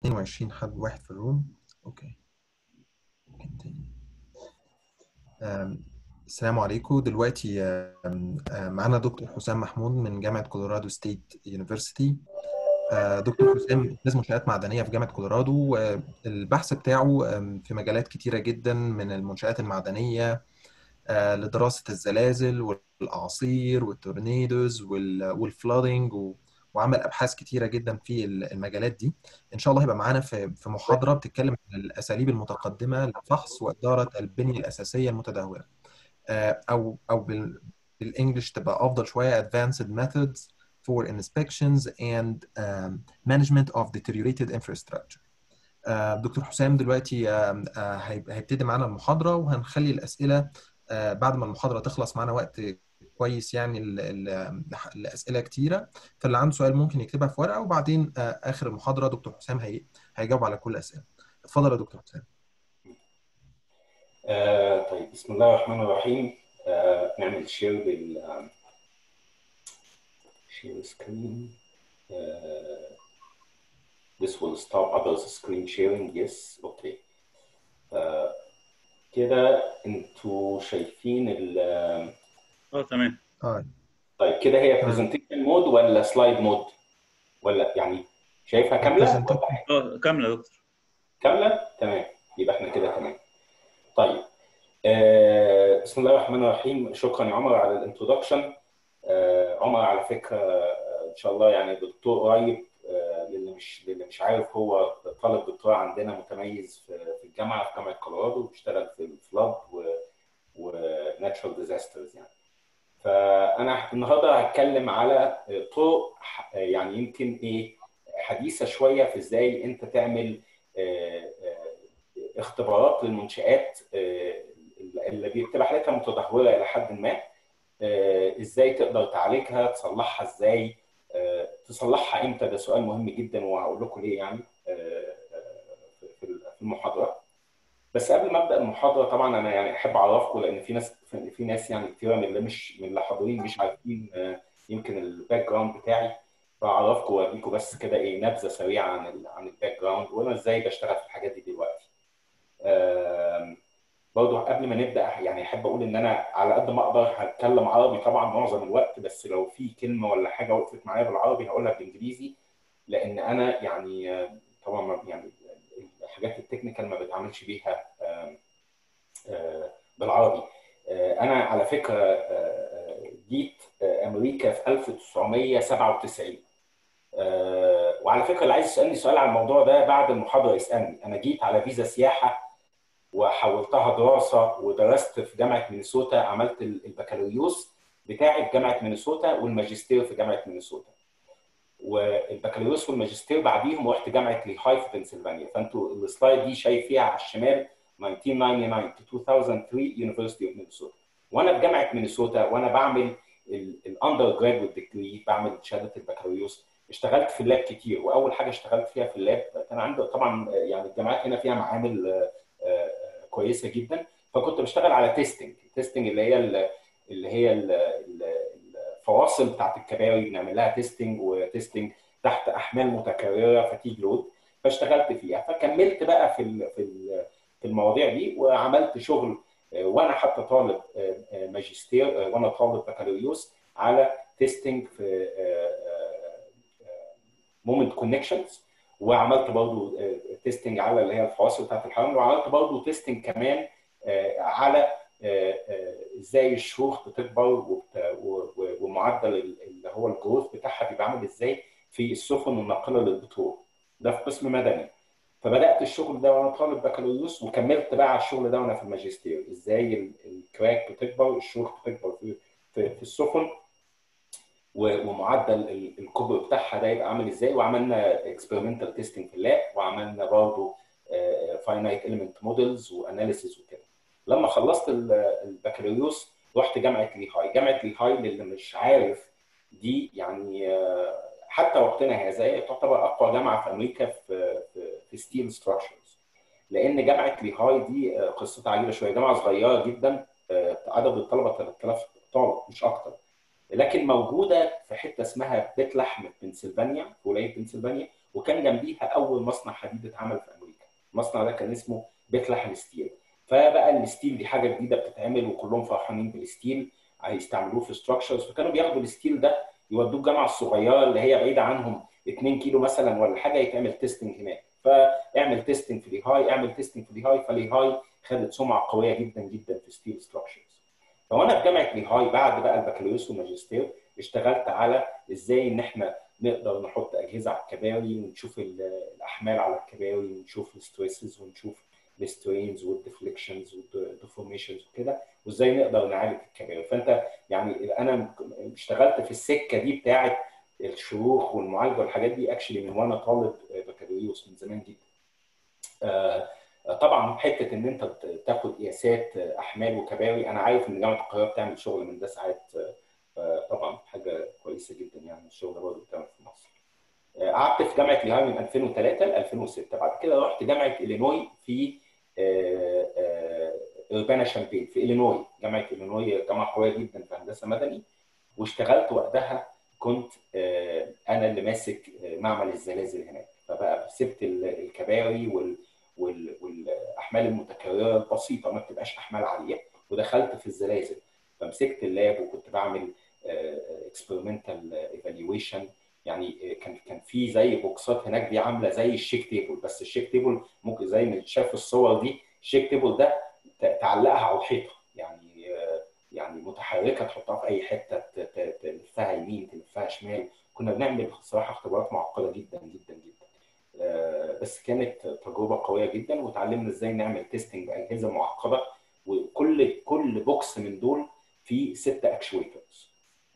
22 حد واحد في الروم اوكي ممكن تاني آم، السلام عليكم دلوقتي آم، آم، معانا دكتور حسام محمود من جامعة كولورادو ستيت يونيفرسيتي آه، دكتور حسام استاذ منشآت معدنية في جامعة كولورادو آه، البحث بتاعه آم، في مجالات كتيرة جدا من المنشآت المعدنية آه، لدراسة الزلازل والأعاصير والتورنيدوز والفلودنج وعمل أبحاث كتيرة جدا في المجالات دي إن شاء الله هيبقى معانا في في محاضرة بتتكلم عن الأساليب المتقدمة لفحص وإدارة البنية الأساسية المتدهورة آه، أو أو بال- بالإنجلش تبقى أفضل شوية advanced methods for inspections and um, management of deteriorated infrastructure آه، دكتور حسام دلوقتي آه، آه، هيب- هيبتدي معانا المحاضرة وهنخلي الأسئلة آه، بعد ما المحاضرة تخلص معانا وقت كويس يعني ال- ال- الأسئلة كتيرة فاللي عنده سؤال ممكن يكتبها في ورقة وبعدين آه، آخر المحاضرة دكتور حسام هي هيجاوب على كل الأسئلة اتفضل يا دكتور حسام آه طيب بسم الله الرحمن الرحيم آه نعمل شير لل شير سكرين this will stop others screen sharing yes اوكي آه كده انتوا شايفين ال اه تمام اه طيب كده هي تمام. برزنتيشن مود ولا سلايد مود ولا يعني شايفها كامله Presentation. ولا اه كامله يا دكتور كامله تمام يبقى احنا كده تمام طيب آه بسم الله الرحمن الرحيم شكرا يا عمر على الانترودكشن آه عمر على فكره آه ان شاء الله يعني دكتور قريب آه للي مش للي مش عارف هو طالب دكتوراه عندنا متميز في في الجامعه في جامعه كولورادو وبيشتغل في الفلاد وناتشورال ديزاسترز يعني فانا النهارده هتكلم على طرق ح- يعني يمكن ايه حديثه شويه في ازاي انت تعمل آه، آه، اختبارات للمنشآت آه، اللي بتبقى حالتها متدهوره الى حد ما آه، ازاي تقدر تعالجها تصلحها ازاي آه، تصلحها امتى ده سؤال مهم جدا وهقول لكم ليه يعني آه، آه، في في المحاضره بس قبل ما ابدا المحاضره طبعا انا يعني احب اعرفكم لان في ناس في ناس يعني كتيره من اللي مش من اللي حاضرين مش عارفين آه، يمكن الباك جراوند بتاعي فاعرفكم واديكم بس كده ايه نبذه سريعه عن ال عن الباك جراوند وانا ازاي بشتغل في الحاجات دي دلوقتي. آم، برضه قبل ما نبدا يعني احب اقول ان انا على قد ما اقدر هتكلم عربي طبعا معظم الوقت بس لو في كلمه ولا حاجه وقفت معايا بالعربي هقولها بالانجليزي لان انا يعني آه، طبعا ما- يعني الحاجات التكنيكال ما بتعاملش بيها آم، آه، بالعربي آه، انا على فكره آه، آه، جيت آه، امريكا في 1997 آه، وعلى فكره اللي عايز يسالني سؤال عن الموضوع ده بعد المحاضره يسالني انا جيت على فيزا سياحه وحولتها دراسه ودرست في جامعه مينيسوتا عملت ال- البكالوريوس بتاعي في جامعه مينيسوتا والماجستير في جامعه مينيسوتا والبكالوريوس والماجستير بعديهم رحت جامعه ليهاي في بنسلفانيا فانتوا السلايد دي شايف فيها على الشمال 1999 to 2003 University of Minnesota وانا في جامعه مينيسوتا وانا بعمل الاندر جرادويت ديجري بعمل شهاده البكالوريوس اشتغلت في اللاب كتير واول حاجه اشتغلت فيها في اللاب كان عندي طبعا يعني الجامعات هنا فيها معامل آه، آه، كويسه جدا فكنت بشتغل على تيستنج تيستنج اللي هي ال- اللي هي ال- ال- الفواصل بتاعت الكباري بنعمل لها تيستنج وتيستنج تحت احمال متكرره فتيج لود فاشتغلت فيها فكملت بقى في ال- في ال- في المواضيع دي وعملت شغل آه، وانا حتى طالب آه، آه، ماجستير آه، وانا طالب بكالوريوس على تيستنج في مومنت كونكشنز وعملت برضه تيستنج على اللي هي الفواصل بتاعت الحمل وعملت برضه تيستنج كمان آه، على آه، آه، ازاي الشروخ بتكبر وبت- و- و- ومعدل ال- اللي هو الجروث بتاعها بيبقى عامل ازاي في السفن الناقله للبترول ده في قسم مدني فبدات الشغل ده وانا طالب بكالوريوس وكملت بقى على الشغل ده وانا في الماجستير ازاي ال- الكراك بتكبر الشروخ بتكبر في في, في السفن و- ومعدل ال- الكبر بتاعها ده يبقى عامل ازاي وعملنا اكسبيرمنتال تيستنج في اللاب وعملنا برضه فاينايت اليمنت مودلز واناليسيز وكده لما خلصت ال- البكالوريوس رحت جامعه ليهاي جامعه ليهاي للي مش عارف دي يعني آه، حتى وقتنا هذا هي تعتبر اقوى جامعه في امريكا في في, في ستيل ستراكشرز لان جامعه ليهاي دي آه، قصتها عجيبه شويه جامعه صغيره جدا آه، عدد الطلبه 3000 طالب مش اكتر لكن موجوده في حته اسمها بيت لحم في بنسلفانيا في ولايه بنسلفانيا وكان جنبيها اول مصنع حديد اتعمل في امريكا المصنع ده كان اسمه بيتلحم ستيل فبقى الستيل دي حاجه جديده بتتعمل وكلهم فرحانين بالستيل هيستعملوه في ستراكشرز فكانوا بياخدوا الستيل ده يودوه الجامعه الصغيره اللي هي بعيده عنهم 2 كيلو مثلا ولا حاجه يتعمل تيستنج هناك فاعمل تيستنج في الهاي اعمل تيستنج في الهاي فالهاي خدت سمعه قويه جدا جدا في ستيل ستراكشرز فوانا في جامعه الهاي بعد بقى البكالوريوس والماجستير اشتغلت على ازاي ان احنا نقدر نحط اجهزه على الكباري ونشوف الاحمال على الكباري ونشوف الستريسز ونشوف السترينز والديفليكشنز والديفورميشنز وكده وازاي نقدر نعالج الكباري فانت يعني انا اشتغلت في السكه دي بتاعه الشروخ والمعالجه والحاجات دي اكشلي من وانا طالب بكالوريوس من زمان جدا. طبعا حته ان انت تاخد قياسات احمال وكباري انا عارف ان جامعه القاهره بتعمل شغل من ده ساعات طبعا حاجه كويسه جدا يعني الشغل برضه بتعمل في مصر. قعدت في جامعه الهاي من 2003 ل 2006 بعد كده رحت جامعه الينوي في اوربانا شامبين في الينوي جامعه الينوي جامعه قويه جدا في هندسه مدني واشتغلت وقتها كنت انا اللي ماسك معمل الزلازل هناك فبقى سبت الكباري وال والاحمال المتكرره البسيطه ما بتبقاش احمال عاليه ودخلت في الزلازل فمسكت اللاب وكنت بعمل اكسبيرمنتال ايفالويشن يعني كان كان في زي بوكسات هناك دي عامله زي الشيك تيبل بس الشيك تيبل ممكن زي ما شاف الصور دي الشيك تيبل ده تعلقها على الحيطه يعني يعني متحركه تحطها في اي حته تلفها يمين تلفها شمال كنا بنعمل بصراحه اختبارات معقده جدا جدا جدا بس كانت تجربه قويه جدا وتعلمنا ازاي نعمل تيستنج باجهزه معقده وكل كل بوكس من دول فيه ستة اكشويترز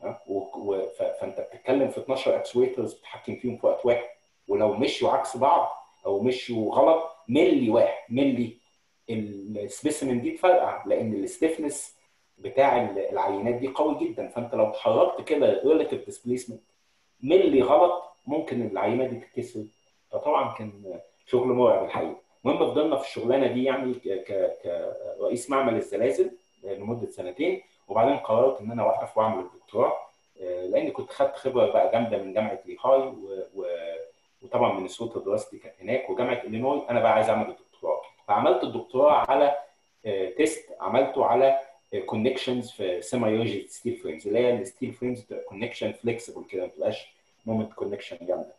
فانت بتتكلم في 12 اكشويترز بتتحكم فيهم في وقت واحد ولو مشوا عكس بعض او مشوا غلط ملي واحد ملي السبيسيمن دي تفرقع لان الستيفنس بتاع العينات دي قوي جدا فانت لو اتحركت كده ريلاتيف ديسبيسمنت ملي غلط ممكن العينه دي تتكسر فطبعا كان شغل مرعب الحقيقه المهم فضلنا في الشغلانه دي يعني كرئيس معمل الزلازل لمده سنتين وبعدين قررت ان انا اوقف واعمل الدكتوراه لان كنت خدت خبره بقى جامده من جامعه ليهاي و... و... وطبعا من الصوت دراستي كانت هناك وجامعه الينوي انا بقى عايز اعمل الدكتوراه فعملت الدكتوراه على تيست عملته على كونكشنز في سيمي ريجيد ستيل فريمز اللي هي الستيل فريمز بتبقى كونكشن فليكسبل كده ما بتبقاش مومنت كونكشن جامده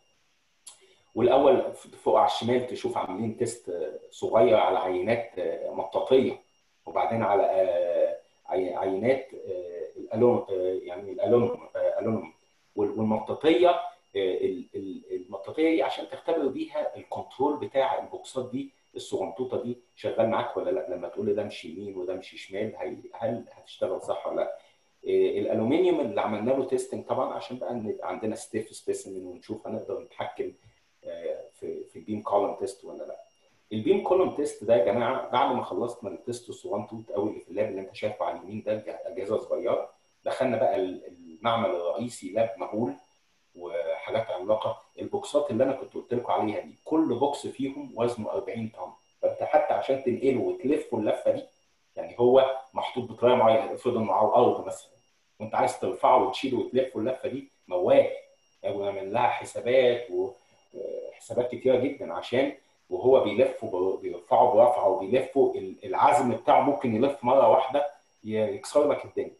والاول فوق على الشمال تشوف عاملين تيست صغير على عينات مطاطيه وبعدين على عينات الالون يعني الالونوم الونوم والمطاطيه المطاطيه دي عشان تختبر بيها الكنترول بتاع البوكسات دي الصغنطوطه دي شغال معاك ولا لا لما تقول لي ده امشي يمين وده امشي شمال هل هتشتغل صح ولا لا الالومنيوم اللي عملنا له تيستنج طبعا عشان بقى نبقى عندنا ستيف سبيسيمن ونشوف هنقدر نتحكم في في البيم كولوم تيست ولا لا البيم كولوم تيست ده يا جماعه بعد ما خلصنا التيست الصغنطوط قوي اللي في اللاب اللي انت شايفه على اليمين ده اجهزه صغيره دخلنا بقى المعمل الرئيسي لاب مهول وحاجات عملاقه البوكسات اللي انا كنت قلت لكم عليها دي كل بوكس فيهم وزنه 40 طن فانت حتى عشان تنقله وتلفه اللفه دي يعني هو محطوط بطريقه معينه افرض انه على الارض مثلا وانت عايز ترفعه وتشيله وتلفه اللفه دي موال يعني ونعمل لها حسابات وحسابات كتيره جدا عشان وهو بيلف بيرفعه برفعه وبيلفه العزم بتاعه ممكن يلف مره واحده يكسر لك الدنيا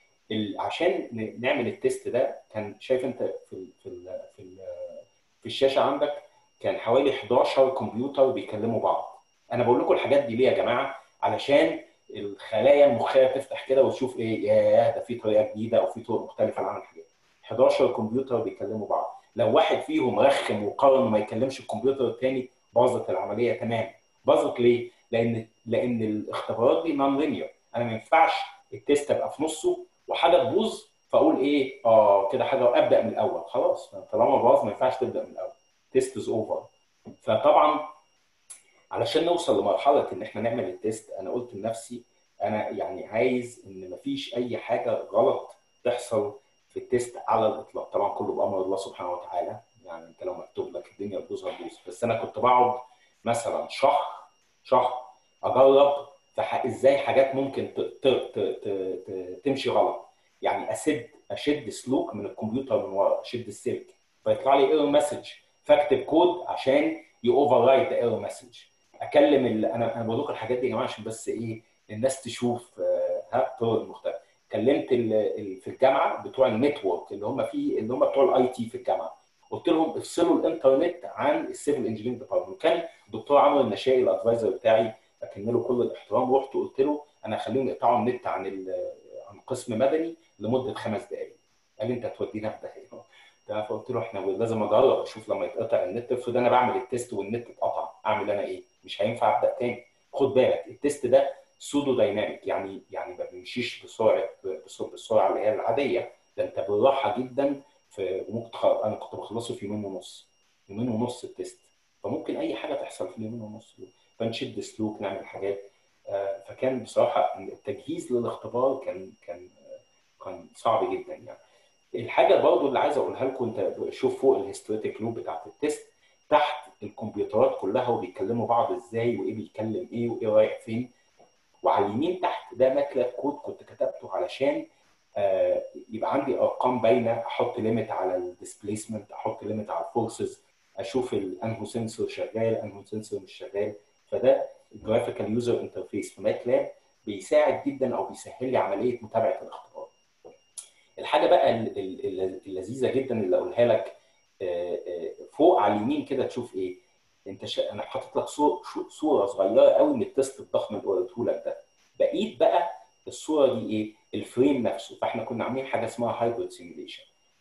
عشان نعمل التيست ده كان شايف انت في ال في ال في, ال في الشاشه عندك كان حوالي 11 كمبيوتر بيكلموا بعض انا بقول لكم الحاجات دي ليه يا جماعه علشان الخلايا المخيه تفتح كده وتشوف ايه ياه ده في طريقه جديده او في طرق مختلفه لعمل الحاجات 11 كمبيوتر بيكلموا بعض لو واحد فيهم رخم وقرر انه ما يكلمش الكمبيوتر الثاني باظت العمليه تمام باظت ليه؟ لان لان الاختبارات دي نون لينير انا ما ينفعش التيست ابقى في نصه وحاجه تبوظ فاقول ايه اه كده حاجه ابدا من الاول خلاص طالما باظ ما ينفعش تبدا من الاول تيست از اوفر فطبعا علشان نوصل لمرحله ان احنا نعمل التيست انا قلت لنفسي انا يعني عايز ان مفيش اي حاجه غلط تحصل في التيست على الاطلاق طبعا كله بامر الله سبحانه وتعالى يعني انت لو مكتوب لك الدنيا تبوظ هتبوظ بس انا كنت بقعد مثلا شهر شهر اجرب ازاي حاجات ممكن ت ت ت ت ت تمشي غلط يعني اسد اشد سلوك من الكمبيوتر من ورا اشد السلك فيطلع لي ايرور مسج فاكتب كود عشان يوفر رايت ذا ايرور مسج اكلم ال... انا انا بقول لكم الحاجات دي يا جماعه عشان بس ايه الناس تشوف آه، ها طرق مختلفه كلمت ال... ال... في الجامعه بتوع النتورك اللي هم في اللي هم بتوع الاي تي في الجامعه قلت لهم افصلوا الانترنت عن السيفل انجينيرنج ديبارتمنت كان الدكتور عمرو النشائي الادفايزر بتاعي اكن له كل الاحترام ورحت قلت له انا هخليهم يقطعوا النت عن ال... عن قسم مدني لمده خمس دقائق قال لي انت هتودينا في داهيه ده فقلت له احنا لازم اجرب اشوف لما يتقطع النت افرض انا بعمل التيست والنت اتقطع اعمل انا ايه؟ مش هينفع ابدا تاني خد بالك التيست ده سودو دايناميك يعني يعني ما بيمشيش بسرعه بسرعه بالسرعه اللي هي العاديه ده انت بالراحه جدا في ممكن تخ... انا كنت بخلصه في يومين ونص يومين ونص التيست فممكن اي حاجه تحصل في اليومين ونص دول فنشد سلوك نعمل حاجات آه، فكان بصراحه التجهيز للاختبار كان كان كان صعب جدا يعني الحاجه برضو اللي عايز اقولها لكم انت شوف فوق الهيستوريتيك لوب بتاعت التيست تحت الكمبيوترات كلها وبيكلموا بعض ازاي وايه بيتكلم ايه وايه رايح فين وعلى اليمين تحت ده ماتلاب كود كنت كتبته علشان آه، يبقى عندي ارقام باينه احط ليميت على الديسبيسمنت احط ليميت على الفورسز اشوف انهو سنسور شغال انهو سنسور مش شغال فده الجرافيكال يوزر انترفيس في ماتلاب بيساعد جدا او بيسهل لي عمليه متابعه الاختبار الحاجه بقى ال- ال- ال- اللذيذه جدا اللي اقولها لك آه، آه، فوق على اليمين كده تشوف ايه انت شا... انا حاطط لك صور شو- صوره صغيره قوي من التست الضخم اللي وريته لك ده بقيت بقى الصوره دي ايه الفريم نفسه فاحنا كنا عاملين حاجه اسمها هايبرد سيميوليشن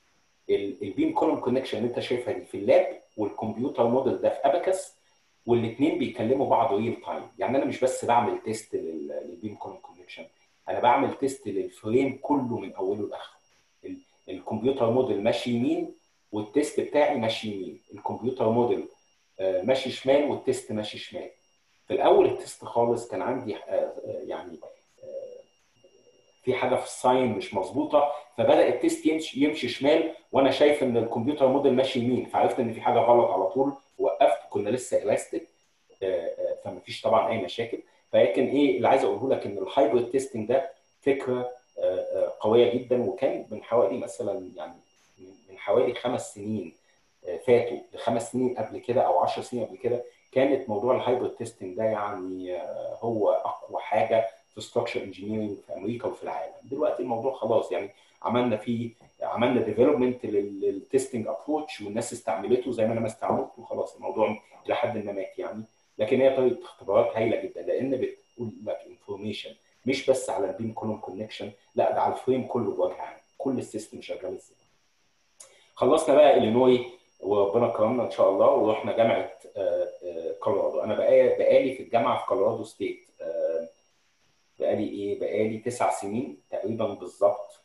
البيم كولوم كونكشن اللي انت شايفها دي في اللاب والكمبيوتر موديل ده في اباكس والاثنين بيكلموا بعض ريل تايم يعني انا مش بس بعمل تيست لل- للبيم كولوم كونكشن انا بعمل تيست للفريم كله من اوله لاخره ال- الكمبيوتر موديل ماشي يمين والتيست بتاعي ماشي يمين الكمبيوتر موديل آه، ماشي شمال والتيست ماشي شمال في الاول التيست خالص كان عندي آه، آه، يعني آه، في حاجه في الساين مش مظبوطه فبدا التيست يمشي يمشي شمال وانا شايف ان الكمبيوتر موديل ماشي يمين فعرفت ان في حاجه غلط على طول وقفت كنا لسه الاستيك فما فيش طبعا اي مشاكل فلكن ايه اللي عايز اقوله لك ان الهايبرد تيستنج ده فكره آه، آه، قويه جدا وكان من حوالي مثلا يعني من من حوالي خمس سنين آه، فاتوا لخمس سنين قبل كده او 10 سنين قبل كده كانت موضوع الهايبرد تيستنج ده يعني آه، هو اقوى حاجه في ستراكشر انجينيرنج في امريكا وفي العالم دلوقتي الموضوع خلاص يعني عملنا فيه عملنا ديفلوبمنت للتستنج ابروتش والناس استعملته زي ما انا ما استعملته خلاص الموضوع الى حد ما مات يعني لكن هي طريقه اختبارات هايله جدا لان بتقول لك انفورميشن مش بس على البيم كولوم كونكشن لا ده على الفريم كله بوجه عام كل السيستم شغال ازاي خلصنا بقى الينوي وربنا كرمنا ان شاء الله ورحنا جامعه آه، آه، كولورادو انا بقى بقالي في الجامعه في كولورادو ستيت آه، بقالي ايه بقالي تسع سنين تقريبا بالظبط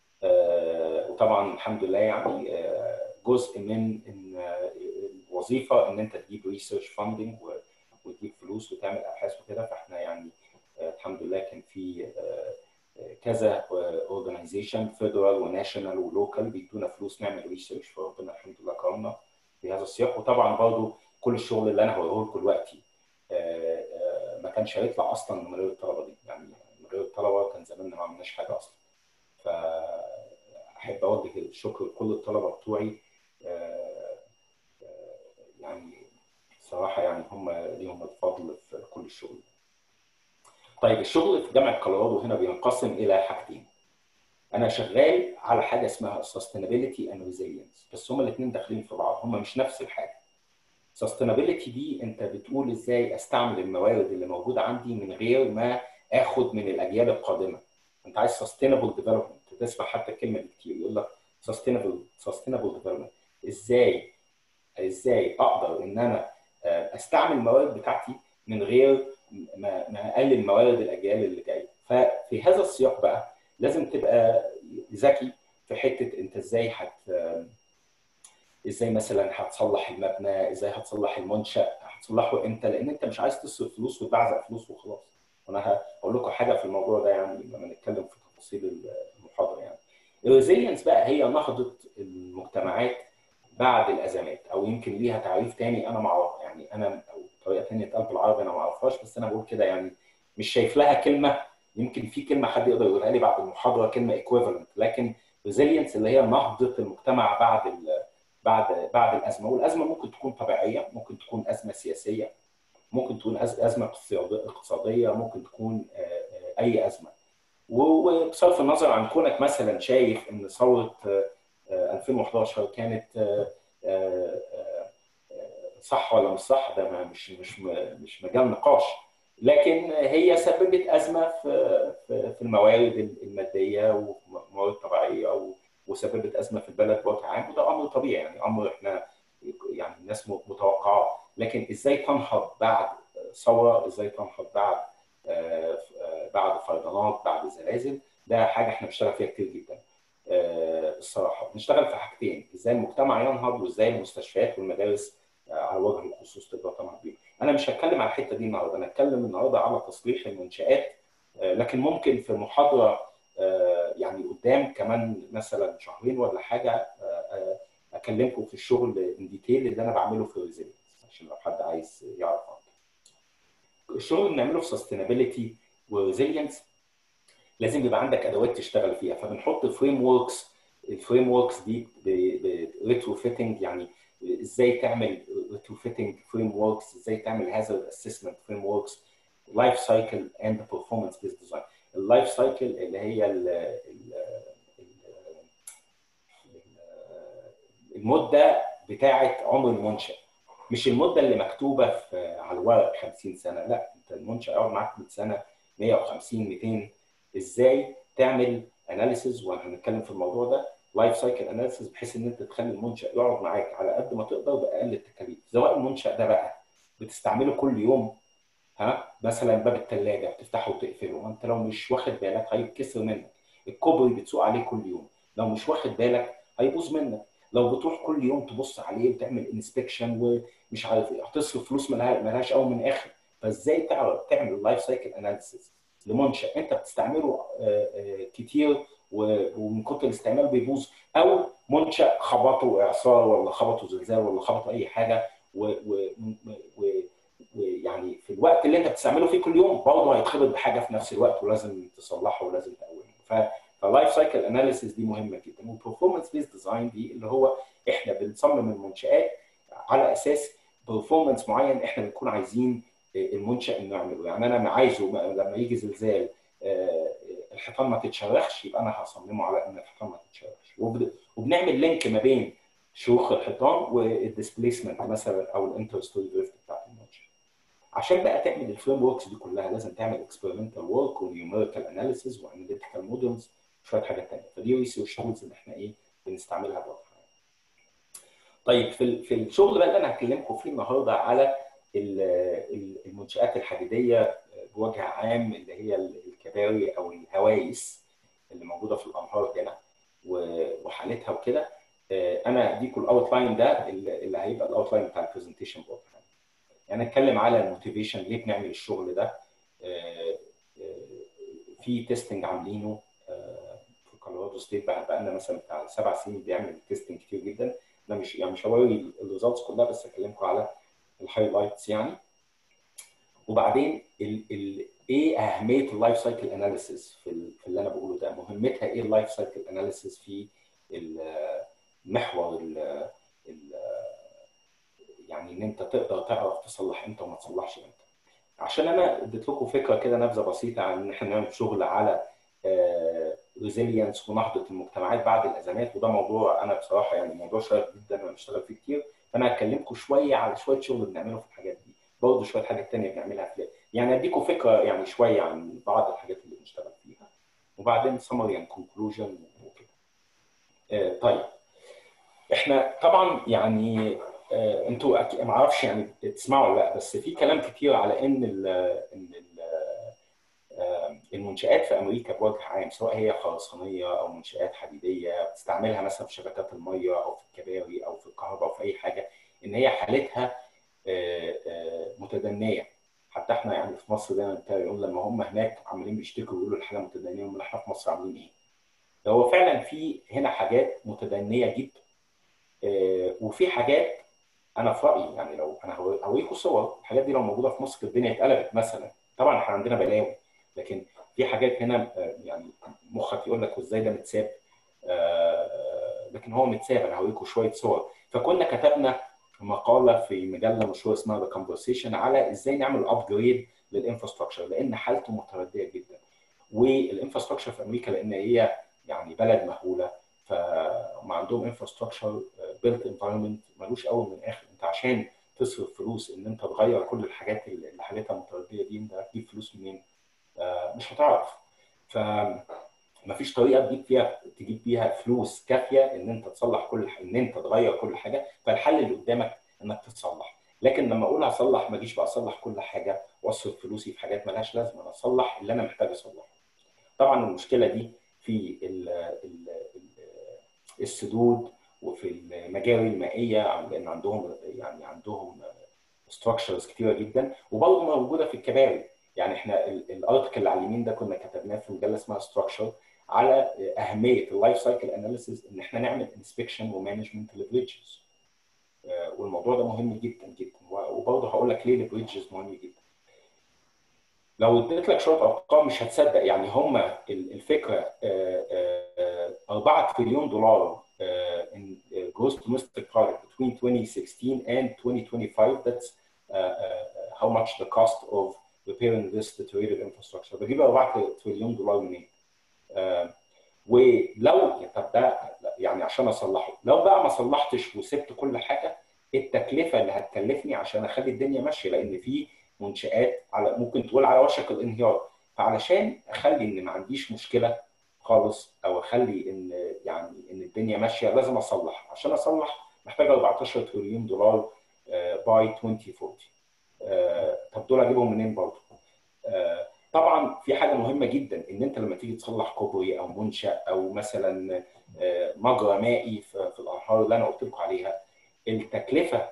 آه، وطبعا الحمد لله يعني آه، جزء من ان آه، الوظيفه ان انت تجيب ريسيرش فاندنج وتجيب فلوس وتعمل ابحاث وكده فاحنا يعني آه، الحمد لله كان في آه، آه، كذا اورجانيزيشن فيدرال وناشونال ولوكال بيدونا فلوس نعمل ريسيرش فربنا الحمد لله كرمنا في هذا السياق وطبعا برضو كل الشغل اللي انا هقوله لكم دلوقتي آه، آه، ما كانش هيطلع اصلا من غير الطلبه دي يعني من غير الطلبه كان زماننا ما عملناش حاجه اصلا فاحب اوجه الشكر لكل الطلبه بتوعي آه، آه، يعني صراحه يعني هم ليهم الفضل في كل الشغل طيب الشغل في جامعه كولورادو هنا بينقسم الى حاجتين انا شغال على حاجه اسمها sustainability and resilience بس هما الاثنين داخلين في بعض هما مش نفس الحاجه sustainability دي انت بتقول ازاي استعمل الموارد اللي موجوده عندي من غير ما اخد من الاجيال القادمه انت عايز sustainable development تسمع حتى الكلمه دي كتير يقول لك sustainable sustainable development ازاي ازاي اقدر ان انا آه، استعمل الموارد بتاعتي من غير ما ما اقلل موارد الاجيال اللي جايه ففي هذا السياق بقى لازم تبقى ذكي في حته انت ازاي هت ازاي مثلا هتصلح المبنى ازاي هتصلح المنشا هتصلحه امتى لان انت مش عايز تصرف فلوس وتبعزق فلوس وخلاص وانا هقول لكم حاجه في الموضوع ده يعني لما نتكلم في تفاصيل المحاضره يعني الريزيلينس بقى هي نهضه المجتمعات بعد الازمات او يمكن ليها تعريف تاني انا مع يعني انا او طريقه ثانيه اتقال بالعربي انا ما اعرفهاش بس انا بقول كده يعني مش شايف لها كلمه يمكن في كلمه حد يقدر يقولها لي بعد المحاضره كلمه ايكويفالنت لكن ريزيلينس اللي هي نهضه المجتمع بعد ال بعد بعد الازمه والازمه ممكن تكون طبيعيه ممكن تكون ازمه سياسيه ممكن تكون ازمه اقتصاديه ممكن تكون اي ازمه وبصرف النظر عن كونك مثلا شايف ان ثوره 2011 كانت صح ولا مش صح ده مش مش مش مجال نقاش لكن هي سببت ازمه في في الموارد الماديه والموارد الطبيعيه وسببت ازمه في البلد بوجه عام وده امر طبيعي يعني امر احنا يعني الناس متوقعاه لكن ازاي تنهض بعد ثوره ازاي تنهض بعد بعد فيضانات بعد زلازل ده حاجه احنا بنشتغل فيها كتير جدا الصراحه بنشتغل في حاجتين ازاي المجتمع ينهض وازاي المستشفيات والمدارس على وجه الخصوص تقدر تنهض بيه انا مش هتكلم على الحته دي النهارده انا هتكلم النهارده على تصليح المنشات لكن ممكن في محاضره يعني قدام كمان مثلا شهرين ولا حاجه اكلمكم في الشغل ان ديتيل اللي انا بعمله في ريزيلينس عشان لو حد عايز يعرف اكتر الشغل اللي بنعمله في سستينابيلتي وريزيلينس لازم يبقى عندك ادوات تشتغل فيها فبنحط فريم وركس الفريم وركس دي ريترو فيتنج يعني ازاي تعمل ريترو فيتنج فريم وركس ازاي تعمل هازارد اسسمنت فريم وركس لايف سايكل اند performance بيست ديزاين اللايف سايكل اللي هي ال ال المده بتاعه عمر المنشا مش المده اللي مكتوبه في على الورق 50 سنه لا انت المنشا يقعد معاك 100 سنه 150 200 ازاي تعمل اناليسيز وهنتكلم في الموضوع ده لايف سايكل اناليسيز بحيث ان انت تخلي المنشا يقعد معاك على قد ما تقدر باقل التكاليف سواء المنشا ده بقى بتستعمله كل يوم ها مثلا باب الثلاجه بتفتحه وتقفله ما انت لو مش واخد بالك هيتكسر منك الكوبري بتسوق عليه كل يوم لو مش واخد بالك هيبوظ منك لو بتروح كل يوم تبص عليه وتعمل انسبكشن ومش عارف ايه هتصرف فلوس ملهاش اول من اخر فازاي تعرف تعمل لايف سايكل اناليسيس لمنشا انت بتستعمله كتير ومن كتر الاستعمال بيبوظ او منشا خبطه اعصار ولا خبطه زلزال ولا خبطه اي حاجه ويعني في الوقت اللي انت بتستعمله فيه كل يوم برضه هيتخبط بحاجه في نفس الوقت ولازم تصلحه ولازم تقومه فاللايف سايكل اناليسيس دي مهمه جدا والبرفورمانس بيز ديزاين دي اللي هو احنا بنصمم المنشات على اساس برفورمانس معين احنا بنكون عايزين المنشا انه يعمله يعني انا عايزه لما يجي زلزال الحيطان ما تتشرخش يبقى انا هصممه على ان الحيطان ما تتشرخش وبنعمل لينك ما بين شروخ الحيطان والديسبيسمنت مثلا او الانتر ستوري دريفت بتاعت المنشا عشان بقى تعمل الفريم وركس دي كلها لازم تعمل اكسبيرمنتال ورك ونيوميريكال اناليسيز واناليتيكال مودلز شويه حاجات ثانيه فدي ريسيرش تولز اللي احنا ايه بنستعملها بوضع طيب في في الشغل بقى اللي انا هكلمكم فيه النهارده على المنشات الحديديه بوجه عام اللي هي الكباري او الهوايس اللي موجوده في الانهار هنا وحالتها وكده انا هديكم الاوت لاين ده اللي هيبقى الاوت لاين بتاع البرزنتيشن بوجه عام يعني اتكلم على الموتيفيشن ليه بنعمل الشغل ده في تيستنج عاملينه في كولورادو ستيت بقى لنا مثلا بتاع سبع سنين بيعمل تيستنج كتير جدا انا مش يعني مش هوري الريزلتس كلها بس اكلمكم على الهايلايتس يعني وبعدين ال ال ايه اهميه اللايف سايكل اناليسيس في, في اللي انا بقوله ده مهمتها ايه اللايف سايكل اناليسيس في المحور ال ال يعني ان انت تقدر تعرف تصلح امتى وما تصلحش امتى عشان انا اديت لكم فكره كده نبذه بسيطه عن ان احنا نعمل شغل على ريزيلينس ونهضه المجتمعات بعد الازمات وده موضوع انا بصراحه يعني موضوع شيق جدا انا بشتغل فيه كتير فانا هكلمكم شويه على شويه شغل بنعمله في الحاجات دي برضه شويه حاجات ثانيه بنعملها في يعني اديكم فكره يعني شويه عن بعض الحاجات اللي بنشتغل فيها وبعدين سمري اند كونكلوجن وكده آه طيب احنا طبعا يعني آه انتوا ما اعرفش يعني تسمعوا ولا لا بس في كلام كتير على ان ال ان ال المنشآت في امريكا بوجه عام سواء هي خرسانيه او منشآت حديديه بتستعملها مثلا في شبكات الميه او في الكباري او في الكهرباء او في اي حاجه ان هي حالتها متدنيه حتى احنا يعني في مصر دايما يقول لما هم هناك عمالين بيشتكوا ويقولوا الحاله متدنيه امال احنا في مصر عاملين ايه؟ هو فعلا في هنا حاجات متدنيه جدا وفي حاجات انا في رايي يعني لو انا هوريكم صور الحاجات دي لو موجوده في مصر الدنيا اتقلبت مثلا طبعا احنا عندنا بلاوي لكن في حاجات هنا يعني مخك يقول لك ازاي ده متساب لكن هو متساب انا هوريكم شويه صور فكنا كتبنا مقاله في مجله مشهوره اسمها ذا كونفرسيشن على ازاي نعمل ابجريد للانفراستراكشر لان حالته مترديه جدا والانفراستراكشر في امريكا لان هي يعني بلد مهوله فهم عندهم انفراستراكشر بيلت انفايرمنت ملوش اول من اخر انت عشان تصرف فلوس ان انت تغير كل الحاجات اللي حالتها مترديه دي انت هتجيب فلوس منين؟ مش هتعرف ف مفيش طريقه تجيب فيها تجيب فيها فلوس كافيه ان انت تصلح كل ان انت تغير كل حاجه فالحل اللي قدامك انك تصلح لكن لما اقول هصلح ما اجيش بقى اصلح كل حاجه واصرف فلوسي في حاجات مالهاش لازمه انا اصلح اللي انا محتاج اصلحه طبعا المشكله دي في ال ال السدود وفي المجاري المائيه لان عندهم يعني عندهم ستراكشرز كتيره جدا وبرضه موجوده في الكباري يعني احنا الارتكل اللي على اليمين ده كنا كتبناه في مجله اسمها ستراكشر على اهميه اللايف سايكل اناليسيز ان احنا نعمل انسبكشن ومانجمنت للبريدجز والموضوع ده مهم جدا جدا وبرضه هقول لك ليه البريدجز مهم جدا لو اديت لك شويه ارقام مش هتصدق يعني هم الفكره 4 تريليون دولار in gross domestic product between 2016 and 2025 that's uh, uh, how much the cost of repairing this deteriorated infrastructure بجيب 4 تريليون دولار منين؟ آه ولو طب ده يعني عشان اصلحه لو بقى ما صلحتش وسبت كل حاجه التكلفه اللي هتكلفني عشان اخلي الدنيا ماشيه لان في منشات على ممكن تقول على وشك الانهيار فعلشان اخلي ان ما عنديش مشكله خالص او اخلي ان يعني ان الدنيا ماشيه لازم اصلح عشان اصلح محتاج 14 تريليون دولار باي 2040 آه طب دول اجيبهم منين برضه؟ آه طبعا في حاجه مهمه جدا ان انت لما تيجي تصلح كوبري او منشا او مثلا آه مجرى مائي في, في الانهار اللي انا قلت لكم عليها التكلفه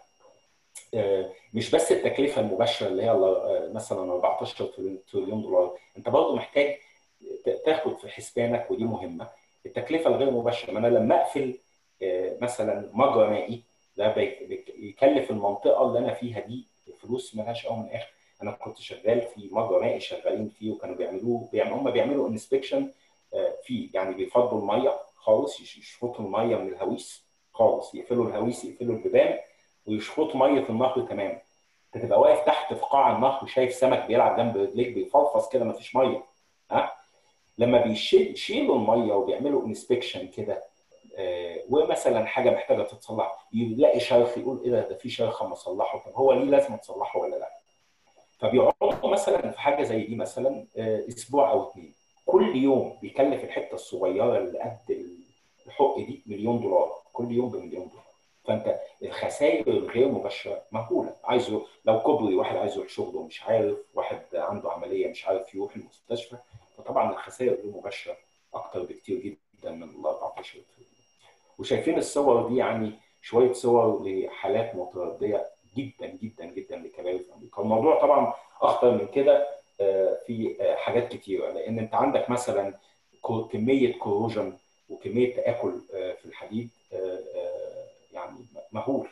مش بس التكلفه المباشره اللي هي مثلا 14 تريليون دولار انت برضه محتاج تاخد في حسبانك ودي مهمه التكلفه الغير مباشره ما انا لما اقفل مثلا مجرى مائي ده بيكلف المنطقه اللي انا فيها دي فلوس ملهاش اول من اخر انا كنت شغال في مجرى مائي شغالين فيه وكانوا بيعملوه بيعملوا هم بيعملوا انسبكشن فيه يعني بيفضوا الميه خالص يشفطوا الميه من الهويس خالص يقفلوا الهويس يقفلوا البيبان ويشفطوا ميه النهر تمام انت تبقى واقف تحت في قاع النهر وشايف سمك بيلعب جنب رجليك بيفلفص كده مفيش ميه ها لما بيشيلوا الميه وبيعملوا انسبكشن كده آه ومثلا حاجه محتاجه تتصلح يلاقي شرخ يقول ايه ده ده في شرخ اما اصلحه طب هو ليه لازم تصلحه ولا لا؟ فبيقعدوا مثلا في حاجه زي دي مثلا آه اسبوع او اثنين كل يوم بيكلف الحته الصغيره اللي قد الحق دي مليون دولار كل يوم بمليون دولار فانت الخسائر الغير مباشره مهوله عايزه لو كوبري واحد عايز يروح شغله مش عارف واحد عنده عمليه مش عارف يروح المستشفى فطبعا الخسائر الغير مباشره اكتر بكتير جدا من ال 14 وشايفين الصور دي يعني شويه صور لحالات مترديه جدا جدا جدا لكباري في امريكا الموضوع طبعا اخطر من كده في حاجات كتيره لان انت عندك مثلا كميه كوروجن وكميه تاكل في الحديد يعني مهول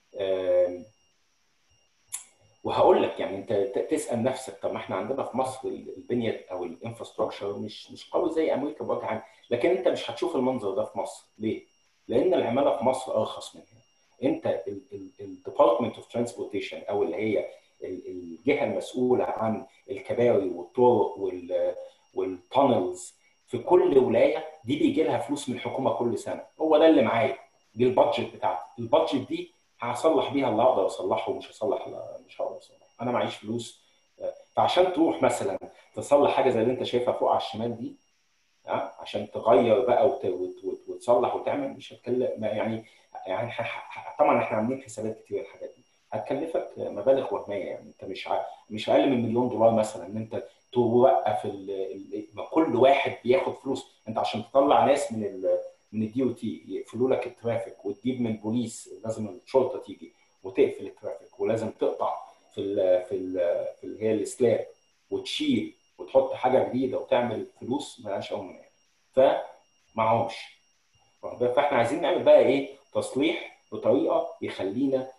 وهقول لك يعني انت تسال نفسك طب ما احنا عندنا في مصر البنيه او الانفراستراكشر مش مش قوي زي امريكا بوجه عام لكن انت مش هتشوف المنظر ده في مصر ليه؟ لان العماله في مصر ارخص من هنا انت الديبارتمنت اوف ترانسبورتيشن او اللي هي الجهه المسؤوله عن الكباري والطرق والتانلز في كل ولايه دي بيجي لها فلوس من الحكومه كل سنه هو ده اللي معايا دي البادجت بتاعتي البادجت دي هصلح بيها اللي اقدر اصلحه ومش هصلح لا مش هقدر اصلحه انا معيش فلوس فعشان تروح مثلا تصلح حاجه زي اللي انت شايفها فوق على الشمال دي عشان تغير بقى وت... وت... وت... وتصلح وتعمل مش هتكلم يعني يعني طبعا احنا عاملين حسابات كتير الحاجات دي هتكلفك مبالغ وهميه يعني انت مش ع... مش اقل من مليون دولار مثلا ان انت توقف ال... ال... كل واحد بياخد فلوس انت عشان تطلع ناس من ال... من الدي او تي يقفلوا لك الترافيك وتجيب من البوليس لازم الشرطه تيجي وتقفل الترافيك ولازم تقطع في ال في ال في اللي هي السلاب وتشيل وتحط حاجه جديده وتعمل فلوس ملهاش اول من فمعهمش فاحنا عايزين نعمل بقى ايه تصليح بطريقه يخلينا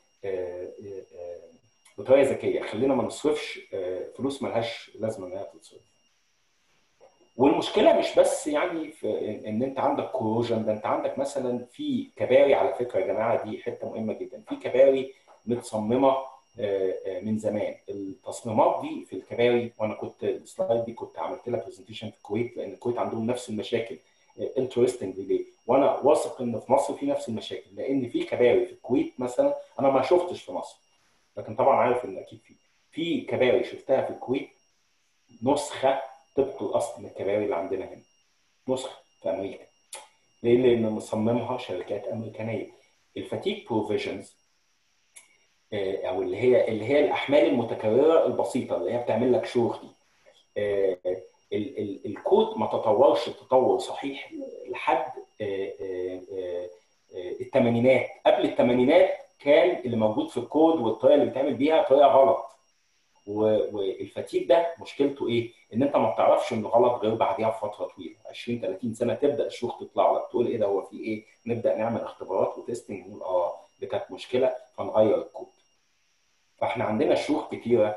بطريقه ذكيه خلينا ما نصرفش فلوس ملهاش لازمه انها تتصرف والمشكله مش بس يعني في ان انت عندك كوروجن ده انت عندك مثلا في كباري على فكره يا جماعه دي حته مهمه جدا في كباري متصممه من زمان التصميمات دي في الكباري وانا كنت السلايد دي كنت عملت لها برزنتيشن في الكويت لان الكويت عندهم نفس المشاكل انترستنج ليه وانا واثق ان في مصر في نفس المشاكل لان في كباري في الكويت مثلا انا ما شفتش في مصر لكن طبعا عارف ان اكيد في في كباري شفتها في الكويت نسخه طبق الاصل من الكباري اللي عندنا هنا نسخه في امريكا ليه؟ لان مصممها شركات امريكانيه الفاتيك بروفيجنز او اللي هي اللي هي الاحمال المتكرره البسيطه اللي هي بتعمل لك شوخ دي الكود ما تطورش تطور صحيح لحد الثمانينات قبل الثمانينات كان اللي موجود في الكود والطريقه اللي بيتعمل بيها طريقه غلط والفتيك ده مشكلته ايه؟ ان انت ما بتعرفش انه غلط غير بعديها بفتره طويله 20 30 سنه تبدا الشوخ تطلع لك تقول ايه ده هو في ايه؟ نبدا نعمل اختبارات وتستنج نقول اه دي كانت مشكله فنغير الكود. فاحنا عندنا شيوخ كتيره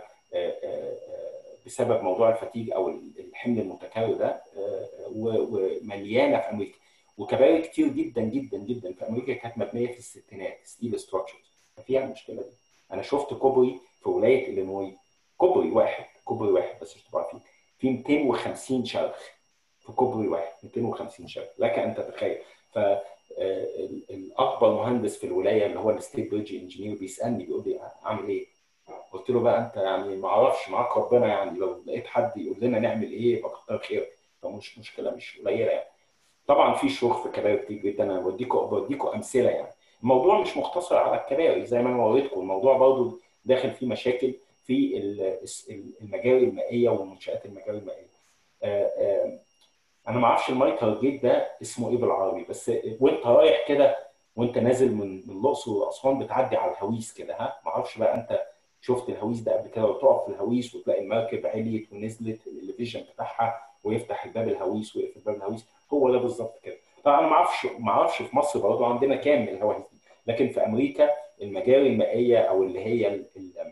بسبب موضوع الفتيج او الحمل المتكرر ده ومليانه في امريكا وكباري كتير جدا جدا جدا في امريكا كانت مبنيه في الستينات ستيل ستراكشرز فيها المشكله دي انا شفت كوبري في ولايه الينوي كوبري واحد كوبري واحد بس مش تبقى عارفين في 250 شرخ في كوبري واحد 250 شرخ لك ان تتخيل ف الاكبر مهندس في الولايه اللي هو الستيت بريدج انجينير بيسالني بيقول لي اعمل ايه؟ قلت له بقى انت يعني ما اعرفش معاك ربنا يعني لو لقيت حد يقول لنا نعمل ايه يبقى كتر خيرك فمش مشكله مش قليله يعني طبعا في شيوخ في كباري كتير جدا انا بديكم بديكم امثله يعني الموضوع مش مقتصر على الكباري زي ما انا وريتكم الموضوع برضه داخل فيه مشاكل في المجاري المائيه ومنشات المجاري المائيه انا ما اعرفش المايكر جيت ده اسمه ايه بالعربي بس وانت رايح كده وانت نازل من من الاقصر واسوان بتعدي على الهويس كده ها ما اعرفش بقى انت شفت الهويس ده قبل كده وتقف في الهويس وتلاقي المركب عليت ونزلت الاليفيشن بتاعها ويفتح الباب الهويس ويقفل باب الهويس هو ده بالظبط كده طبعا انا ما اعرفش ما اعرفش في مصر برضه عندنا كام من الهويس دي لكن في امريكا المجاري المائيه او اللي هي ال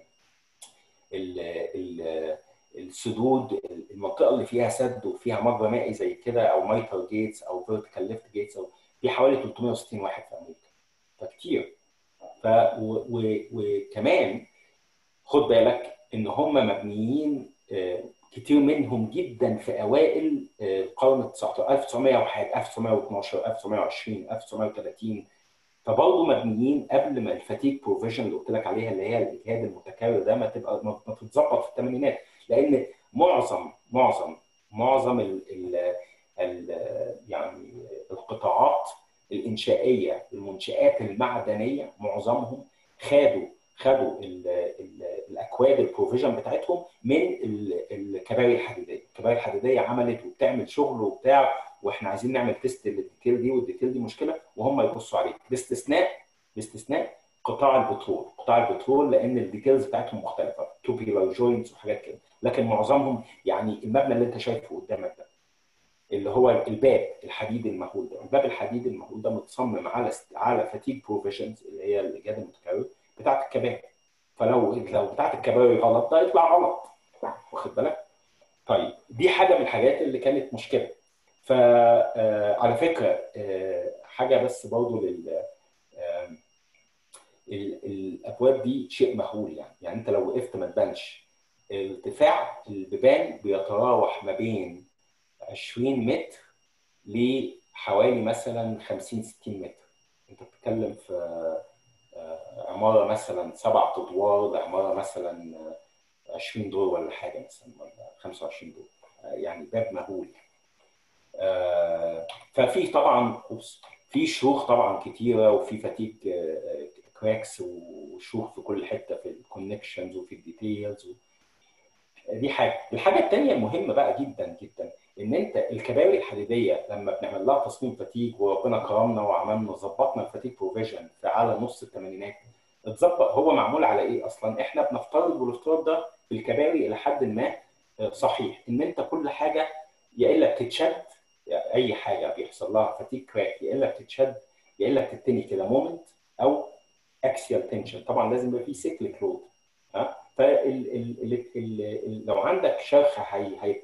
ال ال السدود المنطقه اللي فيها سد وفيها مجرى مائي زي كده او مايتر جيتس او فيرتيكال ليفت جيتس او في حوالي 360 واحد في امريكا فكتير ف و... و... وكمان خد بالك ان هم مبنيين كتير منهم جدا في اوائل القرن ال 19 1901 1912 1920 1930 فبرضه مبنيين قبل ما الفاتيك بروفيجن اللي قلت لك عليها اللي هي الاجهاد المتكرر ده ما تبقى ما تتظبط في الثمانينات لان معظم معظم معظم ال ال ال يعني القطاعات الانشائيه المنشات المعدنيه معظمهم خدوا خدوا ال ال الاكواد البروفيجن بتاعتهم من الكباري الحديديه، الكباري الحديديه عملت وبتعمل شغل وبتاع واحنا عايزين نعمل تيست للديتيل دي والديتيل دي مشكله وهم يبصوا عليه باستثناء باستثناء قطاع البترول، قطاع البترول لان الديتيلز بتاعتهم مختلفه توبيلر جوينتس وحاجات كده، لكن معظمهم يعني المبنى اللي انت شايفه قدامك ده اللي هو الباب الحديد المهول ده، الباب الحديد المهول ده متصمم على على فاتيك بروفيشنز اللي هي الاجهاد المتكرر بتاعت الكباري فلو لو بتاعت الكباري غلط ده يطلع غلط واخد بالك؟ طيب دي حاجه من الحاجات اللي كانت مشكله فعلى فكره حاجه بس برضه لل الابواب دي شيء مهول يعني يعني انت لو وقفت ما تبانش ارتفاع البيبان بيتراوح ما بين 20 متر لحوالي مثلا 50 60 متر انت بتتكلم في عماره مثلا سبع ادوار لعماره مثلا 20 دور ولا حاجه مثلا ولا 25 دور يعني باب مهول ففي طبعا في شروخ طبعا كتيره وفي فتيك كراكس وشروخ في كل حته في الكونكشنز وفي الديتيلز دي حاجه الحاجه الثانيه المهمه بقى جدا جدا ان انت الكباري الحديديه لما بنعمل لها تصميم فتيك وربنا كرمنا وعملنا ظبطنا الفتيك بروفيجن في على نص الثمانينات اتظبط هو معمول على ايه اصلا؟ احنا بنفترض والافتراض ده في الكباري الى حد ما صحيح ان انت كل حاجه يا الا بتتشد اي حاجه بيحصل لها فتيك كراك يا الا بتتشد يا الا بتتني كده مومنت او اكسيال تنشن طبعا لازم يبقى في سيكليك لود ها فال ال ال ال لو عندك شرخ هي هيبتدي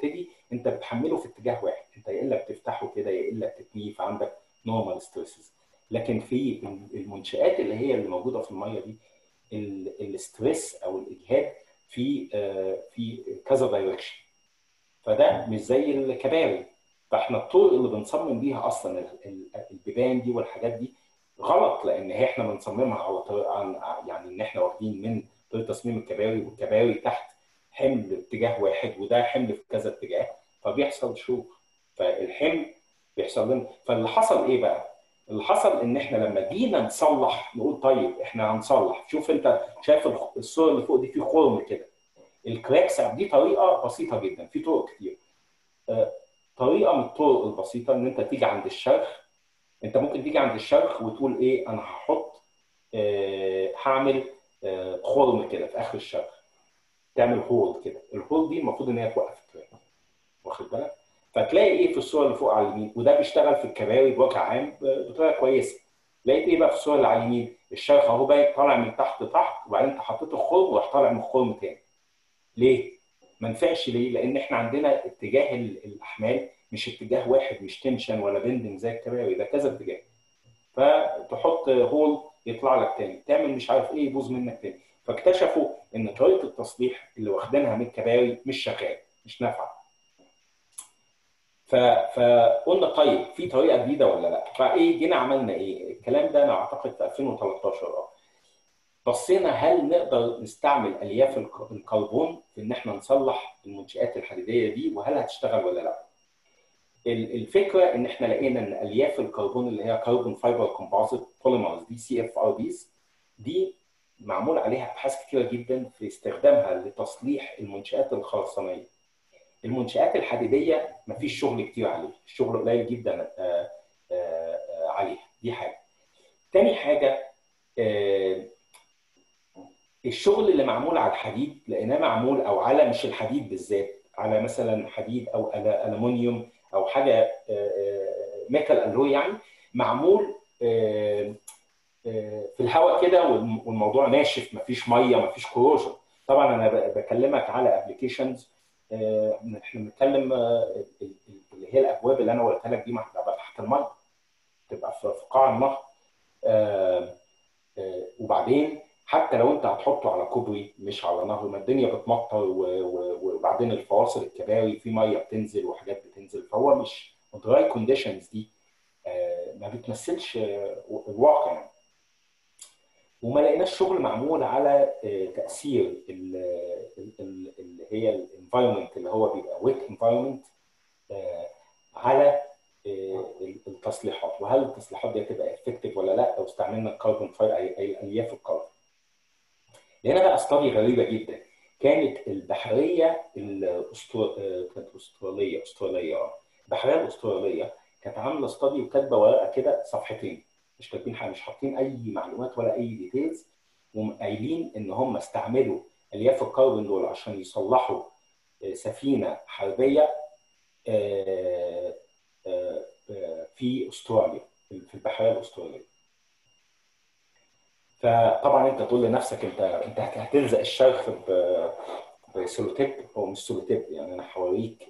انت بتحمله في اتجاه واحد انت يا الا بتفتحه كده يا الا بتتنيه فعندك نورمال ستريسز لكن في المنشات اللي هي اللي موجوده في الميه دي الاستريس او الاجهاد في في كذا دايركشن فده مش زي الكباري فاحنا الطرق اللي بنصمم بيها اصلا البيبان دي والحاجات دي غلط لان هي احنا بنصممها على طريقه يعني ان احنا واخدين من طريقه تصميم الكباري والكباري تحت حمل اتجاه واحد وده حمل في كذا اتجاه فبيحصل شوك فالحمل بيحصل لنا فاللي حصل ايه بقى؟ اللي حصل ان احنا لما جينا نصلح نقول طيب احنا هنصلح شوف انت شايف الصوره اللي فوق دي في خرم كده الكراكس دي طريقه بسيطه جدا في طرق كتير طريقه من الطرق البسيطه ان انت تيجي عند الشرخ انت ممكن تيجي عند الشرخ وتقول ايه انا هحط اه هعمل اه خرم كده في اخر الشرخ تعمل هول كده الهول دي المفروض ان هي توقف التراك واخد بالك فتلاقي ايه في الصوره اللي فوق على اليمين وده بيشتغل في الكباري بوجه عام بطريقه كويسه لقيت ايه بقى في الصوره اللي على اليمين الشرخ اهو باين طالع من تحت تحت وبعدين انت حطيت الخرم وراح طالع من الخرم تاني ليه؟ ما نفعش ليه؟ لان احنا عندنا اتجاه الاحمال مش اتجاه واحد مش تنشن ولا بندنج زي الكباري ده كذا اتجاه فتحط هول يطلع لك تاني تعمل مش عارف ايه يبوظ منك تاني فاكتشفوا ان طريقه التصليح اللي واخدينها من الكباري مش شغاله مش نافعه فقلنا طيب في طريقه جديده ولا لا فايه جينا عملنا ايه الكلام ده انا اعتقد في 2013 اه بصينا هل نقدر نستعمل الياف الكربون في ان احنا نصلح المنشات الحديديه دي وهل هتشتغل ولا لا الفكره ان احنا لقينا ان الياف الكربون اللي هي كربون فايبر كومبوزيت بوليمرز دي سي اف ار بيز دي معمول عليها ابحاث كثيره جدا في استخدامها لتصليح المنشات الخرسانيه المنشات الحديديه ما فيش شغل كتير عليه الشغل قليل جدا آآ آآ عليها دي حاجه تاني حاجه الشغل اللي معمول على الحديد لقيناه معمول او على مش الحديد بالذات على مثلا حديد او الومنيوم او حاجه ميتال الوي يعني معمول في الهواء كده والموضوع ناشف مفيش ميه مفيش كوروجن طبعا انا بكلمك على ابلكيشنز احنا بنتكلم اللي هي الابواب اللي انا قلتها لك دي تبقى تحت الميه تبقى في قاع النهر وبعدين حتى لو انت هتحطه على كوبري مش على نهر ما الدنيا بتمطر وبعدين الفواصل الكباري في ميه بتنزل وحاجات بتنزل فهو مش دراي كونديشنز دي ما بتمثلش الواقع يعني. وما لقيناش شغل معمول على تاثير اللي هي الانفايرمنت اللي هو بيبقى ويت انفايرمنت على التصليحات وهل التصليحات دي هتبقى افكتيف ولا لا لو استعملنا الكربون فاير الياف الكربون لقينا بقى استادي غريبه جدا كانت البحريه الأستر... كانت استراليه استراليه اه البحريه الاستراليه كانت عامله استادي وكاتبه ورقه كده صفحتين مش كاتبين حاجه مش حاطين اي معلومات ولا اي ديتيلز وقايلين ان هم استعملوا الياف الكربون دول عشان يصلحوا سفينه حربيه في استراليا في البحريه الاستراليه فطبعا انت تقول لنفسك انت انت هتلزق الشرخ بسولوتيب هو مش سولوتيب يعني انا هوريك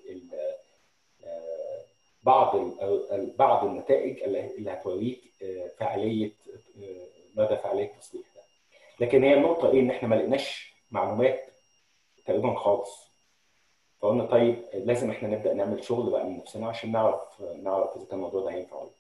بعض بعض النتائج اللي هتوريك فعاليه مدى فعاليه التصليح ده لكن هي النقطه ايه ان احنا ما لقيناش معلومات تقريبا خالص فقلنا طيب لازم احنا نبدا نعمل شغل بقى من نفسنا عشان نعرف نعرف اذا كان الموضوع ده هينفع ولا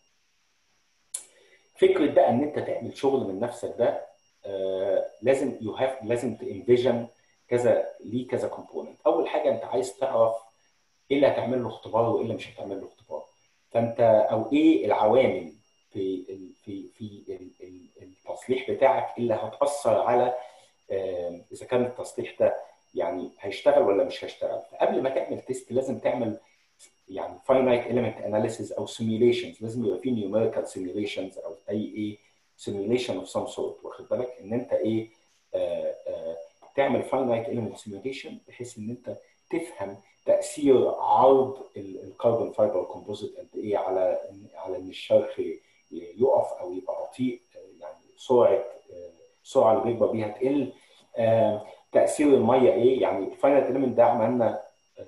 فكره بقى ان انت تعمل شغل من نفسك ده آه لازم يو هاف لازم تنفيجن كذا ليه كذا كومبوننت اول حاجه انت عايز تعرف ايه اللي هتعمل له اختبار وايه اللي مش هتعمل له اختبار فانت او ايه العوامل في ال في في التصليح بتاعك اللي هتاثر على آه اذا كان التصليح ده يعني هيشتغل ولا مش هيشتغل فقبل ما تعمل تيست لازم تعمل يعني finite element analysis او simulations لازم يبقى في numerical simulations او اي ايه simulation of some sort واخد بالك ان انت ايه آآ آآ تعمل finite element simulation بحيث ان انت تفهم تاثير عرض الكربون فايبر كومبوزيت قد ايه على على ان الشرخ يقف او يبقى بطيء يعني سرعه السرعه اللي بيكبر بيها تقل تاثير الميه ايه يعني الفاينل element ده عملنا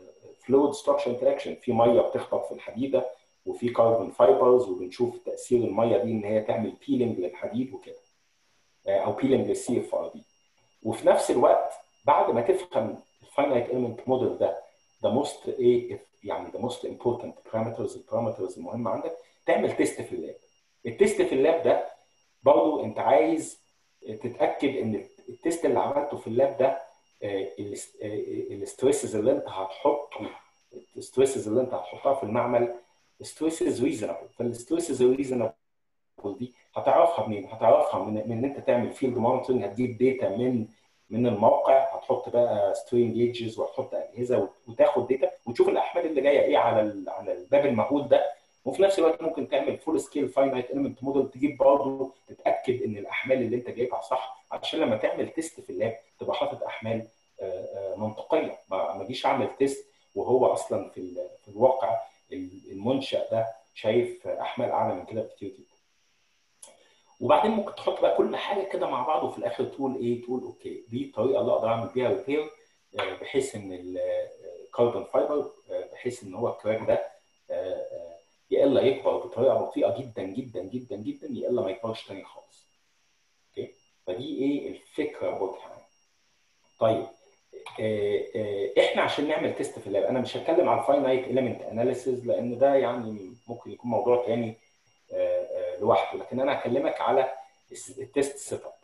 فلويد ستراكشر انتراكشن في ميه بتخبط في الحديده وفي كاربون فايبرز وبنشوف تاثير الميه دي ان هي تعمل بيلينج للحديد وكده او بيلينج للسي اف ار دي وفي نفس الوقت بعد ما تفهم الفاينايت element موديل ده ده موست ايه يعني ده موست امبورتنت بارامترز البارامترز المهمه عندك تعمل تيست في اللاب التيست في اللاب ده برضه انت عايز تتاكد ان التيست اللي عملته في اللاب ده الستريسز اللي انت هتحطه الستريسز اللي انت هتحطها في المعمل ستريسز ريزونبل فالستريسز الريزونبل دي هتعرفها منين؟ هتعرفها من, من ان انت تعمل فيلد مونيتورنج هتجيب داتا من من الموقع هتحط بقى سترين جيجز وهتحط اجهزه وتاخد داتا وتشوف الاحمال اللي جايه ايه على على الباب المهول ده وفي نفس الوقت ممكن تعمل فول سكيل فاينايت element موديل تجيب برضه تتاكد ان الاحمال اللي انت جايبها صح عشان لما تعمل تيست في اللاب تبقى حاطط احمال منطقيه ما اجيش اعمل تيست وهو اصلا في في الواقع المنشا ده شايف احمال اعلى من كده بكتير جدا. وبعدين ممكن تحط بقى كل حاجه كده مع بعض وفي الاخر تقول ايه تقول اوكي دي الطريقه اللي اقدر اعمل بيها ريبير بحيث ان الكربون فايبر بحيث ان هو الكراك ده يا الا يكبر بطريقه بطيئه جدا جدا جدا جدا يا الا ما يكبرش تاني خالص. اوكي فدي ايه الفكره بوجهها طيب احنا عشان نعمل تيست في اللاب انا مش هتكلم على الفاينايت element اناليسيز لان ده يعني ممكن يكون موضوع تاني لوحده لكن انا هكلمك على التيست سيت اب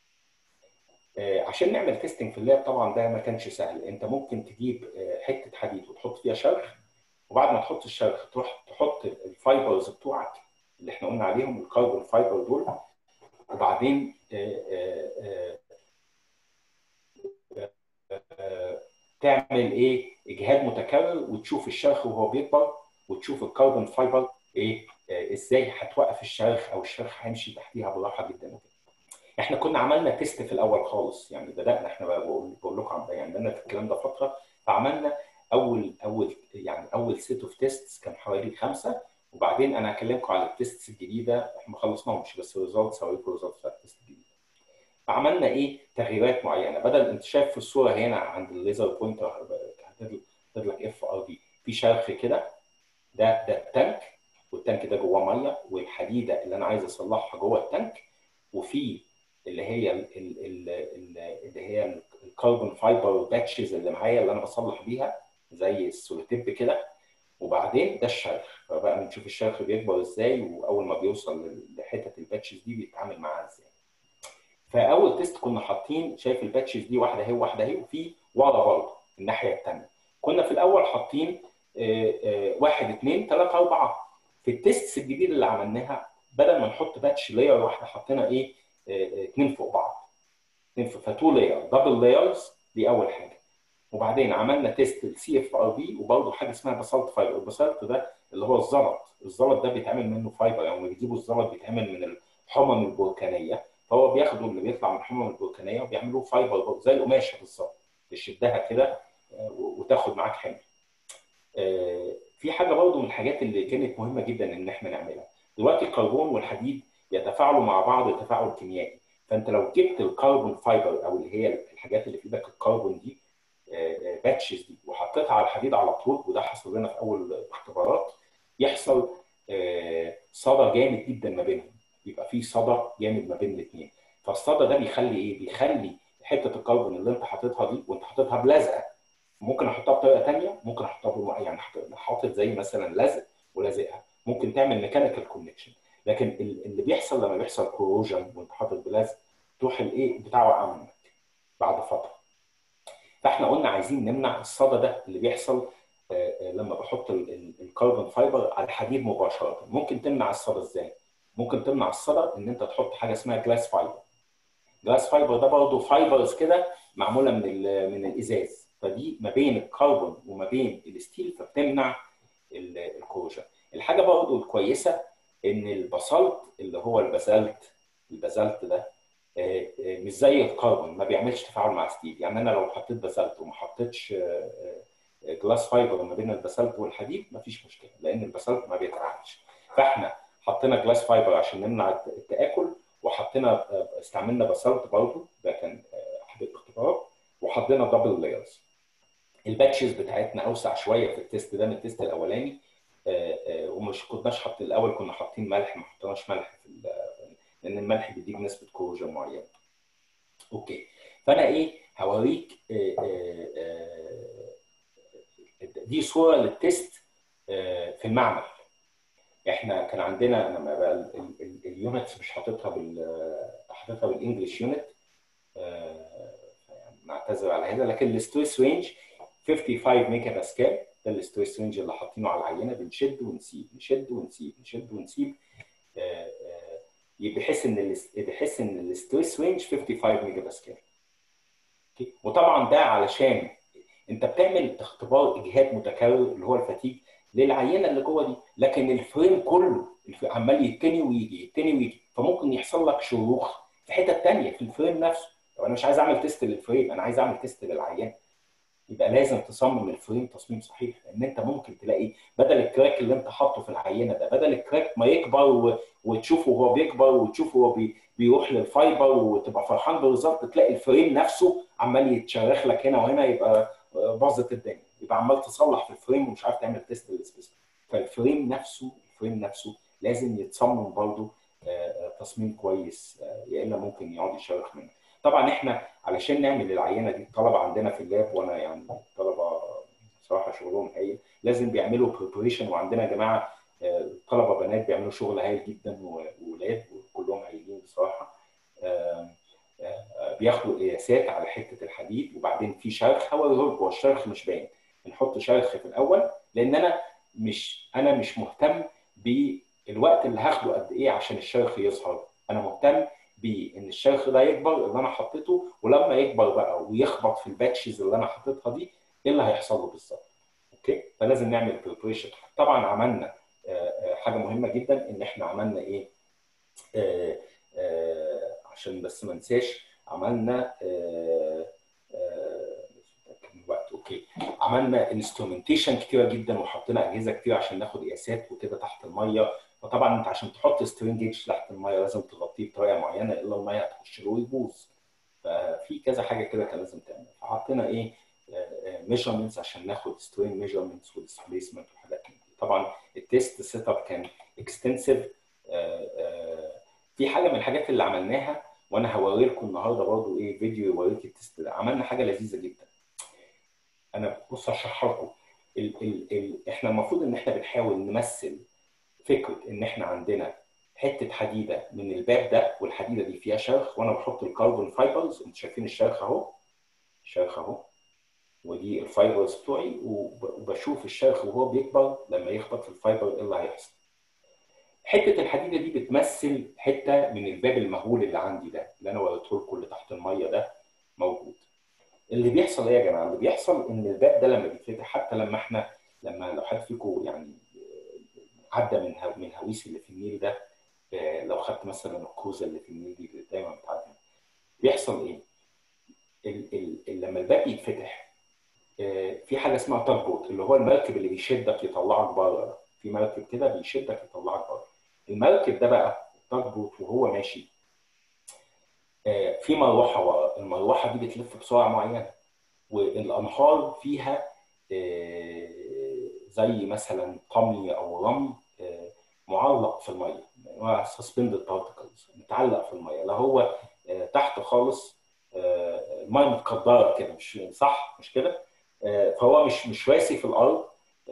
عشان نعمل تيستنج في اللاب طبعا ده ما كانش سهل انت ممكن تجيب حته حديد وتحط فيها شرخ وبعد ما تحط الشرخ تروح تحط الفايبرز بتوعك اللي احنا قلنا عليهم الكربون فايبر دول وبعدين تعمل ايه اجهاد متكرر وتشوف الشرخ وهو بيكبر وتشوف الكربون فايبر ايه ازاي هتوقف الشرخ او الشرخ هيمشي تحتيها براحه جدا احنا كنا عملنا تيست في الاول خالص يعني بدانا احنا بقول, بقول لكم عن يعني لنا الكلام ده فتره فعملنا اول اول يعني اول سيت اوف تيست كان حوالي خمسه وبعدين انا هكلمكم على التيست الجديده احنا ما خلصناهمش بس الريزلتس هوريكم الريزلتس بتاعت التيست الجديده فعملنا ايه تغييرات معينه بدل انت شايف في الصوره هنا عند الليزر بوينتر هتطلع لك اف ار دي في شرخ كده ده ده التانك والتانك ده جواه ميه والحديده اللي انا عايز اصلحها جوه التانك وفي اللي هي ال ال ال اللي هي الكربون فايبر باتشز اللي معايا اللي انا بصلح بيها زي السولوتيب كده وبعدين ده الشرخ فبقى بنشوف الشرخ بيكبر ازاي واول ما بيوصل لحته الباتشز دي بيتعامل معاها ازاي فاول تيست كنا حاطين شايف الباتشز دي واحده اهي وواحده اهي وفي ورا برضه الناحيه الثانيه كنا في الاول حاطين واحد اثنين ثلاثه اربعه في التيست الجديد اللي عملناها بدل ما نحط باتش لاير واحده حطينا ايه اثنين فوق بعض اثنين فتو لاير دبل لايرز دي اول حاجه وبعدين عملنا تيست السي اف ار بي وبرضه حاجه اسمها باسالت فايبر الباسالت ده اللي هو الزلط الزلط ده بيتعمل منه فايبر يعني بيجيبوا الزلط بيتعمل من الحمم البركانيه فهو بياخدوا اللي بيطلع من الحمم البركانيه وبيعملوه فايبر زي القماشه بالظبط تشدها كده وتاخد معاك حمل في حاجه برضه من الحاجات اللي كانت مهمه جدا ان احنا نعملها دلوقتي الكربون والحديد يتفاعلوا مع بعض تفاعل كيميائي فانت لو جبت الكربون فايبر او اللي هي الحاجات اللي في ايدك الكربون دي باتشز دي وحطيتها على الحديد على طول وده حصل لنا في اول الاختبارات يحصل صدى جامد جدا ما بينهم يبقى في صدى جامد ما بين الاثنين فالصدى ده بيخلي ايه؟ بيخلي حته الكربون اللي انت حاططها دي وانت حاططها بلزقه ممكن احطها بطريقه ثانيه ممكن احطها بم... يعني حاطط زي مثلا لزق ولازقها ممكن تعمل ميكانيكال كونكشن لكن اللي بيحصل لما بيحصل كوروجن وانت حاطط بلزق تروح الايه بتاعه وقع منك بعد فتره فاحنا قلنا عايزين نمنع الصدى ده اللي بيحصل لما بحط الكربون فايبر على الحديد مباشره ممكن تمنع الصدى ازاي ممكن تمنع الصدى ان انت تحط حاجه اسمها جلاس فايبر جلاس فايبر ده برضه فايبرز كده معموله من من الازاز فدي ما بين الكربون وما بين الستيل فبتمنع الكوروجن الحاجه برضه الكويسه ان الباسالت اللي هو البازالت البازالت ده مش زي الكربون ما بيعملش تفاعل مع ستيل يعني انا لو حطيت بازالت وما حطيتش جلاس فايبر ما بين الباسالت والحديد ما فيش مشكله لان الباسالت ما بيتفاعلش فاحنا حطينا جلاس فايبر عشان نمنع التاكل وحطينا استعملنا باسالت برضه ده كان احد الاختبارات وحطينا دبل لايرز الباتشز بتاعتنا اوسع شويه في التيست ده من التيست الاولاني ومش كناش حاطين الاول كنا حاطين ملح ما حطيناش ملح في لان الملح بيديك نسبه كوروجين معينه. اوكي فانا ايه هوريك دي صوره للتيست في المعمل احنا كان عندنا انا بقى اليونتس مش حاططها بال حاططها بالانجلش يونت نعتذر على هذا لكن الستريس رينج 55 ميجا باسكال ده الستريس رينج اللي حاطينه على العينه بنشد ونسيب نشد ونسيب نشد ونسيب بحيث ان بحيث ان الستريس رينج 55 ميجا باسكال وطبعا ده علشان انت بتعمل اختبار اجهاد متكرر اللي هو الفتيج للعينه اللي جوه دي لكن الفريم كله عمال يتني ويجي يتني ويجي فممكن يحصل لك شروخ في حته ثانيه في الفريم نفسه طب انا مش عايز اعمل تيست للفريم انا عايز اعمل تيست للعيان يبقى لازم تصمم الفريم تصميم صحيح لان انت ممكن تلاقي بدل الكراك اللي انت حاطه في العينه ده بدل الكراك ما يكبر و... وتشوفه وهو بيكبر وتشوفه وهو بي... بيروح للفايبر وتبقى فرحان بالريزلت تلاقي الفريم نفسه عمال يتشرخ لك هنا وهنا يبقى باظت الدنيا يبقى عمال تصلح في الفريم ومش عارف تعمل تيست للسبيس فالفريم نفسه الفريم نفسه لازم يتصمم برضه تصميم كويس يا الا ممكن يقعد يشرخ منه طبعا احنا علشان نعمل العينه دي الطلبه عندنا في اللاب وانا يعني الطلبه صراحه شغلهم هايل لازم بيعملوا بريبريشن وعندنا يا جماعه طلبه بنات بيعملوا شغل هايل جدا واولاد كلهم هايلين بصراحه بياخدوا قياسات على حته الحديد وبعدين في شرخ هو هو الشرخ مش باين بنحط شرخ في الاول لان انا مش انا مش مهتم بالوقت اللي هاخده قد ايه عشان الشرخ يظهر انا مهتم بان الشرخ ده يكبر اللي انا حطيته ولما يكبر بقى ويخبط في الباتشز اللي انا حطيتها دي ايه اللي هيحصل له بالظبط اوكي فلازم نعمل بريبريشن طبعا عملنا حاجه مهمه جدا ان احنا عملنا ايه آآ آآ عشان بس ما انساش عملنا الوقت اوكي عملنا انسترومنتيشن كتيره جدا وحطينا اجهزه كتير عشان ناخد قياسات وكده تحت الميه فطبعا انت عشان تحط سترينج جيج تحت الميه لازم تغطيه بطريقه معينه الا الميه هتخش له ويبوظ ففي كذا حاجه كده كان لازم تعمل فحطينا ايه ميجرمنتس عشان ناخد سترين ميجرمنتس وديسبيسمنت وحاجات كده طبعا التيست سيت اب كان اكستنسيف في حاجه من الحاجات اللي عملناها وانا هوري لكم النهارده برضه ايه فيديو يوريك التيست ده عملنا حاجه لذيذه جدا انا بص هشرحها لكم ال ال ال احنا المفروض ان احنا بنحاول نمثل فكره ان احنا عندنا حته حديده من الباب ده والحديده دي فيها شرخ وانا بحط الكربون فايبرز انتوا شايفين الشرخ اهو الشرخ اهو ودي الفايبرز بتوعي وبشوف الشرخ وهو بيكبر لما يخبط في الفايبر ايه اللي هيحصل حته الحديده دي بتمثل حته من الباب المهول اللي عندي ده اللي انا وريته لكم اللي تحت الميه ده موجود اللي بيحصل ايه يا جماعه اللي بيحصل ان الباب ده لما بيتفتح حتى لما احنا لما لو حد فيكم يعني عدى من من هويس اللي في النيل ده لو خدت مثلا الكوزه اللي في النيل دي اللي دايما بتعدي بيحصل ايه؟ ال ال لما الباب يتفتح في حاجه اسمها تاج بوت اللي هو المركب اللي بيشدك يطلعك بره في مركب كده بيشدك يطلعك بره المركب ده بقى التاج بوت وهو ماشي في مروحه ورا المروحه دي بتلف بسرعه معينه والانهار فيها زي مثلا طمي او رمل معلق في الميه سسبندد بارتكلز متعلق في الميه لا هو تحت خالص الميه متقدره كده مش صح مش كده فهو مش مش راسي في الارض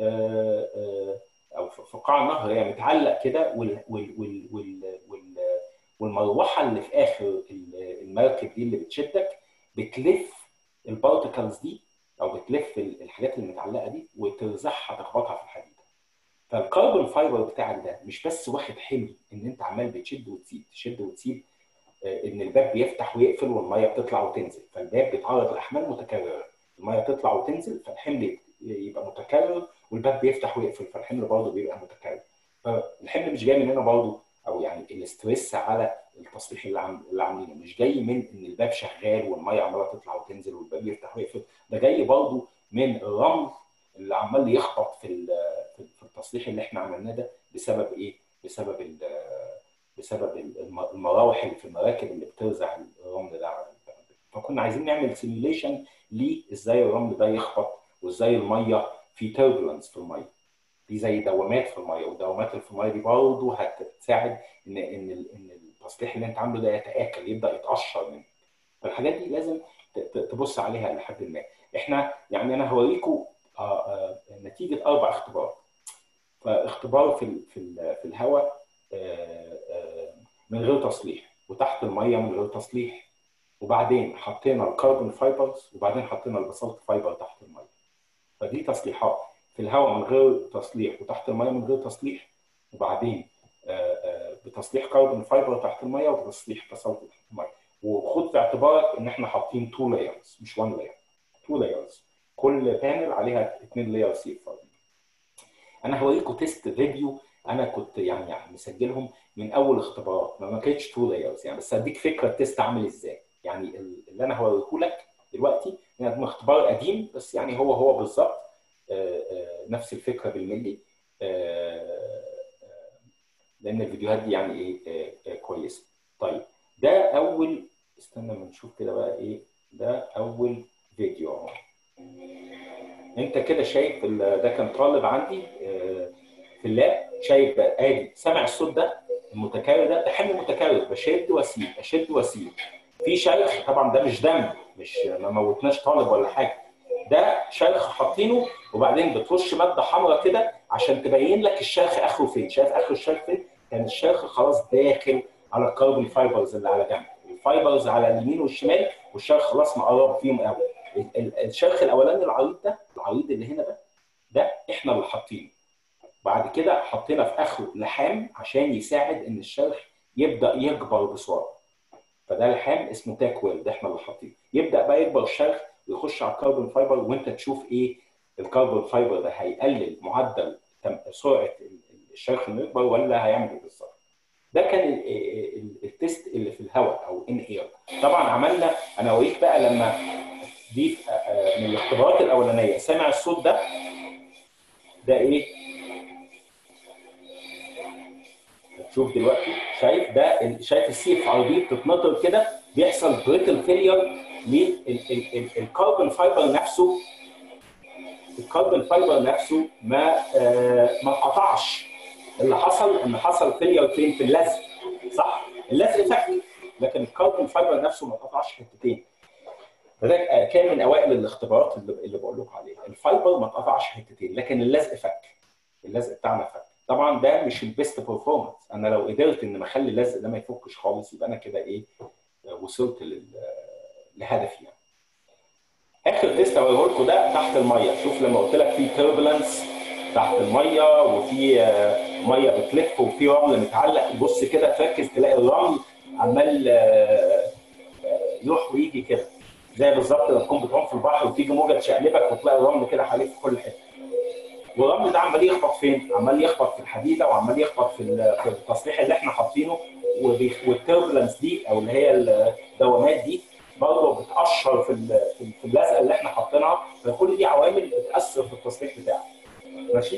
او في قاع النهر يعني متعلق كده وال وال وال وال والمروحه اللي في اخر المركب دي اللي بتشدك بتلف البارتكلز دي او بتلف الحاجات اللي متعلقه دي وترزعها تخبطها في الحديده فالكربون فايبر بتاعك ده مش بس واخد حمل ان انت عمال بتشد وتسيب تشد وتسيب ان الباب بيفتح ويقفل والميه بتطلع وتنزل فالباب بيتعرض لاحمال متكرره الميه تطلع وتنزل فالحمل يبقى متكرر والباب بيفتح ويقفل فالحمل برضه بيبقى متكرر فالحمل مش جاي من هنا برضه او يعني الاستريس على التصليح اللي عم اللي عاملينه مش جاي من ان الباب شغال والميه عماله تطلع وتنزل والباب يفتح ويقفل ده جاي برضه من الرمل اللي عمال يخبط في في التصليح اللي احنا عملناه ده بسبب ايه؟ بسبب ال بسبب المراوح اللي في المراكب اللي بترزع الرمل ده على فكنا عايزين نعمل سيميوليشن ليه ازاي الرمل ده يخبط وازاي الميه في تربلنس في الميه في زي دوامات في الميه والدوامات اللي في الميه دي برضه هتساعد ان ان ال- ان التصليح اللي انت عامله ده يتاكل يبدا يتقشر منك فالحاجات دي لازم ت- ت- تبص عليها لحد ما احنا يعني انا هوريكم آه، آه، نتيجه اربع اختبارات فاختبار في ال- في ال- في الهواء آه، آه، من غير تصليح وتحت الميه من غير تصليح وبعدين حطينا الكربون فايبرز وبعدين حطينا الباسلت فايبر تحت الميه فدي تصليحات في الهواء من غير تصليح وتحت الميه من غير تصليح وبعدين آه، آه، بتصليح كربون فايبر تحت الميه وبتصليح باسلت تحت الميه وخد في اعتبارك ان احنا حاطين تو لايرز مش وان لاير تو لايرز كل بانل عليها اثنين لاير سي اف انا هوريكم تيست فيديو انا كنت يعني, يعني مسجلهم من اول اختبارات ما ما كانتش تو لايرز يعني بس هديك فكره التيست عامل ازاي يعني ال- اللي انا هوريه لك دلوقتي يعني اختبار قديم بس يعني هو هو بالظبط آه، آه، نفس الفكره بالملي آه، آه، لان الفيديوهات دي يعني ايه آه، آه، كويسه طيب ده اول استنى ما نشوف كده بقى ايه ده اول فيديو اهو انت كده شايف ال- ده كان طالب عندي آه، في اللاب شايف بقى ادي سامع الصوت ده المتكرر ده ده حمل متكرر بشد واسيب اشد واسيب في شرخ طبعا ده مش دم مش ما موتناش طالب ولا حاجه ده شرخ حاطينه وبعدين بترش ماده حمراء كده عشان تبين لك الشرخ اخره فين شايف اخر الشرخ فين كان الشرخ خلاص داخل على الكربون فايبرز اللي على جنب الفايبرز على اليمين والشمال والشرخ خلاص مقرب فيهم قوي ال- ال- الشرخ الاولاني العريض ده العريض اللي هنا ده ده احنا اللي حاطينه بعد كده حطينا في اخره لحام عشان يساعد ان الشرخ يبدا يكبر بسرعه فده لحام اسمه تاك ويل ده احنا اللي حاطينه يبدا بقى يكبر الشرخ ويخش على الكربون فايبر وانت تشوف ايه الكربون فايبر ده هيقلل معدل تم- سرعه ال- الشرخ انه يكبر ولا هيعمل ايه بالظبط ده كان ال- ال- ال- التيست اللي في الهواء او ان اير طبعا عملنا انا اوريك بقى لما دي آه، آه، من الاختبارات الاولانيه سامع الصوت ده ده ايه شوف دلوقتي شايف ده ال- شايف السي اف ار بي بتتنطر كده بيحصل بريتل فيلير للكربون فايبر نفسه الكربون فايبر نفسه ما آه ما اتقطعش اللي حصل ان حصل فيلير فين في اللزق صح اللزق فك لكن الكربون فايبر نفسه ما اتقطعش حتتين فده آه، كان من اوائل الاختبارات اللي, اللي بقول لكم عليها الفايبر ما اتقطعش حتتين لكن اللزق فك اللزق بتاعنا فك طبعا ده مش البيست بيرفورمانس انا لو قدرت ان اخلي اللزق ده ما يفكش خالص يبقى انا كده ايه آه، وصلت لل- لهدفي يعني اخر تيست هوريه لكم ده تحت الميه شوف لما قلت لك في تربلنس تحت الميه وفي آه، ميه بتلف وفي رمل متعلق بص كده تركز تلاقي الرمل عمال آه، آه، يروح ويجي كده زي بالظبط لما تكون بتعوم في البحر وتيجي موجه تشقلبك وتلاقي الرمل كده حواليك في كل حته والرمل ده عمال يخبط فين؟ عمال يخبط في الحديده وعمال يخبط في ال- في التصليح اللي احنا حاطينه وبيخ- والتربلنس دي او اللي هي الدوامات دي برضه بتقشر في ال- في في اللزقه اللي احنا حاطينها فكل دي عوامل بتاثر في التصليح بتاعك ماشي؟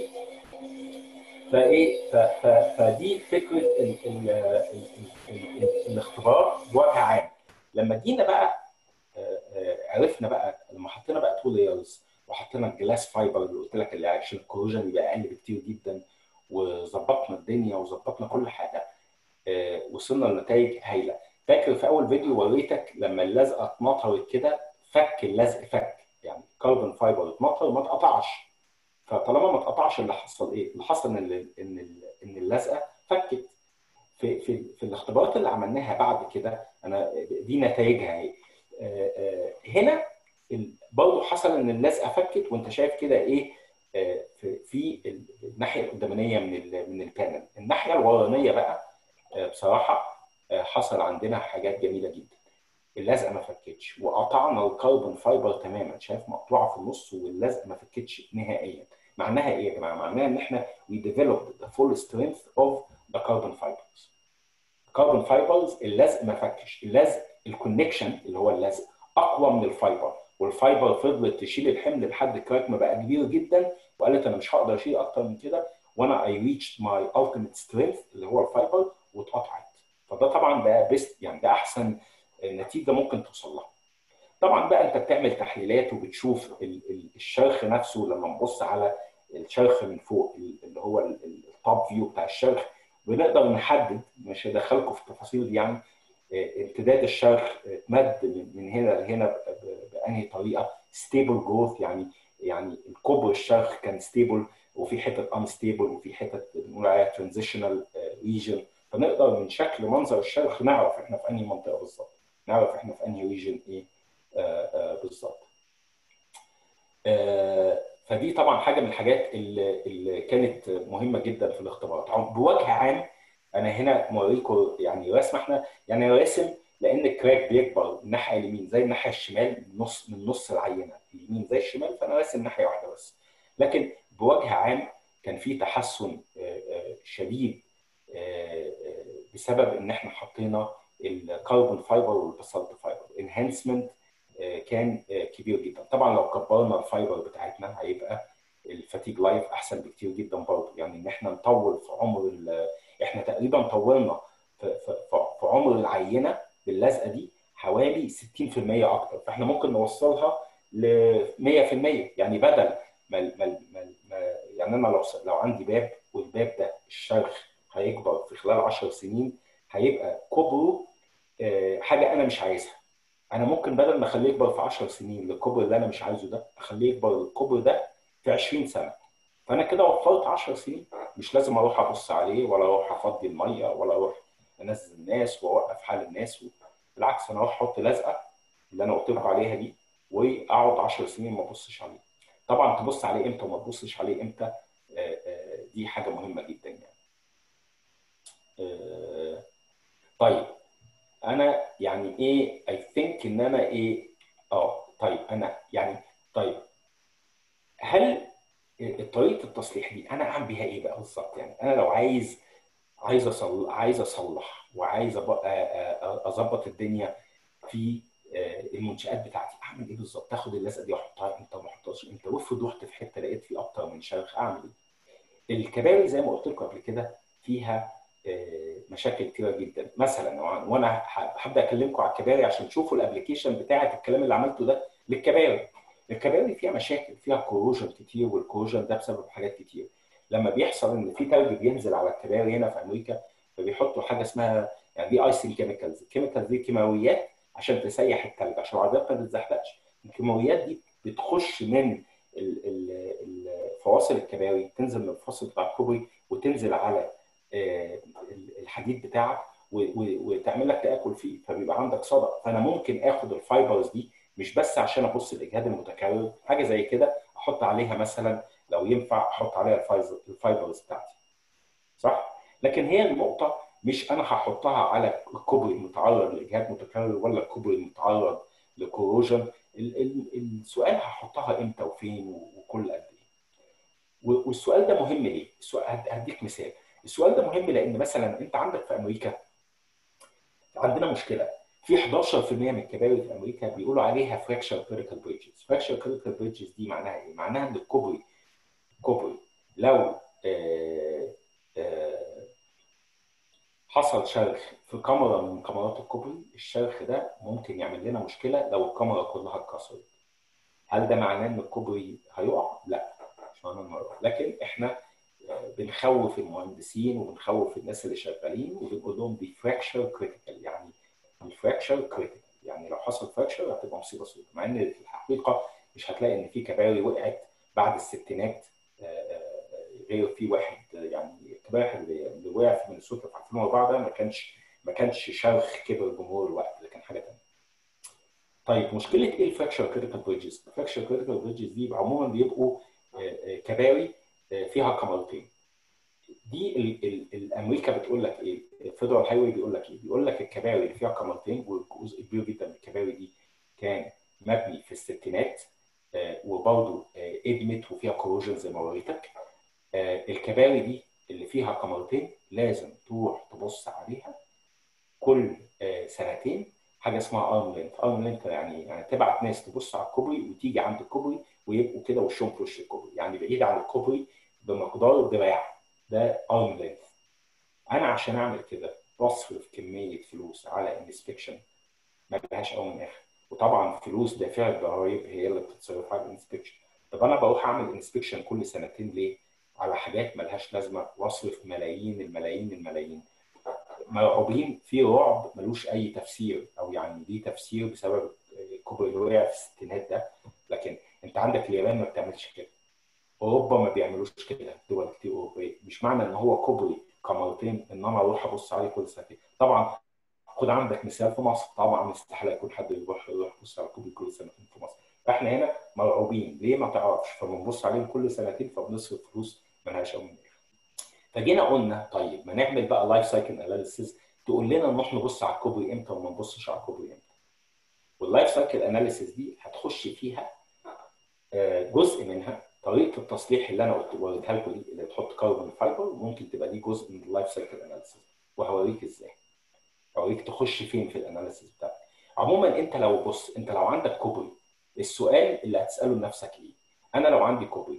فايه ف- ف- فدي فكره ال ال ال ال ال الاختبار بوجه عام لما جينا بقى آه، آه، عرفنا بقى لما حطينا بقى تو لايرز وحطينا الجلاس فايبر اللي قلت لك اللي عشان الكوروجن يبقى اقل بكتير جدا وظبطنا الدنيا وظبطنا كل حاجه آه، وصلنا لنتائج هايله فاكر في اول فيديو وريتك لما اللزقه اتنطرت كده فك اللزق فك يعني كربون فايبر اتنطر ما اتقطعش فطالما ما اتقطعش اللي حصل ايه؟ اللي حصل ان ال- ان ال- ان اللزقه فكت في في في الاختبارات اللي عملناها بعد كده انا دي نتائجها اهي آه، آه، هنا ال- برضه حصل ان اللزقه فكت وانت شايف كده ايه آه، في في ال- الناحيه القدامانيه من ال- من البانل الناحيه الورانيه بقى آه، بصراحه آه، حصل عندنا حاجات جميله جدا اللزقه ما فكتش وقطعنا الكربون فايبر تماما شايف مقطوعه في النص واللزقه ما فكتش نهائيا معناها ايه يا جماعه معناها ان احنا we developed the full strength of the carbon fibers كاربون فايبرز اللزق ما فكش اللزق الكونكشن اللي هو اللزق اقوى من الفايبر والفايبر فضلت تشيل الحمل لحد الكراك ما بقى كبير جدا وقالت انا مش هقدر اشيل اكتر من كده وانا اي ريتش ماي ultimate strength اللي هو الفايبر واتقطعت فده طبعا ده بيست يعني ده احسن نتيجه ممكن توصل لها طبعا بقى انت بتعمل تحليلات وبتشوف ال- ال- الشرخ نفسه لما نبص على الشرخ من فوق اللي هو التوب فيو بتاع الشرخ بنقدر نحدد مش هدخلكم في التفاصيل دي يعني آه، امتداد الشرخ آه، اتمد من من هنا لهنا ب- ب- بانهي طريقه ستيبل جروث يعني يعني الكبر الشرخ كان ستيبل وفي حتت انستيبل وفي حتت بنقول عليها ترانزيشنال ريجن فنقدر من شكل منظر الشرخ نعرف احنا في انهي منطقه بالظبط نعرف احنا في انهي ريجن ايه آه، آه، بالظبط آه، فدي طبعا حاجه من الحاجات اللي, اللي كانت مهمه جدا في الاختبارات عم- بوجه عام انا هنا موريكم يعني رسمه احنا يعني راسم لان الكراك بيكبر من الناحيه اليمين زي الناحيه الشمال من نص من نص العينه اليمين زي الشمال فانا راسم ناحيه واحده بس لكن بوجه عام كان في تحسن آه، آه، شديد آه، آه، بسبب ان احنا حطينا الكربون فايبر والباسالت فايبر انهانسمنت كان آه، كبير جدا طبعا لو كبرنا الفايبر بتاعتنا هيبقى الفاتيج لايف احسن بكتير جدا برضه يعني ان احنا نطول في عمر ال- احنا تقريبا طولنا في, في, في في عمر العينه باللزقه دي حوالي 60% اكتر فاحنا ممكن نوصلها ل 100% يعني بدل ما ما ما ما يعني انا لو لو عندي باب والباب ده الشرخ هيكبر في خلال 10 سنين هيبقى كبره آه، حاجه انا مش عايزها انا ممكن بدل ما اخليه يكبر في 10 سنين للكبر اللي انا مش عايزه ده اخليه يكبر للكبر ده في 20 سنه فانا كده وفرت 10 سنين مش لازم اروح ابص عليه ولا اروح افضي الميه ولا اروح انزل الناس واوقف حال الناس بالعكس انا اروح احط لزقه اللي انا قلت لكم عليها دي واقعد 10 سنين ما ابصش عليه طبعا تبص عليه امتى وما تبصش عليه امتى آه، آه، دي حاجه مهمه جدا يعني آه، طيب انا يعني ايه اي ثينك ان انا ايه اه طيب انا يعني طيب هل طريقه التصليح دي انا اعمل بيها ايه بقى بالظبط يعني انا لو عايز عايز اصلح عايز اصلح وعايز أبقى- آه، آه، اظبط الدنيا في آه، المنشات بتاعتي اعمل ايه بالظبط تاخد اللزقه دي واحطها امتى وما احطهاش امتى وافرض رحت في حته لقيت في اكتر من شرخ اعمل ايه الكباري زي ما قلت لكم قبل كده فيها آه، مشاكل كتيره جدا مثلا وانا ه- هبدا اكلمكم على الكباري عشان تشوفوا الابلكيشن بتاعه الكلام اللي عملته ده للكباري الكباري فيها مشاكل فيها كوروجن كتير والكوروجن ده بسبب حاجات كتير لما بيحصل ان في تلج بينزل على الكباري هنا في امريكا فبيحطوا حاجه اسمها يعني دي ايسنج كيميكالز الكيميكالز دي كيماويات عشان تسيح التلج عشان العربيات ما تتزحلقش الكيماويات دي بتخش من ال- ال- ال- فواصل الكباري تنزل من الفاصل بتاع الكوبري وتنزل على آه، الحديد بتاعك و- و- وتعمل لك تاكل فيه فبيبقى عندك صدى فانا ممكن اخد الفايبرز دي مش بس عشان ابص الاجهاد المتكرر حاجه زي كده احط عليها مثلا لو ينفع احط عليها الفايز- الفايبرز بتاعتي صح لكن هي النقطه مش انا هحطها على الكوبري المتعرض لاجهاد متكرر ولا الكوبري المتعرض لكوروجن ال- ال- السؤال هحطها امتى وفين وكل قد ايه و- والسؤال ده مهم ليه؟ السؤال هد- هديك مثال السؤال ده مهم لان مثلا انت عندك في امريكا عندنا مشكله في 11% من الكباري في امريكا بيقولوا عليها فراكشر كريتيكال بريدجز فراكشر كريتيكال بريدجز دي معناها ايه معناها ان الكوبري كوبري لو آه، آه، حصل شرخ في كاميرا من كاميرات الكوبري الشرخ ده ممكن يعمل لنا مشكله لو الكاميرا كلها اتكسرت هل ده معناه ان الكوبري هيقع؟ لا مش معناه انه هيقع لكن احنا بنخوف المهندسين وبنخوف الناس اللي شغالين وبنقول لهم دي فراكشر كريتيكال يعني الفراكشر كريتيكال يعني لو حصل فراكشر هتبقى مصيبه سوداء مع ان في الحقيقه مش هتلاقي ان في كباري وقعت بعد الستينات آه، آه، غير في واحد آه، يعني الكباري اللي اللي وقع في مينيسوتا في 2004 ده ما كانش ما كانش شرخ كبر جمهور الوقت ده كان حاجه ثانيه طيب مشكله ايه الفراكشر كريتيكال بريدجز؟ الفراكشر كريتيكال بريدجز دي عموما بيبقوا آه، آه، كباري آه، فيها كاميرتين دي ال ال الامريكا بتقول لك ايه؟ الفيدرال هايوي بيقول لك ايه؟ بيقول لك الكباري اللي فيها كاميرتين وجزء كبير جدا من الكباري دي كان مبني في الستينات آه، وبرضه آه، ادمت وفيها كوروجن زي ما وريتك آه، الكباري دي اللي فيها كاميرتين لازم تروح تبص عليها كل آه، سنتين حاجه اسمها ارم لينث ارم لينث يعني يعني تبعت ناس تبص على الكوبري وتيجي عند الكوبري ويبقوا كده وشهم في وش الكوبري يعني بعيد عن الكوبري بمقدار دراع ده ارم لينث انا عشان اعمل كده بصرف كميه فلوس على انسبكشن ما لهاش اول من اخر وطبعا فلوس دافع الضرايب هي اللي بتتصرف على الانسبكشن طب انا بروح اعمل انسبكشن كل سنتين ليه؟ على حاجات ملهاش لازمه واصرف ملايين الملايين الملايين مرعوبين في رعب ملوش اي تفسير او يعني ليه تفسير بسبب الكوبري اللي وقع في الستينات ده لكن انت عندك اليابان ما بتعملش كده اوروبا ما بيعملوش كده دول كتير اوروبيه مش معنى ان هو كوبري كمرتين ان انا اروح ابص عليه كل سنتين طبعا خد عندك مثال في مصر طبعا استحاله يكون حد يروح يروح يبص على كوبري كل سنتين في مصر فاحنا هنا مرعوبين ليه ما تعرفش فبنبص عليهم كل سنتين فبنصرف فلوس ملهاش اول فجينا قلنا طيب ما نعمل بقى لايف سايكل اناليسيز تقول لنا نروح نبص على الكوبري امتى وما نبصش على الكوبري امتى واللايف سايكل اناليسيز دي هتخش فيها جزء منها طريقه التصليح اللي انا قلت وريتها لكم دي اللي بتحط كاربون فايبر ممكن تبقى دي جزء من اللايف سايكل اناليسيز وهوريك ازاي هوريك تخش فين في الاناليسيز بتاعك عموما انت لو بص انت لو عندك كوبري السؤال اللي هتساله لنفسك ايه انا لو عندي كوبري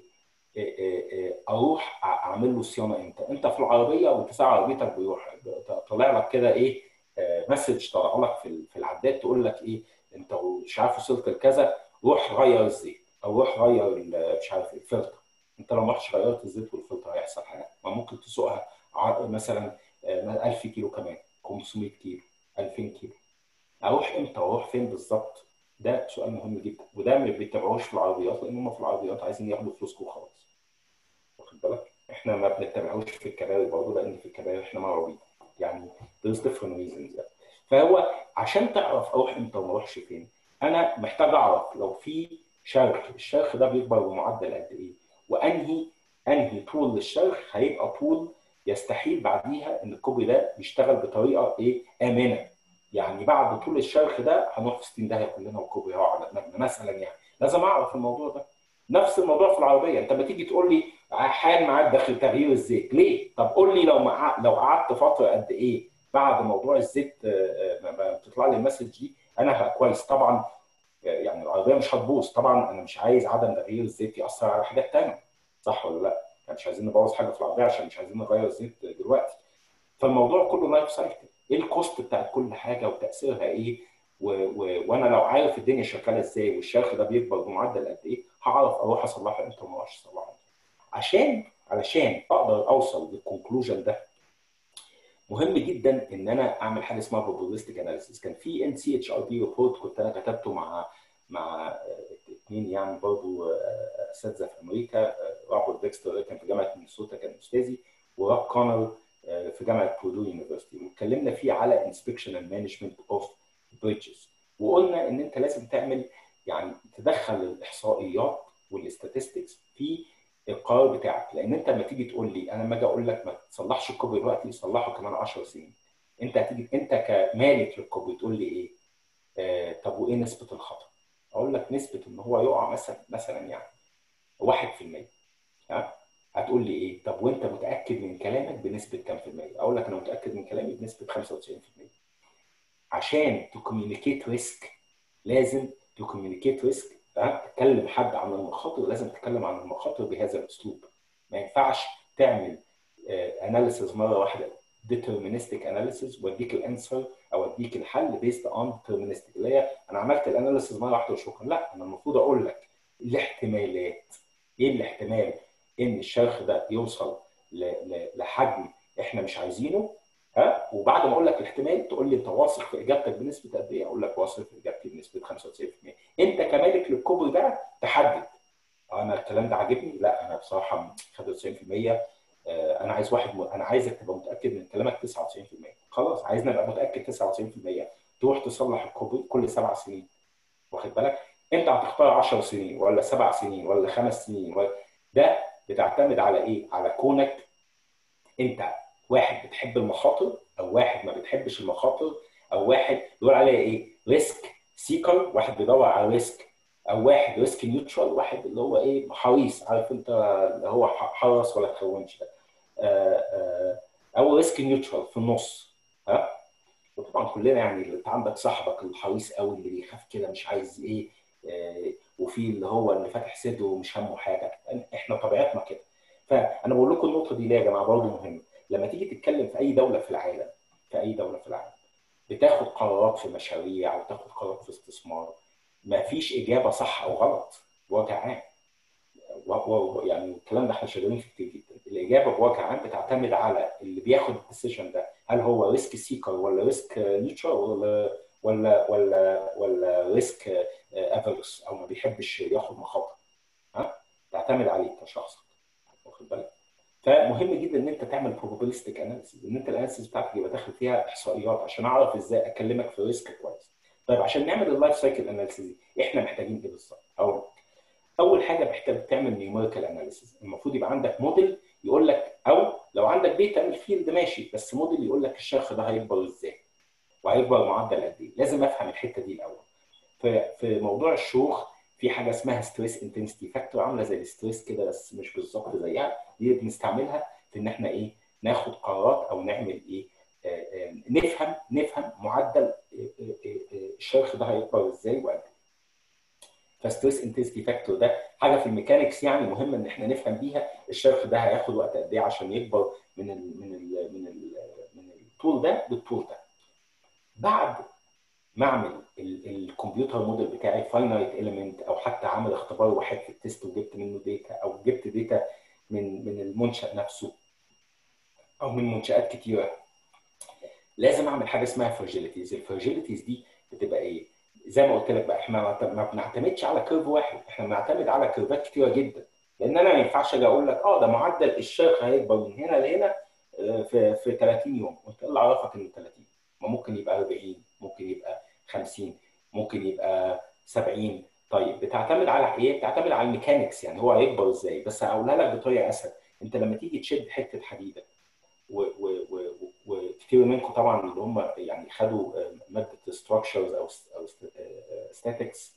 اروح اعمل له صيانه امتى انت في العربيه وانت ساعه عربيتك بيروح طالع لك كده ايه مسج طالع لك في في العداد تقول لك ايه انت مش عارف وصلت لكذا روح غير الزيت او روح غير مش عارف الفلتر انت لو ما رحتش غيرت الزيت والفلتر هيحصل حاجه ما ممكن تسوقها مثلا 1000 كيلو كمان 500 كيلو 2000 كيلو اروح امتى واروح فين بالظبط ده سؤال مهم جدا وده ما بيتبعوش في العربيات لان هم في العربيات عايزين ياخدوا فلوسكم وخلاص واخد بالك احنا ما بنتبعوش في الكباري برضه لان في الكباري احنا مرعوبين يعني there's different reasons يعني. فهو عشان تعرف اروح امتى وما اروحش فين انا محتاج اعرف لو في شرخ الشرخ ده بيكبر بمعدل قد ايه وانهي انهي طول للشرخ هيبقى طول يستحيل بعديها ان الكوبري ده يشتغل بطريقه ايه امنه يعني بعد طول الشرخ ده هنروح في 60 داهيه كلنا والكوبري هيقع على دماغنا مثلا يعني لازم اعرف الموضوع ده نفس الموضوع في العربيه انت لما تيجي تقول لي حال معاك داخل تغيير الزيت ليه؟ طب قول لي لو مع... لو قعدت فتره قد ايه بعد موضوع الزيت ما بتطلع لي المسج دي انا هبقى كويس طبعا يعني العربيه مش هتبوظ طبعا انا مش عايز عدم تغيير الزيت ياثر على حاجات ثانيه صح ولا لا؟ يعني مش عايزين نبوظ حاجه في العربيه عشان مش عايزين نغير الزيت دلوقتي فالموضوع كله لايف سايكل ايه الكوست بتاعت كل حاجه وتاثيرها ايه و... و... وانا لو عارف الدنيا شغاله ازاي والشرخ ده بيكبر بمعدل قد ايه هعرف اروح اصلحه امتى وما اروحش اصلحه عشان علشان اقدر اوصل للكونكلوجن ده مهم جدا ان انا اعمل حاجه اسمها probabilistic اناليسيس كان في ان سي اتش ار بي ريبورت كنت انا كتبته مع مع اثنين يعني برضه اساتذه في امريكا روبرت ديكستر كان في جامعه مينيسوتا كان استاذي وراب كونر في جامعه بردو يونيفرستي واتكلمنا فيه على انسبكشن اند مانجمنت اوف بريدجز وقلنا ان انت لازم تعمل يعني تدخل الاحصائيات والاستاتستكس في القرار بتاعك لان انت لما تيجي تقول لي انا لما اجي اقول لك ما تصلحش الكوبري دلوقتي صلحه كمان 10 سنين انت هتيجي انت كمالك للكوبري تقول لي ايه؟ آه طب وايه نسبه الخطا؟ اقول لك نسبه ان هو يقع مثلا مثلا يعني 1% ها هتقول لي ايه؟ طب وانت متاكد من كلامك بنسبه كام في المية؟ اقول لك انا متاكد من كلامي بنسبه 95% عشان تكوميونيكيت ريسك لازم تكوميونيكيت ريسك تكلم حد عن المخاطر لازم تتكلم عن المخاطر بهذا الاسلوب ما ينفعش تعمل اناليسيز مره واحده deterministic analysis واديك الانسر او اديك الحل based on deterministic اللي هي انا عملت الاناليسيز مره واحده وشكرا لا انا المفروض اقول لك الاحتمالات ايه الاحتمال ان الشرخ ده يوصل لحجم احنا مش عايزينه ها وبعد ما اقول لك الاحتمال تقول لي انت واثق في اجابتك بنسبه قد ايه؟ اقول لك واثق في اجابتي بنسبه 95% انت كمالك للكوبري ده تحدد انا الكلام ده عاجبني لا انا بصراحه 95% انا عايز واحد م... انا عايزك تبقى متاكد من كلامك 99% خلاص عايزني ابقى متاكد 99% تروح تصلح الكوبري كل سبع سنين واخد بالك انت هتختار 10 سنين ولا سبع سنين ولا خمس سنين ولا ده بتعتمد على ايه؟ على كونك انت واحد بتحب المخاطر او واحد ما بتحبش المخاطر او واحد بيقول عليها ايه؟ ريسك سيكر واحد بيدور على ريسك او واحد ريسك نيوترال واحد اللي هو ايه حريص عارف انت اللي هو حرص ولا تخونش ده او ريسك نيوترال في النص ها وطبعا كلنا يعني انت عندك صاحبك الحريص قوي اللي بيخاف كده مش عايز ايه آه وفي اللي هو اللي فاتح صدره ومش همه حاجه احنا طبيعتنا كده فانا بقول لكم النقطه دي ليه يا جماعه برضه مهمه لما تيجي تتكلم في اي دوله في العالم في اي دوله في العالم بتاخد قرارات في مشاريع وتاخد قرارات في استثمار ما فيش اجابه صح او غلط بوجه عام و- و- يعني الكلام ده احنا شغالين فيه كتير جدا الاجابه بوجه عام بتعتمد على اللي بياخد الديسيشن ده هل هو ريسك سيكر ولا ريسك نيتشر ولا ولا ولا ولا ريسك افرس او ما بيحبش ياخد مخاطر ها تعتمد عليك كشخص واخد بالك فمهم جدا ان انت تعمل probabilistic analysis ان انت الاناليسيس بتاعتك يبقى داخل فيها احصائيات عشان اعرف ازاي اكلمك في ريسك كويس طيب عشان نعمل اللايف سايكل اناليسيس دي احنا محتاجين ايه بالظبط؟ اقول لك. اول حاجه محتاج تعمل نيوميريكال اناليسيس المفروض يبقى عندك موديل يقول لك او لو عندك داتا من الفيلد ماشي بس موديل يقول لك الشخص ده هيكبر ازاي وهيكبر معدل قد ايه لازم افهم الحته دي الاول في في موضوع الشيوخ في حاجه اسمها ستريس انتنسيتي فاكتور عامله زي الستريس كده بس مش بالظبط زيها دي بنستعملها في ان احنا ايه ناخد قرارات او نعمل ايه آه، آه، نفهم نفهم معدل آه، آه، آه، الشرخ ده هيكبر ازاي وقد ايه فستريس انتنسيتي فاكتور ده حاجه في الميكانكس يعني مهم ان احنا نفهم بيها الشرخ ده هياخد وقت قد ايه عشان يكبر من ال من ال من ال من الطول ده للطول ده بعد ما اعمل ال- الكمبيوتر موديل بتاعي فاينايت اليمنت او حتى عامل اختبار واحد في التيست وجبت منه داتا او جبت داتا من من المنشا نفسه او من منشات كتيره لازم اعمل حاجه اسمها فرجيليتيز الفرجيليتيز دي بتبقى ايه زي ما قلت لك بقى احنا ما ما بنعتمدش على كيرف واحد احنا بنعتمد على كيرفات كتيره جدا لان انا ما ينفعش اجي اقول لك اه ده معدل الشرخ هيكبر من هنا لهنا آه، في في 30 يوم وانت إيه اللي عرفك انه 30 ما ممكن يبقى 40 ممكن يبقى 50 ممكن يبقى 70 طيب بتعتمد على ايه؟ بتعتمد على الميكانكس يعني هو هيكبر ازاي بس هقولها لك بطريقه اسهل انت لما تيجي تشد حته حديده و- و- و- و- وكتير منكم طبعا اللي هم يعني خدوا آه، ماده ستراكشرز او او ستاتكس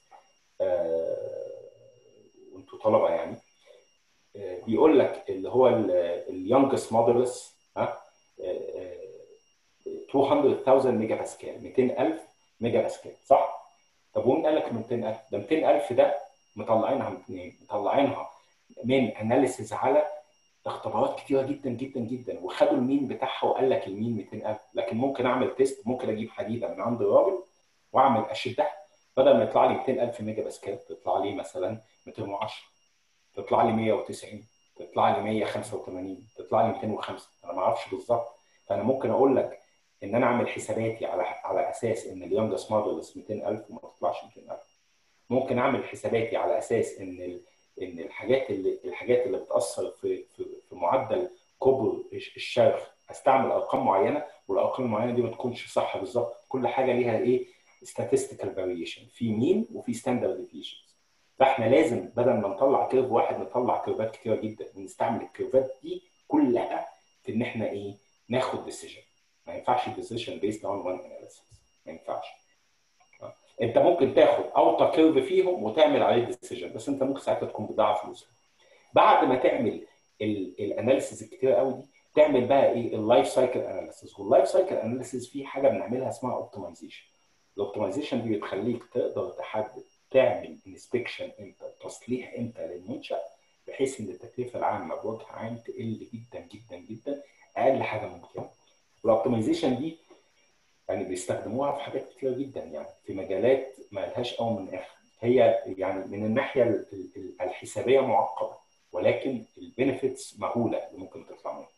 وانتوا طلبه يعني آه، بيقول لك اللي هو اليونجست مودولس ها آه، آه، 200,000 ميجا باسكال 200,000 ميجا باسكال صح؟ طب ومين قال لك من 200,000 ده 200,000 ده مطلعينها من منين؟ مطلعينها من اناليسيز على اختبارات كتيره جدا جدا جدا وخدوا المين بتاعها وقال لك المين 200000 لكن ممكن اعمل تيست ممكن اجيب حديده من عند الراجل واعمل اشدها بدل ما يطلع لي 200000 ميجا باسكال تطلع لي مثلا 210 تطلع لي 190 تطلع لي 185 تطلع لي 205 انا ما اعرفش بالظبط فانا ممكن اقول لك ان انا اعمل حساباتي على على اساس ان اليونجست مودلز 200000 وما تطلعش 200000 ممكن اعمل حساباتي على اساس ان ال... ان الحاجات اللي الحاجات اللي بتاثر في في, في معدل كبر الشرخ استعمل ارقام معينه والارقام المعينه دي ما تكونش صح بالظبط كل حاجه ليها ايه statistical variation في مين وفي standard deviations فاحنا لازم بدل ما نطلع كيرف واحد نطلع كيرفات كتيره جدا ونستعمل الكيرفات دي كلها في ان احنا ايه ناخد ديسيجن ما ينفعش ديسيجن بيست اون وان اناليسيس ما ينفعش انت ممكن تاخد اوطى كيرف فيهم وتعمل عليه ديسيجن بس انت ممكن ساعتها تكون بتضيع فلوسك بعد ما تعمل الاناليسيز الكتيره قوي دي تعمل بقى ايه اللايف سايكل اناليسيز واللايف سايكل اناليسيز في حاجه بنعملها اسمها اوبتمايزيشن الاوبتمايزيشن دي بتخليك تقدر تحدد تعمل انسبكشن امتى تصليح امتى للمنشا بحيث ان التكلفه العامه بوجه عام تقل جدا جدا جدا اقل حاجه ممكنه والاوبتمايزيشن دي يعني بيستخدموها في حاجات كتيره جدا يعني في مجالات ما لهاش اول من اخر هي يعني من الناحيه الحسابيه معقده ولكن البينفيتس مهوله اللي ممكن تطلع منها.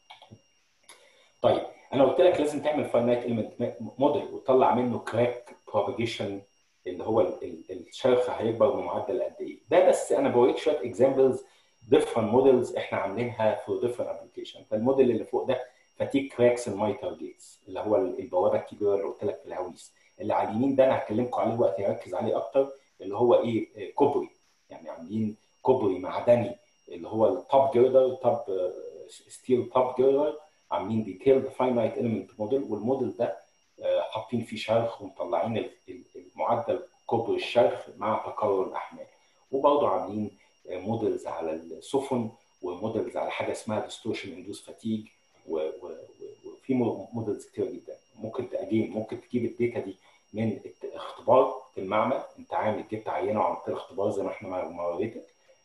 طيب انا قلت لك لازم تعمل فاينايت ايلمنت موديل وتطلع منه كراك بروباجيشن اللي هو الشرخ هيكبر بمعدل قد ايه ده بس انا بوريك شويه اكزامبلز ديفرنت موديلز احنا عاملينها فور ديفرنت ابلكيشن فالموديل اللي فوق ده فاتيك كراكس المايتر جيتس اللي هو البوابه الكبيره اللي قلت لك في الهويس اللي على اليمين ده انا هكلمكم عليه وقت يركز عليه اكتر اللي هو ايه كوبري يعني عاملين كوبري معدني اللي هو التوب جيردر توب ستيل توب جيردر عاملين ديتيلد فاينايت اليمنت موديل والموديل ده حاطين فيه شرخ ومطلعين المعدل كبر الشرخ مع تكرر الاحمال وبرضه عاملين موديلز على السفن وموديلز على حاجه اسمها ديستورشن اندوس فاتيج وفي موديلز كتير جدا ممكن تأجين ممكن تجيب الداتا دي من اختبار في المعمل انت عامل جبت عينه وعملت لها اختبار زي ما احنا ما وريتك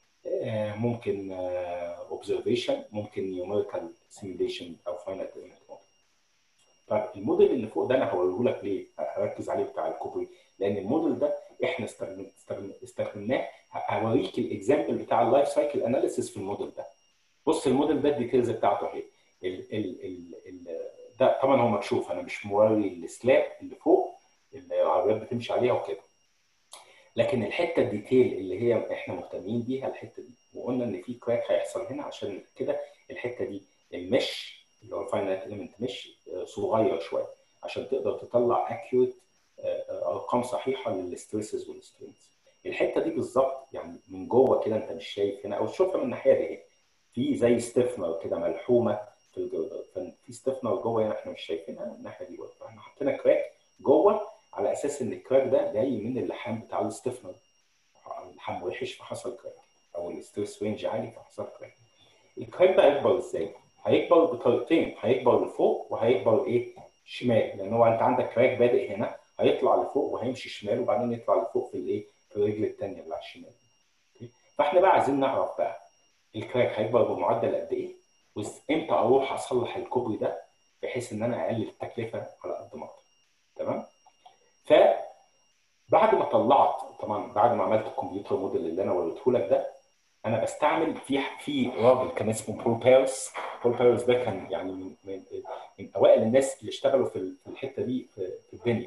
ممكن اوبزرفيشن ممكن نيوميريكال سيميليشن او فاينل ايلمنت موديل طيب الموديل اللي فوق ده انا هوريه لك ليه؟ هركز عليه بتاع الكوبري لان الموديل ده احنا استخدم- استخدم- استخدمناه ه- هوريك الاكزامبل بتاع اللايف سايكل اناليسيس في الموديل ده بص الموديل ده الديتيلز بتاعته اهي ال ال ال ال ده طبعا هو مكشوف انا مش موري السلاب اللي فوق اللي العربيات بتمشي عليها وكده لكن الحته الديتيل اللي هي احنا مهتمين بيها الحته دي وقلنا ان في كراك هيحصل هنا عشان كده الحته دي المش اللي هو الفاينل اليمنت مش آه، صغير شويه عشان تقدر تطلع اكيوريت ارقام صحيحه للستريسز والسترينز الحته دي بالظبط يعني من جوه كده انت مش شايف هنا او تشوفها من الناحيه دي اهي في زي ستيفنر كده ملحومه في الجردل ففي ستيفنر جوه هنا احنا مش شايفينها من الناحيه دي برضه فاحنا حطينا كراك جوه على اساس ان الكراك ده جاي من اللحام بتاع الستيفنر اللحام وحش فحصل كراك او الستريس رينج عالي فحصل كراك الكراك ده هيكبر ازاي؟ هيكبر بطريقتين هيكبر لفوق وهيكبر ايه؟ شمال لان هو انت عندك كراك بادئ هنا هيطلع لفوق وهيمشي شمال وبعدين يطلع لفوق في الايه؟ في الرجل الثانيه اللي على الشمال. أوكي؟ فاحنا بقى عايزين نعرف بقى الكراك هيكبر بمعدل قد ايه؟ وامتى اروح اصلح الكوبري ده بحيث ان انا اقلل التكلفه على قد ما اقدر. تمام؟ ف بعد ما طلعت طبعا بعد ما عملت الكمبيوتر موديل اللي انا وريته لك ده انا بستعمل في في راجل كان اسمه بول بيرس بول بيرس ده كان يعني من, من, من اوائل الناس اللي اشتغلوا في في الحته دي في, في الدنيا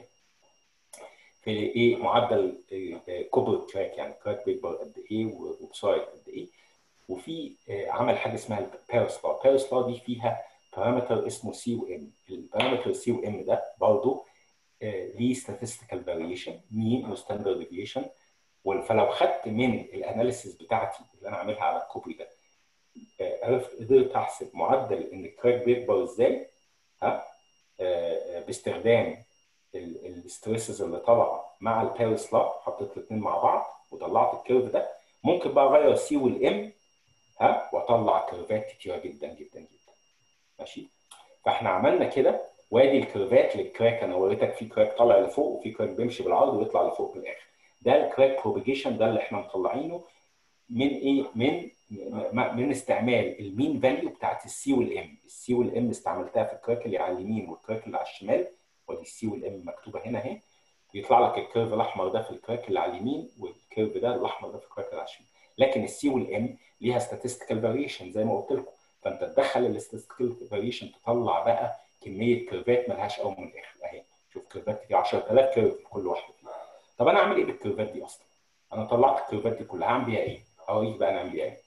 في ايه معدل كبر الكراك يعني الكراك بيكبر قد ايه وبسرعه قد ايه وفي آه، عمل حاجه اسمها البيرس لا البيرس لا دي فيها بارامتر اسمه سي و ام البارامتر سي و ام ده برضه آه، ليه statistical variation mean وستاندرد ديفيشن فلو خدت من الاناليسيس بتاعتي اللي انا عاملها على الكوبري ده آه، عرفت قدرت احسب معدل ان الكراك بيكبر ازاي ها آه، آه، باستخدام الستريسز اللي طالعه مع الباريس لا حطيت الاثنين مع بعض وطلعت الكيرف ده ممكن بقى اغير السي والام ها واطلع كيرفات كتيره جدا جدا جدا ماشي فاحنا عملنا كده وادي الكيرفات للكراك انا وريتك في كراك طالع لفوق وفي كراك بيمشي بالعرض ويطلع لفوق في الاخر ده الكراك بروبيجيشن ده اللي احنا مطلعينه من ايه من من استعمال المين فاليو بتاعت السي والام السي والام استعملتها في الكراك اللي على اليمين والكراك اللي على الشمال ودي السي والام مكتوبه هنا اهي بيطلع لك الكيرف الاحمر ده في الكراك اللي على اليمين والكيرف ده الاحمر ده في الكراك اللي على الشمال لكن السي والام ليها statistical variation زي ما قلت لكم فانت تدخل الستاتستيكال فاريشن تطلع بقى كميه كيرفات ملهاش اول من الاخر اهي شوف كيرفات كتير 10000 كيرف في كل واحده فيهم طب انا اعمل ايه بالكيرفات دي اصلا؟ انا طلعت الكيرفات دي كلها هعمل بيها ايه؟ اوريك بقى نعمل بيها ايه؟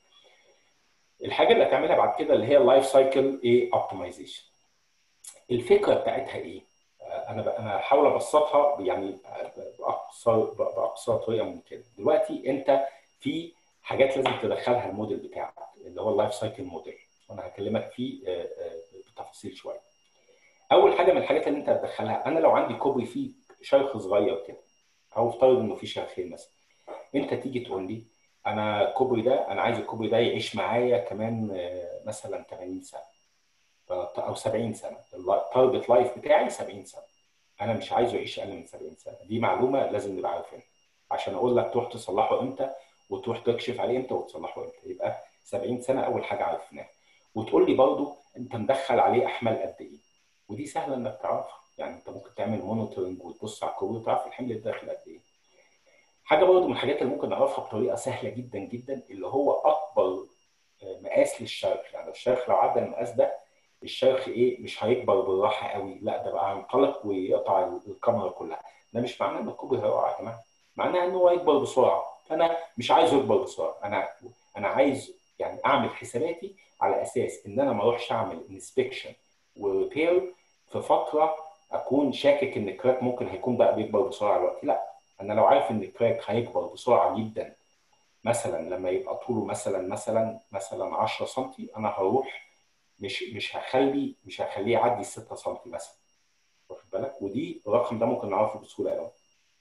الحاجه اللي هتعملها بعد كده اللي هي اللايف سايكل ايه اوبتمايزيشن الفكره بتاعتها ايه؟ انا انا هحاول ابسطها يعني باقصى باقصى طريقه ممكنه دلوقتي انت في حاجات لازم تدخلها الموديل بتاعك اللي هو اللايف سايكل موديل وانا هكلمك فيه بتفاصيل شويه اول حاجه من الحاجات اللي انت هتدخلها انا لو عندي كوبري فيه شرخ صغير كده او افترض انه في شرخين مثلا انت تيجي تقول لي انا الكوبري ده انا عايز الكوبري ده يعيش معايا كمان مثلا 80 سنه او 70 سنه التارجت لايف بتاعي 70 سنه انا مش عايزه يعيش اقل من 70 سنه دي معلومه لازم نبقى عارفينها عشان اقول لك تروح تصلحه امتى وتروح تكشف عليه امتى وتصلحه امتى يبقى 70 سنه اول حاجه عرفناها وتقول لي برضو انت مدخل عليه احمال قد ايه ودي سهله انك تعرفها يعني انت ممكن تعمل مونيتورنج وتبص على الكوبري وتعرف الحمل الداخلي قد ايه حاجه برضو من الحاجات اللي ممكن نعرفها بطريقه سهله جدا جدا اللي هو اكبر مقاس للشرخ يعني الشرخ لو عدى المقاس ده الشرخ ايه مش هيكبر بالراحه قوي لا ده بقى هينطلق ويقطع الكاميرا كلها ده مش معناه ان الكوبري هيقع يا جماعه معناه ان هو يكبر بسرعه فانا مش عايزه يكبر بسرعه انا انا عايز يعني اعمل حساباتي على اساس ان انا ما اروحش اعمل انسبكشن وريبير في فتره اكون شاكك ان الكراك ممكن هيكون بقى بيكبر بسرعه دلوقتي لا انا لو عارف ان الكراك هيكبر بسرعه جدا مثلا لما يبقى طوله مثلا مثلا مثلا 10 سم انا هروح مش مش هخلي مش هخليه يعدي 6 سم مثلا واخد بالك ودي الرقم ده ممكن نعرفه بسهوله قوي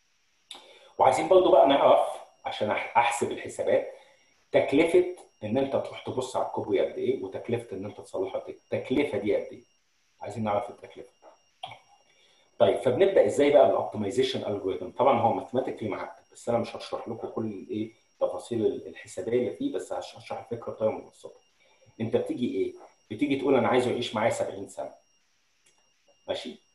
وعايزين برضو بقى نعرف عشان احسب الحسابات تكلفه ان انت تروح تبص على الكوبري قد ايه وتكلفه ان انت تصلحه قد ايه التكلفه دي قد ايه عايزين نعرف التكلفه طيب فبنبدا ازاي بقى الاوبتمايزيشن الجوريثم طبعا هو ماثيماتيكلي معقد بس انا مش هشرح لكم كل الايه تفاصيل الحسابيه اللي فيه بس هشرح الفكره بطريقه مبسطه انت بتيجي ايه بتيجي تقول انا عايزه يعيش معايا 70 سنه ماشي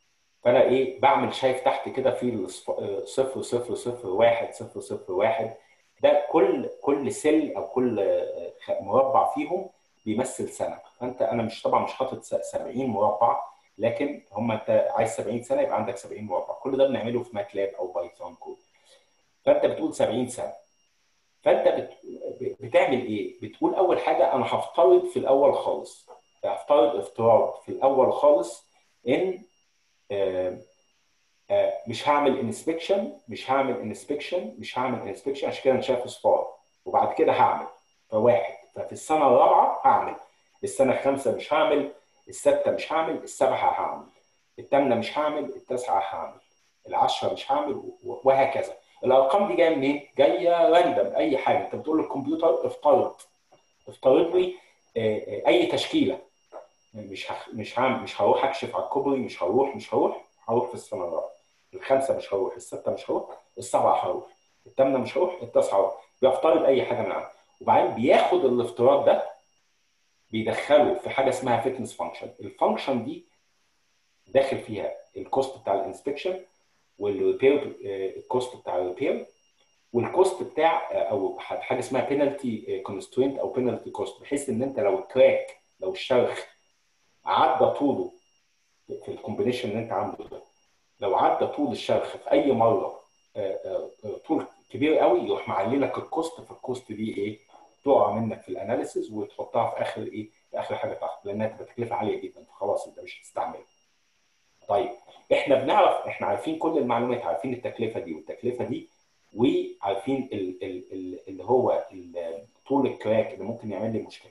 فانا ايه بعمل شايف تحت كده في الصف- آه، صفر صفر صفر واحد صفر صفر واحد ده كل كل سل او كل آه، خ- مربع فيهم بيمثل سنه فانت انا مش طبعا مش حاطط س- 70 مربع لكن هم انت عايز 70 سنه يبقى عندك 70 مربع كل ده بنعمله في ماتلاب او بايثون كود فانت بتقول 70 سنه فانت بت... بتعمل ايه؟ بتقول اول حاجه انا هفترض في الاول خالص هفترض افتراض في الاول خالص ان آه، آه، مش هعمل انسبكشن مش هعمل انسبكشن مش هعمل انسبكشن عشان كده انا شايف اصفار وبعد كده هعمل فواحد ففي السنه الرابعه هعمل السنه الخامسه مش هعمل السادسه مش هعمل السابعه هعمل الثامنه مش هعمل التاسعه هعمل العشره مش هعمل و- وهكذا الارقام دي جايه منين؟ جايه راندم اي حاجه انت بتقول للكمبيوتر افترض افترض لي آه، آه، اي تشكيله مش هخ... مش هعمل مش هروح اكشف على الكوبري مش هروح مش هروح هروح في السنه الرابعه الخامسه مش هروح السته مش هروح السبعه هروح الثامنه مش هروح التاسعه هروح بيفترض اي حاجه من عنده وبعدين بياخد الافتراض ده بيدخله في حاجه اسمها فيتنس فانكشن الفانكشن دي داخل فيها الكوست بتاع الانسبكشن والريبير الكوست بتاع الريبير والكوست بتاع آه، او حاجه اسمها بينالتي كونسترينت او بينالتي كوست بحيث ان انت لو الكراك لو الشرخ عدى طوله في الكومبينيشن اللي انت عامله ده لو عدى طول الشرخ في اي مره آه، آه، آه، طول كبير قوي يروح معلي لك الكوست فالكوست دي ايه تقع منك في الاناليسيز وتحطها في اخر ايه في اخر حاجه تحت لانها تبقى تكلفه عاليه جدا فخلاص انت مش هتستعملها طيب احنا بنعرف احنا عارفين كل المعلومات عارفين التكلفه دي والتكلفه دي وعارفين ال- ال- ال- اللي هو ال- طول الكراك اللي ممكن يعمل لي مشكله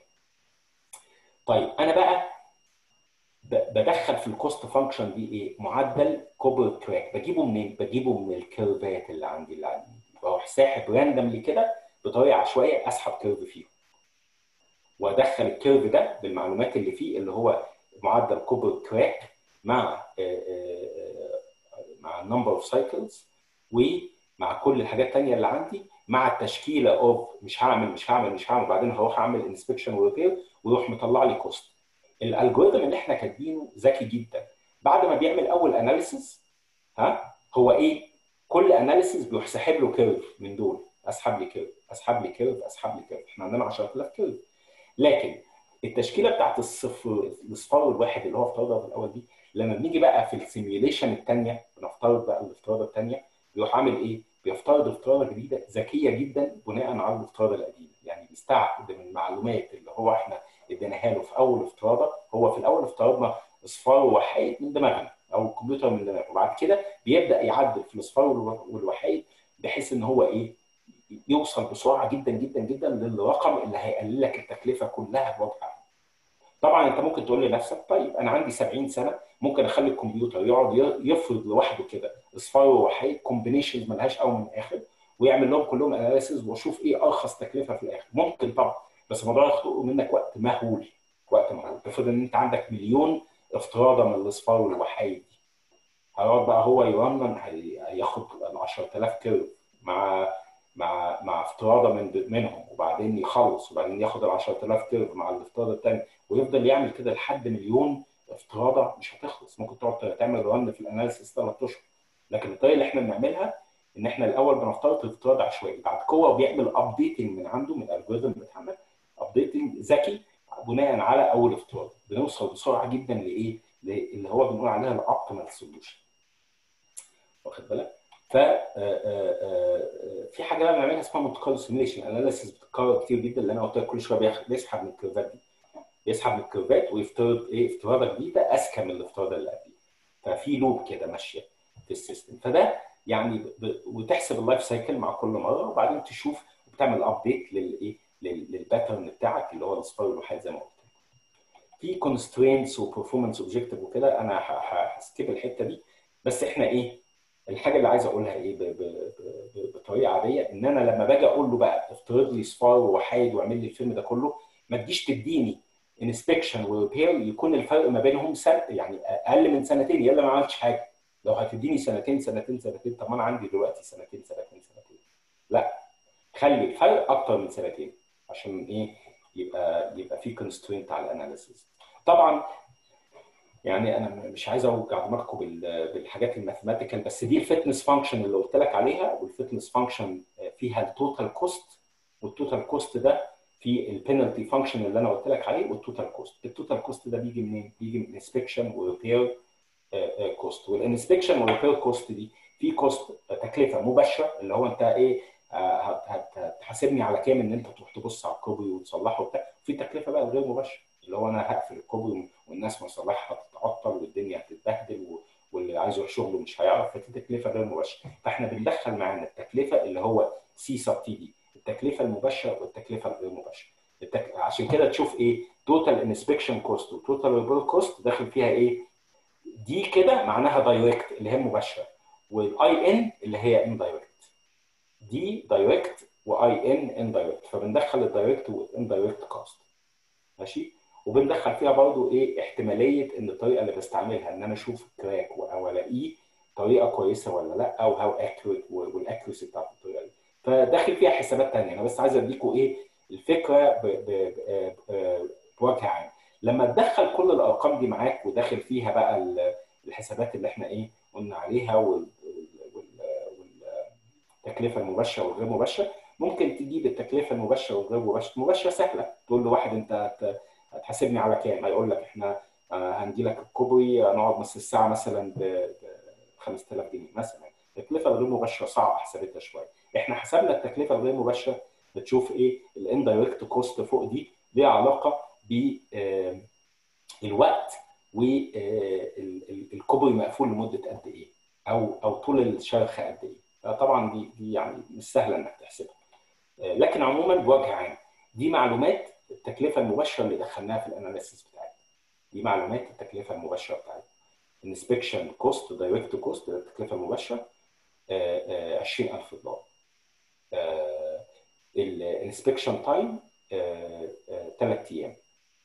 طيب انا بقى ب- بدخل في الكوست فانكشن دي ايه؟ معدل كوبر كراك بجيبه منين؟ بجيبه من الكيرفات اللي عندي اللي عندي بروح ساحب راندملي كده بطريقه عشوائيه اسحب كيرف فيه وادخل الكيرف ده بالمعلومات اللي فيه اللي هو معدل كوبر كراك مع آه، آه، آه، مع النمبر اوف سايكلز ومع كل الحاجات الثانيه اللي عندي مع التشكيله اوف مش هعمل مش هعمل مش هعمل بعدين هروح اعمل انسبكشن وريبير ويروح مطلع لي كوست الالجوريثم اللي احنا كاتبينه ذكي جدا بعد ما بيعمل اول اناليسيس ها هو ايه كل اناليسيس بيروح ساحب له كيرف من دول اسحب لي كيرف اسحب لي كيرف اسحب لي كيرف احنا عندنا 10000 كيرف لكن التشكيله بتاعت الصفر الاصفار والواحد اللي هو افترضها في الاول دي لما بنيجي بقى في السيميوليشن الثانيه بنفترض بقى الافتراضه الثانيه بيروح عامل ايه؟ بيفترض افتراضه جديده ذكيه جدا بناء على الافتراضه القديمه يعني بيستعقد من المعلومات اللي هو احنا اديناها له في اول افتراضه هو في الاول افترضنا اصفار وحيد من دماغنا او الكمبيوتر من دماغه وبعد كده بيبدا يعدل في الاصفار والو- والوحيد بحيث ان هو ايه يوصل بسرعه جدا جدا جدا للرقم اللي هيقلل لك التكلفه كلها بوضع عام. طبعا انت ممكن تقول لنفسك طيب انا عندي 70 سنه ممكن اخلي الكمبيوتر يقعد ي- يفرض لوحده كده اصفار ووحيد كومبينيشنز ملهاش اول من اخر ويعمل لهم كلهم اناليسيز واشوف ايه ارخص تكلفه في الاخر ممكن طبعا بس الموضوع ياخد منك وقت مهول وقت مهول افرض ان انت عندك مليون افتراضه من الاصفار والوحيد دي هيقعد بقى هو يرنن هي- هياخد ال 10000 كيرف مع مع مع افتراضه من منهم وبعدين يخلص وبعدين ياخد ال 10000 كيرف مع الافتراضه الثانيه ويفضل يعمل كده لحد مليون افتراضه مش هتخلص ممكن تقعد تعمل رن في الاناليسيس ثلاث اشهر لكن الطريقه اللي احنا بنعملها ان احنا الاول بنفترض افتراض عشوائي بعد كده هو بيعمل ابديتنج من عنده من الالجوريثم بتاعنا ابديتنج ذكي بناء على اول افتراض بنوصل بسرعه جدا لايه؟ اللي هو بنقول عليها الاوبتيمال سوليوشن واخد بالك؟ ف آه، آه، آه، في حاجه بقى بنعملها اسمها مونت سيميليشن اناليسيس بتتكرر كتير جدا اللي انا قلت لك كل شويه بياخد- بيسحب من الكيرفات دي يسحب من الكيرفات ويفترض ايه افتراضه جديده اذكى من الافتراضه اللي قبليه ففي لوب كده ماشيه في السيستم فده يعني ب... ب- وتحسب اللايف سايكل مع كل مره وبعدين تشوف وبتعمل ابديت للايه لل- للباترن بتاعك اللي هو الاصفار الوحيد زي ما قلت لك. في كونسترينتس وبرفورمانس اوبجيكتيف وكده انا ه- ه- هسكيب الحته دي بس احنا ايه الحاجه اللي عايز اقولها ايه ب... ب... ب... بطريقه عاديه ان انا لما باجي اقول له بقى افترض لي صفار ووحيد واعمل لي الفيلم ده كله ما تجيش تديني انسبكشن وريبير يكون الفرق ما بينهم سنه يعني اقل من سنتين يلا ما عملتش حاجه لو هتديني سنتين سنتين سنتين طب ما انا عندي دلوقتي سنتين سنتين سنتين لا خلي الفرق اكتر من سنتين عشان ايه يبقى يبقى في كونسترينت على الاناليسيس طبعا يعني انا مش عايز اوجع دماغكم بال- بالحاجات الماثيماتيكال بس دي الفتنس فانكشن اللي قلت لك عليها والفتنس فانكشن فيها التوتال كوست والتوتال كوست ده في البينالتي فانكشن اللي انا قلت لك عليه والتوتال كوست التوتال كوست ده بيجي منين؟ بيجي من انسبكشن وريبير كوست والانسبكشن والريبير كوست دي في كوست تكلفه مباشره اللي هو انت ايه آه، هت- هت- هتحاسبني على كام ان انت تروح تبص على الكوبري وتصلحه وبتاع في تكلفه بقى غير مباشره اللي هو انا هقفل الكوبري والناس مصالحها هتتعطل والدنيا هتتبهدل و- واللي عايز يروح شغله مش هيعرف فدي تكلفه غير مباشره فاحنا بندخل معانا التكلفه اللي هو سي سب تي دي التكلفه المباشره والتكلفه الغير مباشره التك... عشان كده تشوف ايه توتال انسبكشن كوست وتوتال ريبير كوست داخل فيها ايه دي كده معناها دايركت اللي هي مباشره والاي ان اللي هي اندايركت دي دايركت واي ان اندايركت فبندخل الدايركت والاندايركت كوست ماشي وبندخل فيها برضو ايه احتماليه ان الطريقه اللي بستعملها ان انا اشوف الكراك او الاقيه طريقه كويسه ولا لا او هاو اكيوريت والاكيورسي بتاعت الطريقه دي فداخل فيها حسابات ثانيه انا بس عايز اديكم ايه الفكره ب- ب- ب- ب- بوجه عام لما تدخل كل الارقام دي معاك وداخل فيها بقى ال- الحسابات اللي احنا ايه قلنا عليها وال- وال- والتكلفه المباشره والغير مباشره ممكن تجيب التكلفه المباشره والغير مباشره مباشره سهله تقول لواحد انت هت- هتحاسبني على كام هيقول لك احنا آه، هنجي لك الكوبري نقعد نص الساعه مثلا ب 5000 جنيه مثلا التكلفه الغير مباشره صعب حسابتها شويه احنا حسبنا التكلفه الغير مباشره بتشوف ايه الاندايركت كوست فوق دي ليها علاقه ب آه، الوقت والكوبري مقفول لمده قد ايه او او طول الشرخ قد ايه آه، طبعا دي دي يعني مش سهله انك تحسبها آه، لكن عموما بوجه عام دي معلومات التكلفه المباشره اللي دخلناها في الاناليسيس بتاعتنا دي معلومات التكلفه المباشره بتاعتنا انسبكشن كوست دايركت كوست التكلفه المباشره آه، آه، 20000 دولار الانسبكشن تايم ثلاث ايام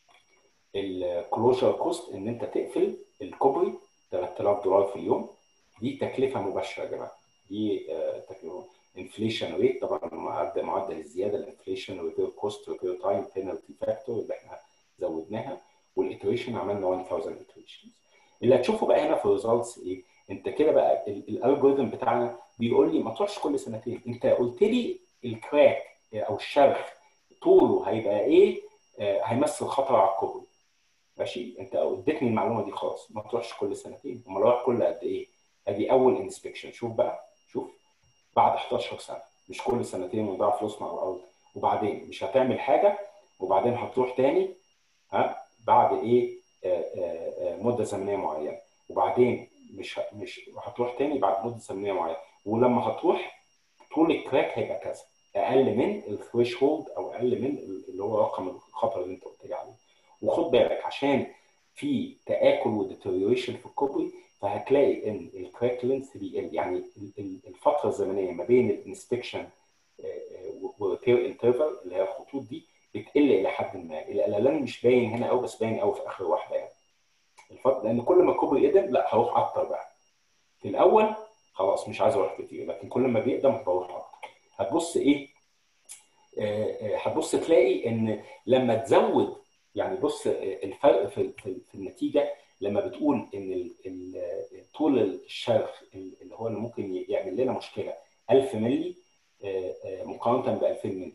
الكلوجر كوست ان انت تقفل الكوبري 3000 دولار في اليوم دي تكلفه مباشره يا جماعه دي آه، تكلفه انفليشن ريت طبعا معدل معدل الزياده الانفليشن ريبير كوست ريبير تايم بينالتي فاكتور اللي احنا زودناها والاتريشن عملنا 1000 اتريشنز اللي هتشوفه بقى هنا في الريزلتس ايه انت كده بقى الالجوريثم بتاعنا بيقول لي ما تروحش كل سنتين انت قلت لي الكراك او الشرخ طوله هيبقى ايه آه، هيمثل خطر على الكوبري ماشي انت اديتني المعلومه دي خلاص ما تروحش كل سنتين امال اروح كل قد ايه ادي اول انسبكشن شوف بقى شوف بعد 11 سنه مش كل سنتين ونضيع فلوسنا على الارض وبعدين مش هتعمل حاجه وبعدين هتروح تاني ها بعد ايه آه، آه، آه، مده زمنيه معينه وبعدين مش ه- مش هتروح تاني بعد مده زمنيه معينه ولما هتروح طول الكراك هيبقى كذا اقل من الثريش هولد او اقل من اللي هو رقم الخطر اللي انت قلت لي عليه وخد بالك عشان في تاكل وديتيريوريشن في الكوبري فهتلاقي ان الكراك لينث بيقل يعني ال- ال- الفتره الزمنيه ما بين الانسبكشن والريبير انترفال اللي هي الخطوط دي بتقل الى حد ما القلقان مش باين هنا قوي بس باين قوي في اخر واحده يعني الفتره لان كل ما الكوبري يقدم لا هروح اكتر بقى في الاول خلاص مش عايز اروح كتير لكن كل ما بيقدم بروح اكتر هتبص ايه آه، آه، هتبص تلاقي ان لما تزود يعني بص آه، الفرق في, في, في النتيجه لما بتقول ان ال- ال- طول الشرخ اللي هو اللي ممكن يعمل لنا مشكله 1000 مللي آه، آه، مقارنه ب 2000 مللي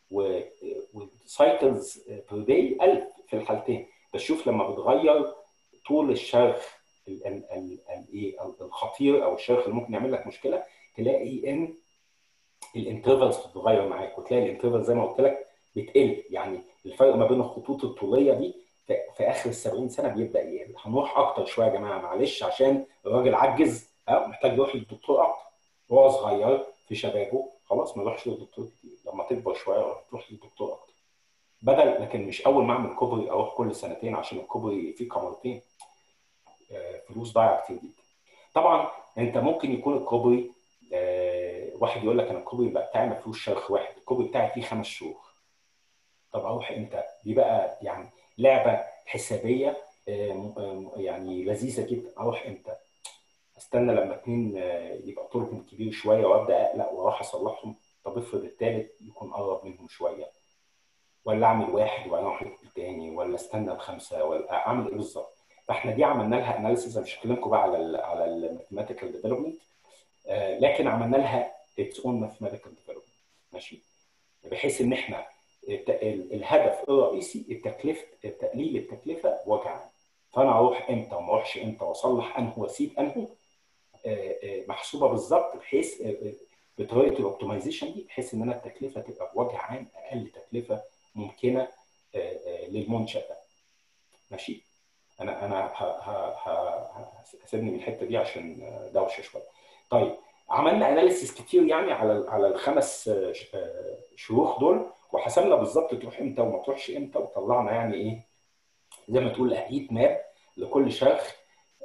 والسايكلز بير داي 1000 في الحالتين بس شوف لما بتغير طول الشرخ ال- ال- ال- ال- ايه الخطير او الشرخ اللي ممكن يعمل لك مشكله تلاقي ان الانترفالز بتتغير معاك وتلاقي الانترفال زي ما قلت لك بتقل يعني الفرق ما بين الخطوط الطوليه دي في, في اخر ال 70 سنه بيبدا يقل هنروح اكتر شويه يا جماعه معلش عشان الراجل عجز اه محتاج يروح للدكتور اكتر وهو صغير في شبابه خلاص ما يروحش للدكتور كتير لما تكبر شويه تروح للدكتور اكتر بدل لكن مش اول ما اعمل كوبري اروح كل سنتين عشان الكوبري فيه كاميرتين آه، فلوس ضايعه كتير جدا طبعا انت ممكن يكون الكوبري آه، واحد يقول لك انا الكوبري بقى بتاعي ما فيهوش شرخ واحد الكوبري بتاعي فيه خمس شروخ طب اروح امتى دي بقى يعني لعبه حسابيه آه، م- آه، يعني لذيذه جدا اروح امتى استنى لما اتنين آه، يبقى طولهم كبير شويه وابدا اقلق واروح اصلحهم طب افرض التالت يكون قرب منهم شويه ولا اعمل واحد وبعدين اروح التاني ولا استنى الخمسه ولا اعمل ايه بالظبط فاحنا دي عملنا لها اناليسيز انا مش هكلمكم بقى على ال على الماثيماتيكال ديفلوبمنت لكن عملنا لها اتس اون ماثيماتيكال ديفلوبمنت ماشي بحيث ان احنا الهدف الرئيسي التكلفه تقليل التكلفه بوجه عام فانا اروح امتى وما اروحش امتى واصلح انه واسيب انه محسوبه بالظبط بحيث بطريقه الاوبتمايزيشن دي بحيث ان انا التكلفه تبقى بوجه عام اقل تكلفه ممكنه للمنشا ده ماشي انا انا هسيبني من الحته دي عشان دوشه شويه طيب عملنا اناليسيس كتير يعني على على الخمس شروخ دول وحسبنا بالظبط تروح امتى وما تروحش امتى وطلعنا يعني ايه زي ما تقول هيت ماب لكل شرخ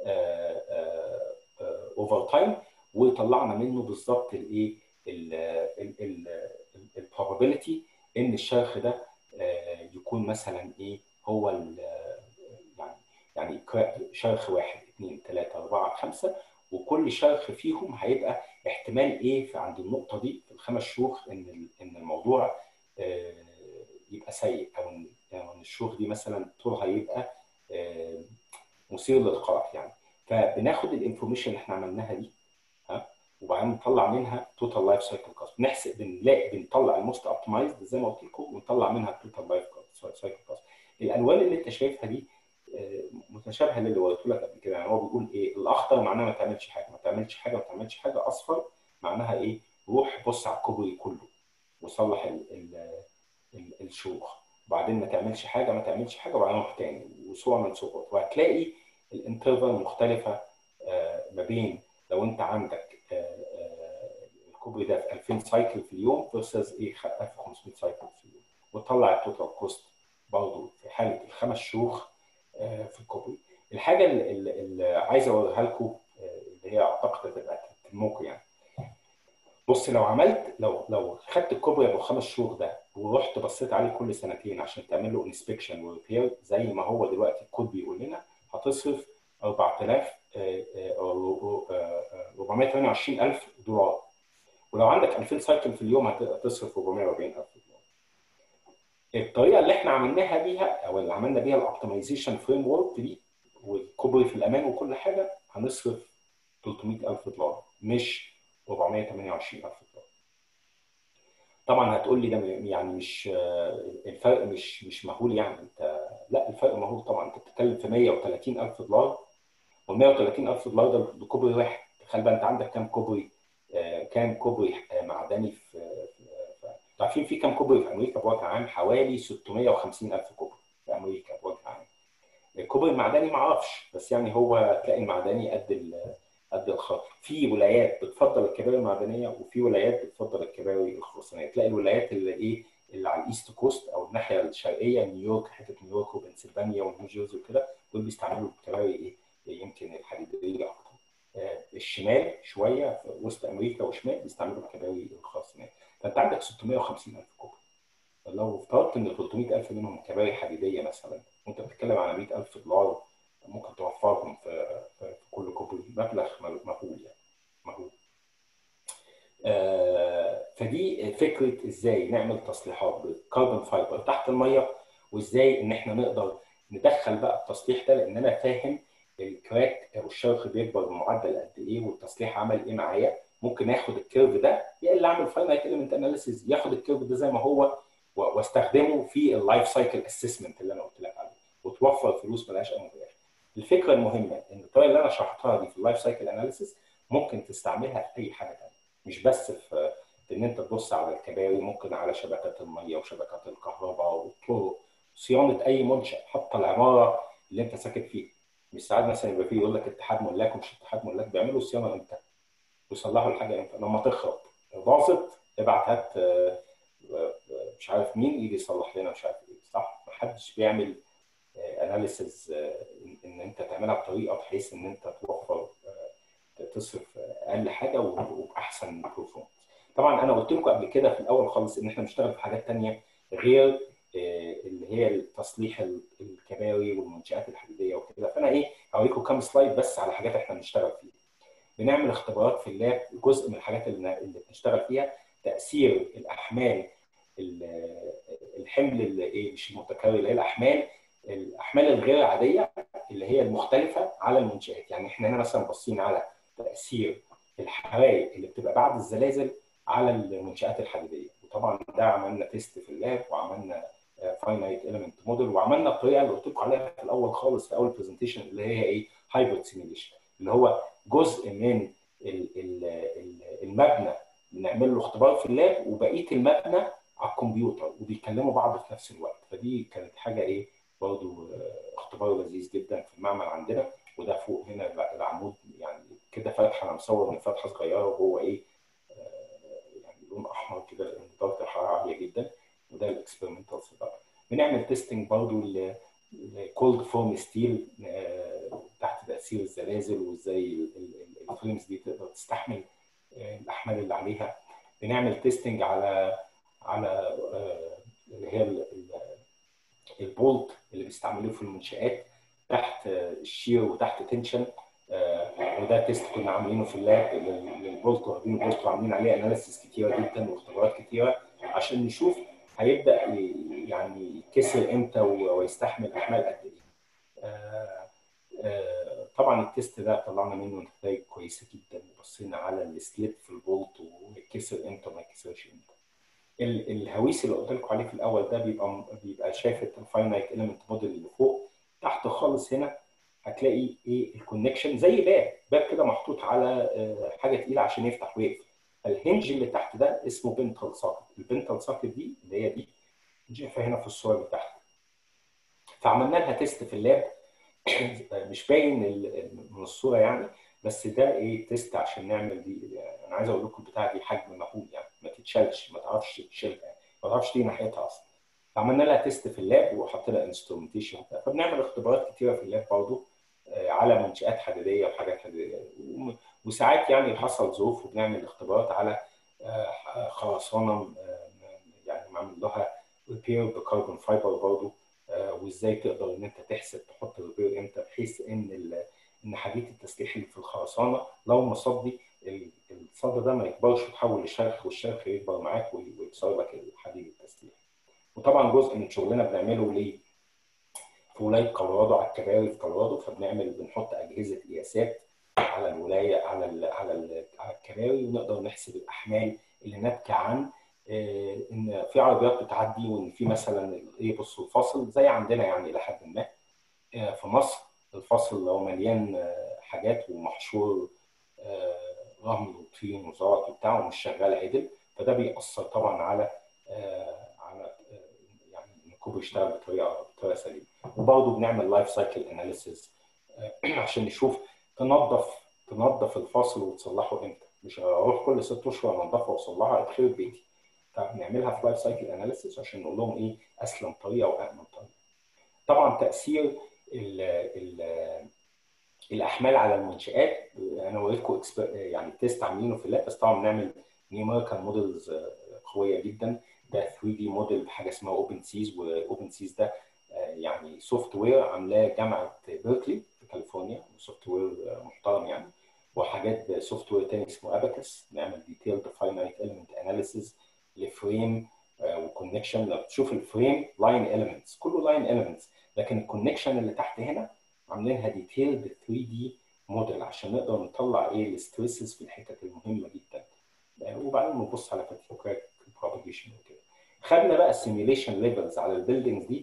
اوفر تايم وطلعنا منه بالظبط الايه البروبابيلتي ان الشرخ ده يكون مثلا ايه هو يعني يعني شرخ واحد اثنين ثلاثة أربعة خمسة وكل شرخ فيهم هيبقى احتمال ايه في عند النقطة دي في الخمس شروخ ان ان الموضوع يبقى سيء او ان الشروخ دي مثلا طولها يبقى مثير للقلق يعني فبناخد الانفورميشن اللي احنا عملناها دي ها وبعدين نطلع منها توتال لايف سايكل كوست بنحسب بنلاقي بنطلع الموست اوبتمايزد زي ما قلت لكم ونطلع منها التوتال لايف سايكل كوست الالوان اللي انت شايفها دي متشابهه للي وريته لك قبل كده يعني هو بيقول ايه الاخضر معناه ما تعملش حاجه ما تعملش حاجه ما تعملش حاجه اصفر معناها ايه روح بص على الكوبري كله وصلح ال ال ال الشروخ وبعدين ما تعملش حاجه ما تعملش حاجه وبعدين روح تاني وصور من صور وهتلاقي الانترفال مختلفه ما بين لو انت عندك الكوبري ده في 2000 سايكل في اليوم فيرسز ايه 1500 سايكل في اليوم وتطلع التوتال كوست برضه في حاله الخمس شروخ في الكوبري الحاجه اللي, اللي عايز اوريها لكم اللي هي اعتقد هتبقى تهمكم يعني بص لو عملت لو لو خدت الكوبري ابو خمس شهور ده ورحت بصيت عليه كل سنتين عشان تعمل له انسبكشن وريبير زي ما هو دلوقتي الكود بيقول لنا هتصرف 4000 428000 دولار ولو عندك 2000 سايكل في اليوم هتصرف 440000 دولار الطريقه اللي احنا عملناها بيها او اللي عملنا بيها الاوبتمايزيشن فريم ورك دي والكوبري في الامان وكل حاجه هنصرف 300000 دولار مش 428000 دولار طبعا هتقول لي ده يعني مش الفرق مش مش مهول يعني انت لا الفرق مهول طبعا انت بتتكلم في 130000 دولار وال 130000 دولار ده كوبري واحد تخيل بقى انت عندك كام كوبري كام كوبري معدني في عارفين في كام كوبري في امريكا بوجه عام حوالي 650000 كوبري في امريكا بوجه عام الكوبري المعدني ما اعرفش بس يعني هو تلاقي المعدني قد قد الخط في ولايات بتفضل الكباري المعدنيه وفي ولايات بتفضل الكباري الخرسانيه تلاقي الولايات اللي ايه اللي على الايست كوست او الناحيه الشرقيه نيويورك حته نيويورك وبنسلفانيا ونيوجيرسي وكده دول بيستعملوا الكباري ايه يمكن الحديديه اكتر آه الشمال شويه في وسط امريكا وشمال بيستعملوا الكباري الخرسانيه فانت عندك 650000 كوبري لو افترضت ان 300000 منهم كباري حديديه مثلا وانت بتتكلم على 100000 دولار ممكن توفرهم في, في كل كوبري مبلغ مهول يعني مهول آه فدي فكره ازاي نعمل تصليحات بالكربون فايبر تحت الميه وازاي ان احنا نقدر ندخل بقى التصليح ده لان انا فاهم الكراك او الشرخ بيكبر بمعدل قد ايه والتصليح عمل ايه معايا ممكن اخد الكيرف ده يا اللي اعمل فاينل اليمنت اناليسيز ياخد الكيرف ده زي ما هو واستخدمه في اللايف سايكل اسسمنت اللي انا قلت لك عليه وتوفر فلوس ملهاش اي مبرر الفكره المهمه ان الطريقه اللي انا شرحتها دي في اللايف سايكل اناليسيس ممكن تستعملها في اي حاجه ثانيه مش بس في في ان انت تبص على الكباري ممكن على شبكات الميه وشبكات الكهرباء والطرق صيانه اي منشا حتى العماره اللي انت ساكن فيها مش ساعات مثلا يبقى فيه يقول لك اتحاد ملاك ومش اتحاد ملاك بيعملوا صيانه امتى؟ ويصلحوا الحاجه امتى؟ لما تخرب باظت ابعت هات مش عارف مين يجي يصلح لنا مش عارف ايه صح؟ محدش بيعمل اناليسز ان انت تعملها بطريقه بحيث ان انت توفر تصرف اقل حاجه وباحسن بيرفورمانس. طبعا انا قلت لكم قبل كده في الاول خالص ان احنا بنشتغل في حاجات ثانيه غير اللي هي تصليح الكباري والمنشات الحديديه وكده فانا ايه هوريكم كام سلايد بس على حاجات احنا بنشتغل فيها. بنعمل اختبارات في اللاب جزء من الحاجات اللي, اللي بنشتغل فيها تاثير الاحمال الحمل اللي ايه مش المتكرر اللي هي الاحمال الاحمال الغير عاديه اللي هي المختلفه على المنشات يعني احنا هنا مثلا باصين على تاثير الحرائق اللي بتبقى بعد الزلازل على المنشات الحديديه وطبعا ده عملنا تيست في اللاب وعملنا فاينايت اليمنت موديل وعملنا الطريقه اللي قلت لكم عليها في الاول خالص في اول برزنتيشن اللي هي ايه هايبرد سيميليشن اللي هو جزء من المبنى بنعمل له اختبار في اللاب وبقيه المبنى على الكمبيوتر وبيكلموا بعض في نفس الوقت فدي كانت حاجه ايه برضه اختبار لذيذ جدا في المعمل عندنا وده فوق هنا العمود يعني كده فتحه انا مصور من فتحه صغيره وهو ايه يعني لون احمر كده لان درجه الحراره عاليه جدا وده الاكسبيرمنتال سيت بنعمل تيستنج برضه لكولد فورم ستيل تحت تاثير الزلازل وازاي الفريمز دي تقدر تستحمل الاحمال اللي عليها بنعمل تيستنج على على اللي هي البولت اللي بيستعملوه في المنشآت تحت الشير وتحت تنشن وده تيست كنا عاملينه في اللاب للبولت واخدين البولت وعاملين عليه اناليسيس كتيره جدا واختبارات كتيره عشان نشوف هيبدا يعني يتكسر امتى ويستحمل احمال قد ايه. طبعا التيست ده طلعنا منه نتائج كويسه جدا وبصينا على السليب في البولت ويتكسر امتى وما يتكسرش امتى. الهويس اللي قلت لكم عليه في الاول ده بيبقى بيبقى شايف الفاينايت اليمنت موديل اللي فوق تحت خالص هنا هتلاقي ايه الكونكشن زي باب باب كده محطوط على حاجه تقيله عشان يفتح ويقفل الهنج اللي تحت ده اسمه بنتال ساكت البنتال ساكت دي اللي هي دي شايفها هنا في الصور اللي تحت فعملنا لها تيست في اللاب مش باين من الصوره يعني بس ده ايه تيست عشان نعمل دي انا عايز اقول لكم البتاعه دي حجم مهول يعني ما تتشالش ما تعرفش تشيلها ما تعرفش تيجي ناحيتها اصلا عملنا لها تيست في اللاب وحطينا انسترومنتيشن فبنعمل اختبارات كتيره في اللاب برضه على منشات حديديه وحاجات حديديه وساعات يعني حصل ظروف وبنعمل اختبارات على خرسانه يعني معمول لها ريبير بكربون فايبر برضه وازاي تقدر ان انت تحسب تحط الريبير امتى بحيث ان ان حديد التسليح اللي في الخرسانه لو مصدي الصدى ده ما يكبرش ويتحول لشرخ والشرخ يكبر معاك ويكسر لك الحديد التسليح. وطبعا جزء من شغلنا بنعمله ليه؟ في ولايه كولورادو على الكباري في كولورادو فبنعمل بنحط اجهزه قياسات على الولايه على ال على ال على الكباري ونقدر نحسب الاحمال اللي ناتجه عن ان في عربيات بتعدي وان في مثلا ايه بصوا الفاصل زي عندنا يعني الى حد ما في مصر الفاصل لو مليان حاجات ومحشور رمل وطين وزلط وبتاع ومش شغال عدل فده بيأثر طبعا على على يعني ان الكوب يشتغل بطريقه بطريقه سليمه وبرضه بنعمل لايف سايكل اناليسيز عشان نشوف تنظف تنظف الفاصل وتصلحه امتى مش هروح كل ست اشهر انضفها واصلحها اتخرب بيتي فبنعملها في لايف سايكل اناليسيز عشان نقول لهم ايه اسلم طريقه وامن طريقه طبعا تاثير ال ال الاحمال على المنشات انا وريتكم يعني تيست عاملينه في اللاب بس طبعا بنعمل نيوميريكال موديلز قويه جدا ده 3 دي موديل بحاجه اسمها اوبن سيز واوبن سيز ده يعني سوفت وير عاملاه جامعه بيركلي في كاليفورنيا سوفت وير محترم يعني وحاجات سوفت وير تاني اسمه اباكس نعمل ديتيلد فاينايت اليمنت اناليسيز لفريم وكونكشن لو تشوف الفريم لاين اليمنتس كله لاين اليمنتس لكن الكونكشن اللي تحت هنا عاملينها ديتيلد 3 دي موديل عشان نقدر نطلع ايه الستريسز في الحتت المهمه جدا وبعدين نبص على كراك بروباجيشن وكده خدنا بقى السيميوليشن ليفلز على البيلدنجز دي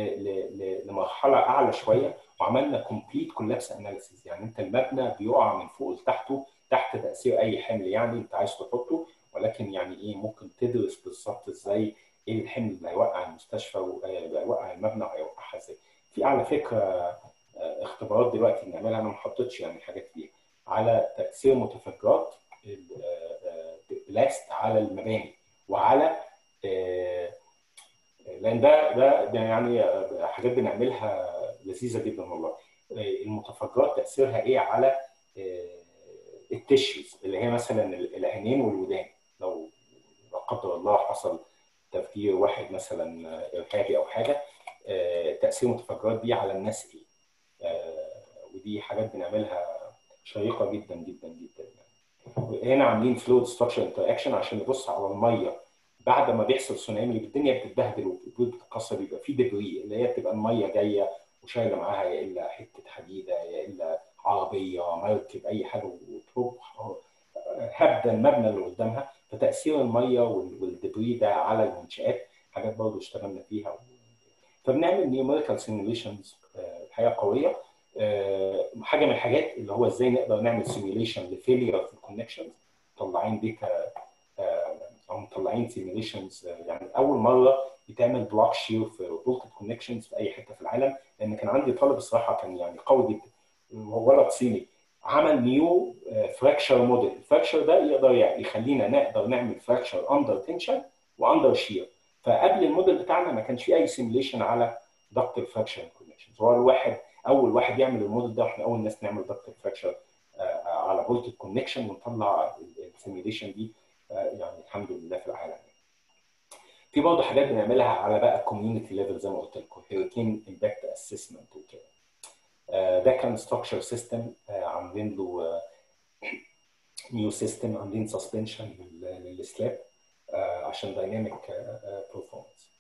لمرحله اعلى شويه وعملنا كومبليت كولابس اناليسيز يعني انت المبنى بيقع من فوق لتحته تحت تاثير اي حمل يعني انت عايز تحطه ولكن يعني ايه ممكن تدرس بالظبط ازاي ايه الحمل اللي هيوقع المستشفى وهيوقع المبنى وهيوقعها ازاي في على فكره اختبارات دلوقتي بنعملها انا ما حطيتش يعني حاجات فيها على تاثير متفجرات بلاست على المباني وعلى لان ده ده, ده يعني حاجات بنعملها لذيذه جدا والله المتفجرات تاثيرها ايه على التشيز اللي هي مثلا العينين والودان لو لا قدر الله حصل تفجير واحد مثلا ارهابي او حاجه تاثير المتفجرات دي على الناس ايه ودي حاجات بنعملها شيقه جدا جدا جدا يعني. هنا عاملين فلويد ستراكشر انتراكشن عشان نبص على الميه بعد ما بيحصل تسونامي الدنيا بتتبهدل والبيوت بتتكسر بيبقى في دبري اللي هي بتبقى الميه جايه وشايله معاها يا الا حته حديده يا الا عربيه مركب اي حاجه وتروح هبدا المبنى اللي قدامها فتاثير الميه والدبري ده على المنشات حاجات برضه اشتغلنا فيها فبنعمل نيوميريكال سيميوليشنز الحقيقه قويه حاجه من الحاجات اللي هو ازاي نقدر نعمل سيميوليشن لفيلير في الكونكشنز مطلعين ديتا او مطلعين سيميوليشنز يعني اول مره يتعمل بلوك شير في فولتد كونكشنز في اي حته في العالم لان كان عندي طالب الصراحه كان يعني قوي جدا هو ولد صيني عمل نيو فراكشر موديل الفراكشر ده يقدر يعني يخلينا نقدر نعمل فراكشر اندر تنشن واندر شير فقبل الموديل بتاعنا ما كانش فيه اي سيميوليشن على ضغط الفراكشر كونكشنز هو الواحد اول واحد يعمل الموديل ده واحنا اول ناس نعمل ضغط الفراكشر على فولتد كونكشن ونطلع السيميوليشن دي يعني الحمد لله في العالم في برضه حاجات بنعملها على بقى كوميونتي ليفل زي ما قلت لكم هيريكين امباكت اسسمنت وكده ده كان ستراكشر سيستم عاملين له نيو سيستم عاملين سسبنشن للسلاب عشان دايناميك بيرفورمانس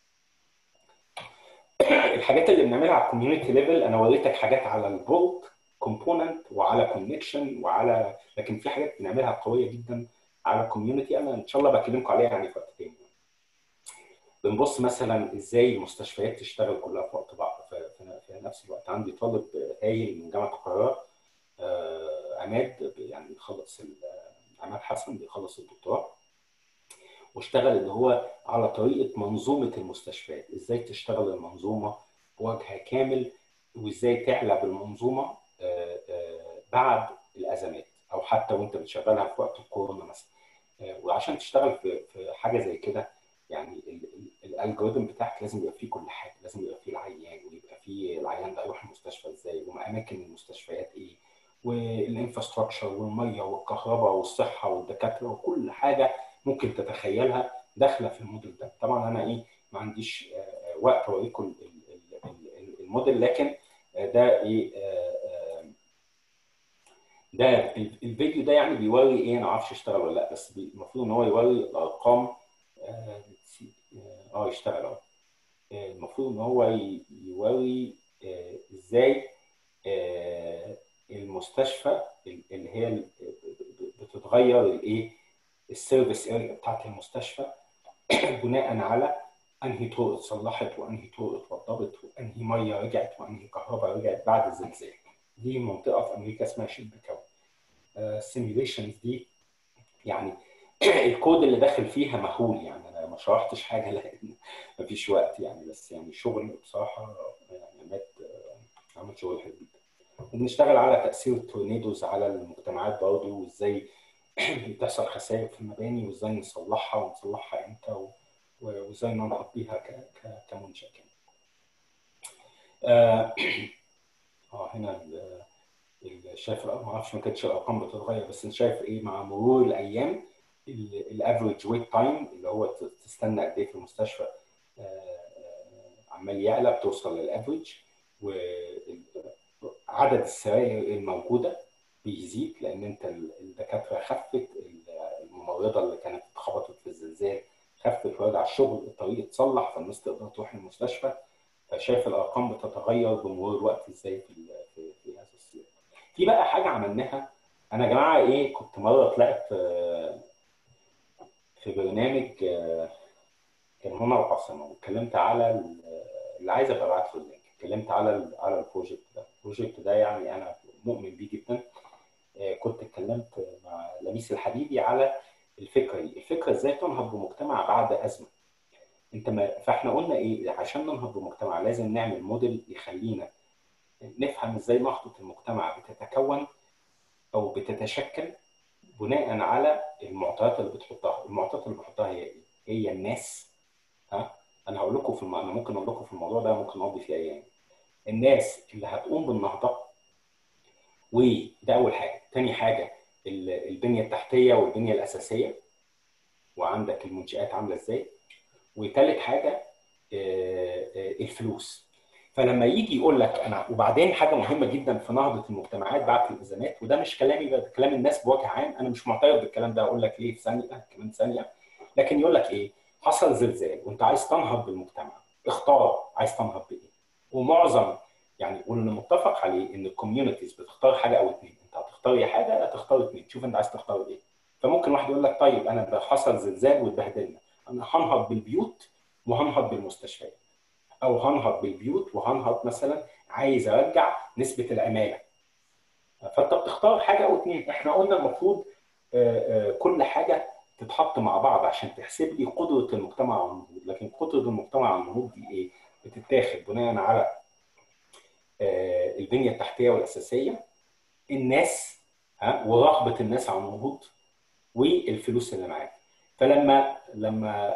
الحاجات اللي بنعملها على الكوميونتي ليفل انا وريتك حاجات على البورد كومبوننت وعلى كونكشن وعلى لكن في حاجات بنعملها قويه جدا على الكوميونتي انا ان شاء الله بكلمكم عليها يعني في وقت تاني بنبص مثلا ازاي المستشفيات تشتغل كلها في وقت بعض في نفس الوقت عندي طالب هايل من جامعه القاهره عماد يعني بيخلص عماد حسن بيخلص الدكتوراه واشتغل ان هو على طريقه منظومه المستشفيات ازاي تشتغل المنظومه بوجه كامل وازاي تعلى بالمنظومه بعد الازمات او حتى وانت بتشغلها في وقت الكورونا مثلا وعشان تشتغل في في حاجه زي كده يعني الالجوريثم بتاعك لازم يبقى فيه كل حاجه لازم يبقى فيه العيان ويبقى فيه العيان ده يروح المستشفى ازاي واماكن المستشفيات ايه والانفراستراكشر والميه والكهرباء والصحه والدكاتره وكل حاجه ممكن تتخيلها داخله في الموديل ده طبعا انا ايه ما عنديش وقت اوريكم الموديل لكن ده ايه ده الفيديو ده يعني بيوري ايه انا ما اعرفش اشتغل ولا لا بس المفروض ان هو يوري الارقام اه يشتغل اهو المفروض ان هو يوري ازاي المستشفى اللي هي بتتغير الايه السيرفيس اريا بتاعت المستشفى بناء على انهي طرق اتصلحت وانهي طرق اتوضبت وانهي ميه رجعت وانهي كهرباء رجعت بعد الزلزال دي منطقه في امريكا اسمها شبه كون السيميوليشنز دي يعني الكود اللي داخل فيها مهول يعني انا ما شرحتش حاجه لان ما فيش وقت يعني بس يعني شغل بصراحه يعني عماد عمل شغل حلو جدا وبنشتغل على تاثير التورنيدوز على المجتمعات برضه وازاي بتحصل خسائر في المباني وازاي نصلحها ونصلحها امتى وازاي ننهض بيها كمنشا كامل. اه هنا شايف ما اعرفش ما كانتش الارقام بتتغير بس انت شايف ايه مع مرور الايام الافريج ويت تايم اللي هو تستنى قد ايه في المستشفى عمال يعلى بتوصل للافريج وعدد السراير الموجوده بيزيد لان انت الدكاتره خفت الممرضه اللي كانت اتخبطت في الزلزال خفت وارجع الشغل الطريق اتصلح فالناس تقدر تروح المستشفى فشايف الارقام بتتغير بمرور الوقت ازاي في في, في هذا السياق. في بقى حاجه عملناها انا يا جماعه ايه كنت مره طلعت في برنامج كان هنا العاصمه واتكلمت على اللي عايز ابقى ابعت له اللينك اتكلمت على على البروجكت ده البروجكت ده يعني انا مؤمن بيه جدا كنت اتكلمت مع لميس الحديدي على الفكره دي الفكره ازاي تنهض بمجتمع بعد ازمه انت ما فاحنا قلنا ايه عشان ننهض بمجتمع لازم نعمل موديل يخلينا نفهم ازاي نهضه المجتمع بتتكون او بتتشكل بناء على المعطيات اللي بتحطها المعطيات اللي بتحطها هي ايه هي الناس ها انا هقول لكم في الم... انا ممكن اقول لكم في الموضوع ده ممكن اقضي فيه ايام الناس اللي هتقوم بالنهضه وده اول حاجه تاني حاجه البنيه التحتيه والبنيه الاساسيه وعندك المنشات عامله ازاي وثالث حاجه الفلوس فلما يجي يقول لك انا وبعدين حاجه مهمه جدا في نهضه المجتمعات بعد الازمات وده مش كلامي ده كلام الناس بوجه عام انا مش معترض بالكلام ده اقول لك ليه في ثانيه كمان ثانيه لكن يقول لك ايه حصل زلزال وانت عايز تنهض بالمجتمع اختار عايز تنهض بايه ومعظم يعني واللي متفق عليه ان الكوميونيتيز بتختار حاجه او اثنين انت هتختار يا حاجه يا هتختار اثنين شوف انت عايز تختار ايه فممكن واحد يقول لك طيب انا حصل زلزال واتبهدلنا انا هنهض بالبيوت وهنهض بالمستشفيات او هنهض بالبيوت وهنهض مثلا عايز ارجع نسبه العماله فانت بتختار حاجه او اثنين احنا قلنا المفروض كل حاجه تتحط مع بعض عشان تحسب لي قدره المجتمع على النهوض لكن قدره المجتمع على النهوض دي ايه بتتاخد بناء على البنيه التحتيه والاساسيه الناس ها ورغبه الناس على النهوض والفلوس اللي معاك فلما لما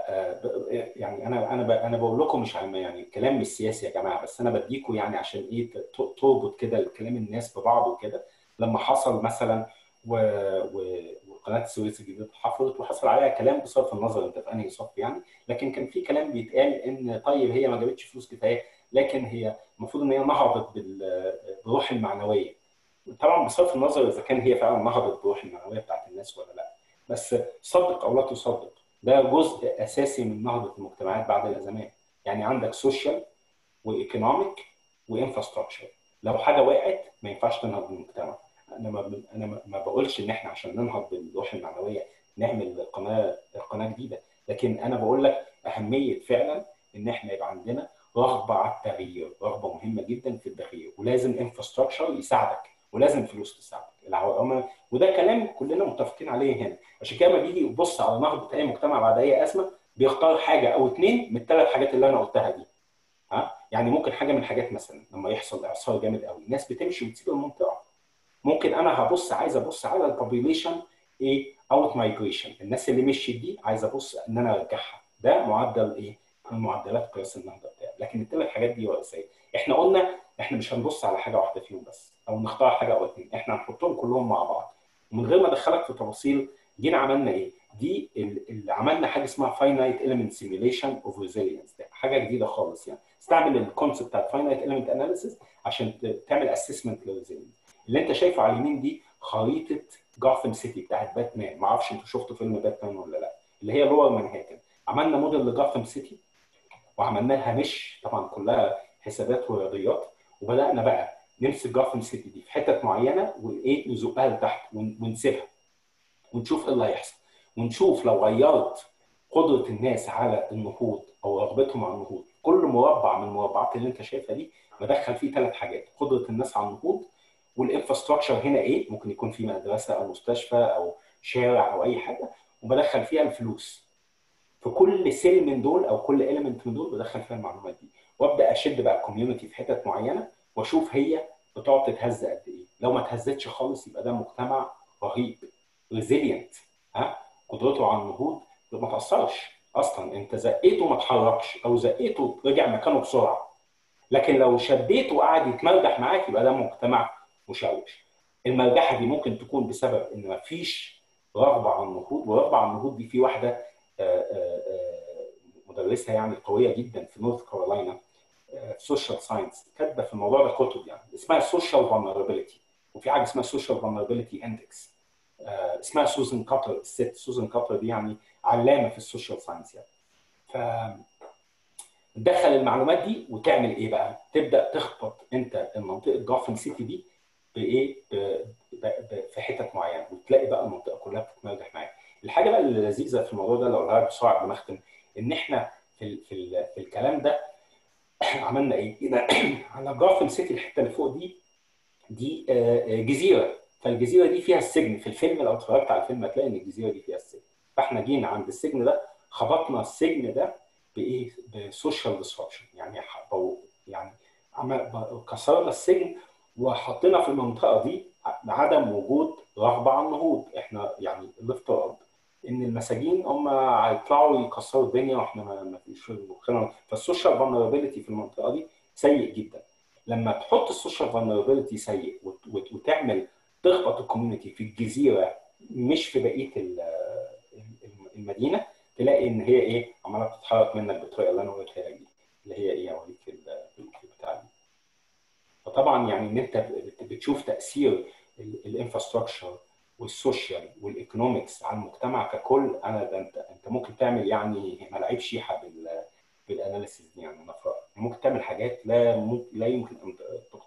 يعني انا انا انا بقول لكم مش يعني الكلام مش سياسي يا جماعه بس انا بديكم يعني عشان ايه تربط كده الكلام الناس ببعض وكده لما حصل مثلا و... و... وقناه السويس الجديده اتحفرت وحصل عليها كلام بصرف النظر انت في انهي صف يعني لكن كان في كلام بيتقال ان طيب هي ما جابتش فلوس كفايه لكن هي المفروض ان هي نهضت بالروح المعنويه طبعا بصرف النظر اذا كان هي فعلا نهضت بالروح المعنويه بتاعت الناس ولا لا بس صدق او لا تصدق ده جزء اساسي من نهضه المجتمعات بعد الازمات يعني عندك سوشيال وايكونوميك وانفراستراكشر لو حاجه وقعت ما ينفعش تنهض المجتمع انا ما انا ما بقولش ان احنا عشان ننهض بالروح المعنويه نعمل قناه قناه جديده لكن انا بقول لك اهميه فعلا ان احنا يبقى عندنا رغبه على التغيير رغبه مهمه جدا في التغيير ولازم انفراستراكشر يساعدك ولازم فلوس تساعدك العوامل وده كلام كلنا متفقين عليه هنا عشان كده لما بيجي يبص على نهضه اي مجتمع بعد اي ازمه بيختار حاجه او اثنين من الثلاث حاجات اللي انا قلتها دي ها يعني ممكن حاجه من الحاجات مثلا لما يحصل اعصار جامد قوي الناس بتمشي وتسيب المنطقه ممكن انا هبص عايز ابص على البوبيليشن ايه اوت مايجريشن الناس اللي مشيت دي عايز ابص ان انا ارجعها ده معدل ايه من معدلات قياس النهضه بتاعي لكن الثلاث حاجات دي رئيسيه احنا قلنا احنا مش هنبص على حاجه واحده فيهم بس او نختار حاجه او اثنين احنا هنحطهم كلهم مع بعض ومن غير ما ادخلك في تفاصيل جينا عملنا ايه دي اللي عملنا حاجه اسمها فاينايت element سيميوليشن اوف ريزيلينس حاجه جديده خالص يعني استعمل الكونسيبت بتاع فاينايت element اناليسيس عشان تعمل اسسمنت للريزيلينس اللي انت شايفه على اليمين دي خريطه جاثم سيتي بتاعت باتمان ما اعرفش انتوا شفتوا فيلم باتمان ولا لا اللي هي لور مانهاتن عملنا موديل لجاثم سيتي وعملنا لها مش طبعا كلها حسابات ورياضيات وبدانا بقى نمسك جاثم سيتي دي في حتت معينه وايه نزقها لتحت ونسيبها ونشوف ايه اللي هيحصل ونشوف لو غيرت قدره الناس على النهوض او رغبتهم على النهوض كل مربع من المربعات اللي انت شايفها دي بدخل فيه ثلاث حاجات قدره الناس على النهوض والانفراستراكشر هنا ايه ممكن يكون في مدرسه او مستشفى او شارع او اي حاجه وبدخل فيها الفلوس في كل سيل من دول او كل اليمنت من دول بدخل فيها المعلومات دي وابدا اشد بقى الكوميونتي في حتت معينه واشوف هي بتقعد تتهز قد ايه لو ما اتهزتش خالص يبقى ده مجتمع رهيب ريزيلينت ها قدرته على النهوض ما تاثرش اصلا انت زقيته ما اتحركش او زقيته رجع مكانه بسرعه لكن لو شديته وقعد يتمرجح معاك يبقى ده مجتمع مشوش المرجحه دي ممكن تكون بسبب ان ما فيش رغبه على النهوض ورغبه على النهوض دي في واحده مدرسه يعني قويه جدا في نورث كارولاينا سوشيال ساينس كاتبه في الموضوع ده كتب يعني اسمها سوشيال فولنربيلتي وفي حاجه اسمها سوشيال فولنربيلتي اندكس اسمها سوزان كابر الست سوزان كابر دي يعني علامه في السوشيال ساينس يعني ف تدخل المعلومات دي وتعمل ايه بقى؟ تبدا تخبط انت المنطقه جاثم سيتي دي بايه؟ في حتت معينه وتلاقي بقى المنطقه كلها بتتمرجح معاك. الحاجه بقى اللي لذيذه في الموضوع ده لو قلها بسرعه قبل ما اختم ان احنا في ال في, ال في الكلام ده عملنا ايه؟ على جاثم سيتي الحته اللي فوق دي دي جزيره فالجزيره دي فيها السجن في الفيلم لو اتفرجت على الفيلم هتلاقي ان الجزيره دي فيها السجن فاحنا جينا عند السجن ده خبطنا السجن ده بايه؟ بسوشيال ديسربشن يعني يعني كسرنا السجن وحطينا في المنطقه دي عدم وجود رغبه على النهوض احنا يعني الافتراض ان المساجين هم هيطلعوا يكسروا الدنيا واحنا ما فيش فالسوشيال فولنربيلتي في المنطقه دي سيء جدا لما تحط السوشيال فولنربيلتي سيء وتعمل تخبط الكوميونتي في الجزيره مش في بقيه المدينه تلاقي ان هي ايه عماله بتتحرك منك بالطريقه اللي انا قلتها لك دي اللي هي ايه اوريك البتاع دي فطبعا يعني ان انت بتشوف تاثير الانفراستراكشر والسوشيال والايكونومكس على المجتمع ككل انا ده انت انت ممكن تعمل يعني ملاعيب شيحه بال بالاناليسيس دي يعني انا ممكن تعمل حاجات لا ممكن لا يمكن ان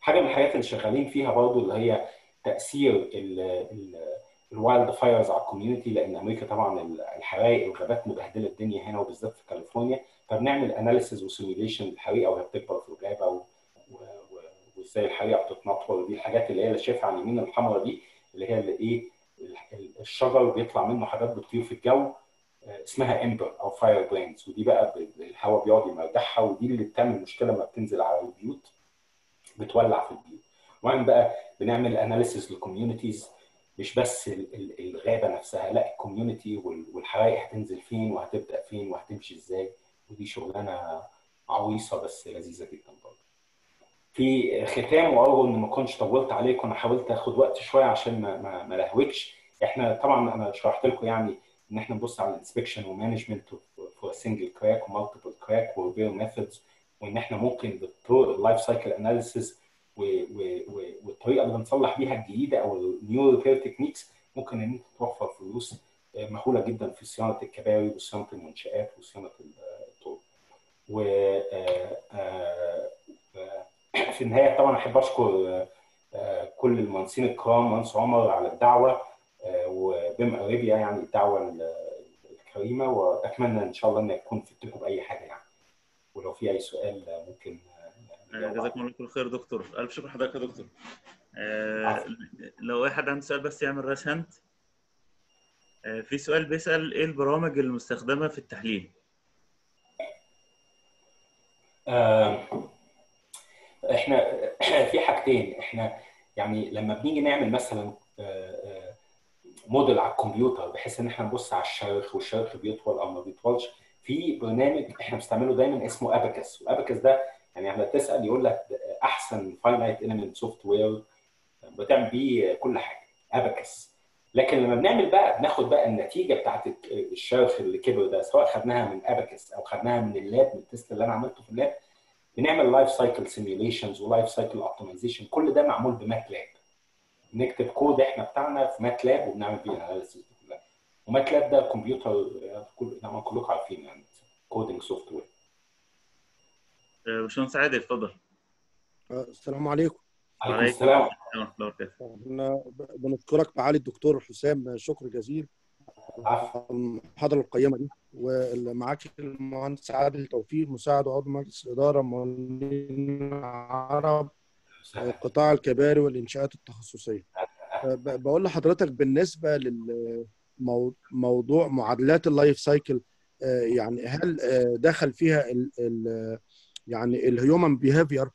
حاجه من الحاجات اللي شغالين فيها برضو اللي هي تاثير الوايلد فايرز على الكوميونتي لان امريكا طبعا الحرائق والغابات مبهدله الدنيا هنا وبالذات في كاليفورنيا فبنعمل اناليسيز وسيميوليشن للحريقه وهي بتكبر في الغابه و... و... و... وازاي الحريقه بتتنطور ودي الحاجات اللي هي اللي شايفها على اليمين الحمراء دي اللي هي اللي ايه الشجر بيطلع منه حاجات بتطير في الجو اسمها امبر او فاير برينز ودي بقى الهواء بيقعد يمردحها ودي اللي بتعمل مشكله لما بتنزل على البيوت بتولع في البيوت وبعدين بقى بنعمل اناليسيس للكوميونيتيز مش بس الغابه نفسها لا الكوميونتي والحرائق هتنزل فين وهتبدا فين وهتمشي ازاي ودي شغلانه عويصه بس لذيذه جدا برضه. في ختام وارجو ان ما كنتش طولت عليكم انا حاولت اخد وقت شويه عشان ما ما, ما لهوكش احنا طبعا انا شرحت لكم يعني ان احنا نبص على الانسبكشن ومانجمنت فور سنجل كراك ومالتيبل كراك وريبير ميثودز وان احنا ممكن بالطرق اللايف سايكل اناليسيس والطريقه اللي بنصلح بيها الجديده او النيو ريبير تكنيكس ممكن ان انت توفر فلوس مهوله جدا في صيانه الكباري وصيانه المنشات وصيانه الطرق. و في النهايه طبعا احب اشكر كل المهندسين الكرام مهندس عمر على الدعوه وبما اريبيا يعني الدعوه الكريمه واتمنى ان شاء الله ان يكون فدتكم باي حاجه يعني ولو في اي سؤال ممكن جزاكم الله كل خير دكتور الف شكر حضرتك يا دكتور آه لو اي حد عنده سؤال بس يعمل راس هاند آه في سؤال بيسال ايه البرامج المستخدمه في التحليل آه احنا في حاجتين احنا يعني لما بنيجي نعمل مثلا موديل على الكمبيوتر بحيث ان احنا نبص على الشرخ والشرخ بيطول او ما بيطولش في برنامج احنا بنستعمله دايما اسمه اباكس واباكس ده يعني لما تسال يقول لك احسن فاينايت اليمنت سوفت وير بتعمل بيه كل حاجه اباكس لكن لما بنعمل بقى بناخد بقى النتيجه بتاعت الشرخ اللي كبر ده سواء خدناها من اباكس او خدناها من اللاب من التست اللي انا عملته في اللاب بنعمل لايف سايكل سيميوليشنز ولايف سايكل اوبتمايزيشن كل ده معمول بماتلاب نكتب كود احنا بتاعنا في ماتلاب وبنعمل بيه الاناليسيس كلها وماتلاب ده كمبيوتر كل طبعا كلكم عارفين يعني كودنج سوفت وير باشمهندس عادل اتفضل السلام عليكم عليكم السلام احنا بنشكرك معالي الدكتور حسام شكر جزيل على المحاضره القيمه دي ومعاك المهندس عادل توفيق مساعد عضو مجلس الاداره مولين عرب قطاع الكباري والانشاءات التخصصيه بقول لحضرتك بالنسبه للموضوع معادلات اللايف سايكل يعني هل دخل فيها ال ال يعني الهيومن بيهافير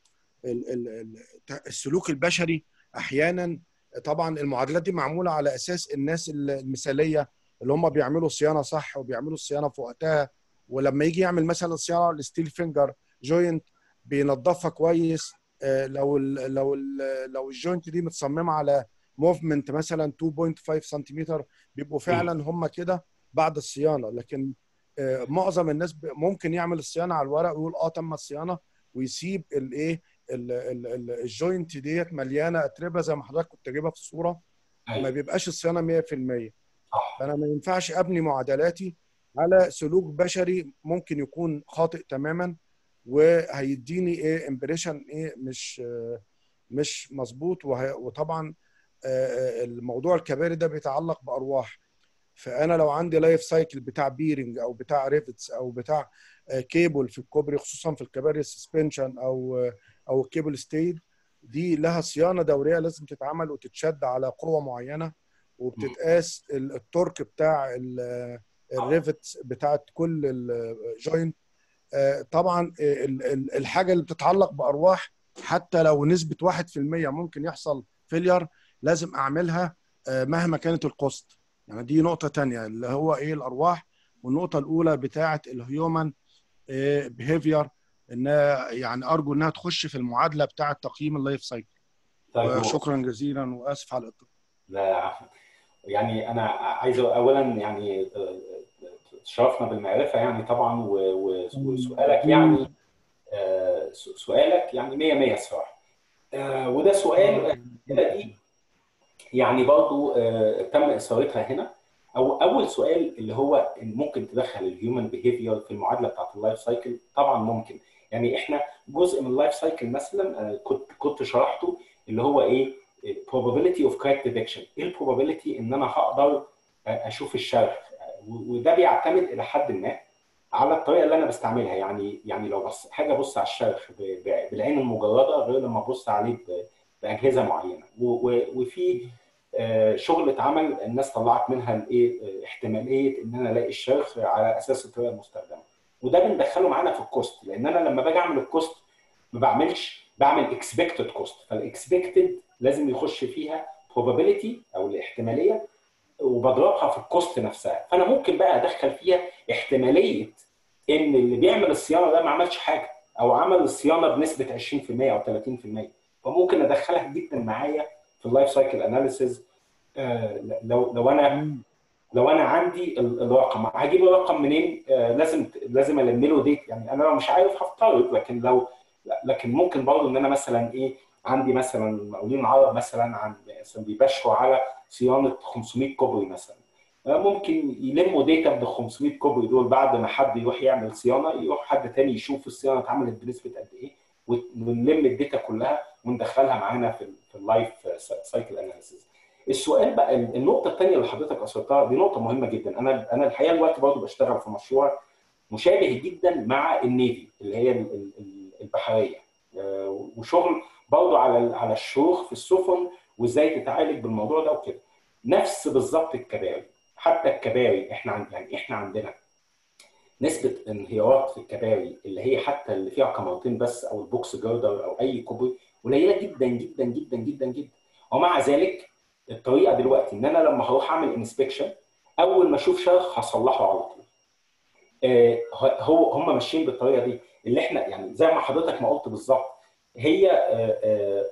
السلوك البشري احيانا طبعا المعادلات دي معموله على اساس الناس المثاليه اللي هم بيعملوا صيانه صح وبيعملوا الصيانه في وقتها ولما يجي يعمل مثلا صيانه للستيل فينجر جوينت بينظفها كويس لو ال لو ال لو الجوينت دي متصممه على موفمنت مثلا 2.5 سنتيمتر بيبقوا فعلا هم كده بعد الصيانه لكن معظم الناس ممكن يعمل الصيانه على الورق ويقول اه تم الصيانه ويسيب الايه الجوينت ديت مليانه اتربه زي ما حضرتك كنت جايبها في الصوره ما بيبقاش الصيانه 100% فانا ما ينفعش ابني معادلاتي على سلوك بشري ممكن يكون خاطئ تماما وهيديني ايه امبريشن ايه مش مش مظبوط وطبعا الموضوع الكباري ده بيتعلق بارواح فانا لو عندي لايف سايكل بتاع بيرنج او بتاع ريفتس او بتاع كيبل في الكوبري خصوصا في الكباري السسبنشن او او الكيبل ستيد دي لها صيانه دوريه لازم تتعمل وتتشد على قوه معينه وبتتقاس التورك بتاع الريفتس بتاعت كل الجوينت طبعا الحاجه اللي بتتعلق بارواح حتى لو نسبه 1% ممكن يحصل فيلير لازم اعملها مهما كانت الكوست يعني دي نقطه تانية اللي هو ايه الارواح والنقطه الاولى بتاعه الهيومن بيهيفير انها يعني ارجو انها تخش في المعادله بتاعه تقييم اللايف سايكل طيب شكرا جزيلا واسف على الاطاله لا عفوا يعني انا عايز اولا يعني تشرفنا بالمعرفه يعني طبعا وسؤالك يعني سؤالك يعني 100 100 الصراحه وده سؤال دي يعني برضو تم اثارتها هنا او اول سؤال اللي هو ممكن تدخل الهيومن بيهيفير في المعادله بتاعت اللايف سايكل طبعا ممكن يعني احنا جزء من اللايف سايكل مثلا كنت كنت شرحته اللي هو ايه probability of correct detection ايه البروبابيلتي ان انا هقدر اشوف الشرخ وده بيعتمد الى حد ما على الطريقه اللي انا بستعملها يعني يعني لو بس حاجه ابص على الشرخ بالعين المجرده غير لما ابص عليه باجهزه معينه وفي شغل اتعمل الناس طلعت منها الايه احتماليه ان انا الاقي الشرخ على اساس الطريقه المستخدمه وده بندخله معانا في الكوست لان انا لما باجي اعمل الكوست ما بعملش بعمل اكسبكتد كوست فالاكسبكتد لازم يخش فيها probability او الاحتماليه وبضربها في الكوست نفسها فانا ممكن بقى ادخل فيها احتماليه ان اللي بيعمل الصيانه ده ما عملش حاجه او عمل الصيانه بنسبه 20% او 30% فممكن ادخلها جدا معايا في اللايف سايكل اناليسيز لو لو انا لو انا عندي الرقم هجيب الرقم منين آه لازم لازم الم له ديت يعني انا لو مش عارف هفترض لكن لو لكن ممكن برضه ان انا مثلا ايه عندي مثلا مقاولين عرب مثلا عن مثلا بيبشروا على صيانه 500 كوبري مثلا ممكن يلموا داتا من ال 500 كوبري دول بعد ما حد يروح يعمل صيانه يروح حد تاني يشوف الصيانه اتعملت بنسبه قد ايه ونلم الداتا كلها وندخلها معانا في في اللايف سايكل اناليسيز السؤال بقى النقطه الثانيه اللي حضرتك اثرتها دي نقطه مهمه جدا انا انا الحقيقه دلوقتي برضه بشتغل في مشروع مشابه جدا مع النيفي اللي هي البحريه وشغل برضه على على الشروخ في السفن وازاي تتعالج بالموضوع ده وكده نفس بالظبط الكباري حتى الكباري احنا عن يعني احنا عندنا نسبه انهيارات في الكباري اللي هي حتى اللي فيها كاميرتين بس او البوكس جاردر او اي كوبري قليله جدا جدا جدا جدا جدا ومع ذلك الطريقه دلوقتي ان انا لما هروح اعمل انسبكشن اول ما اشوف شرخ هصلحه على طول آه هو هم ماشيين بالطريقه دي اللي احنا يعني زي ما حضرتك ما قلت بالظبط هي آه آه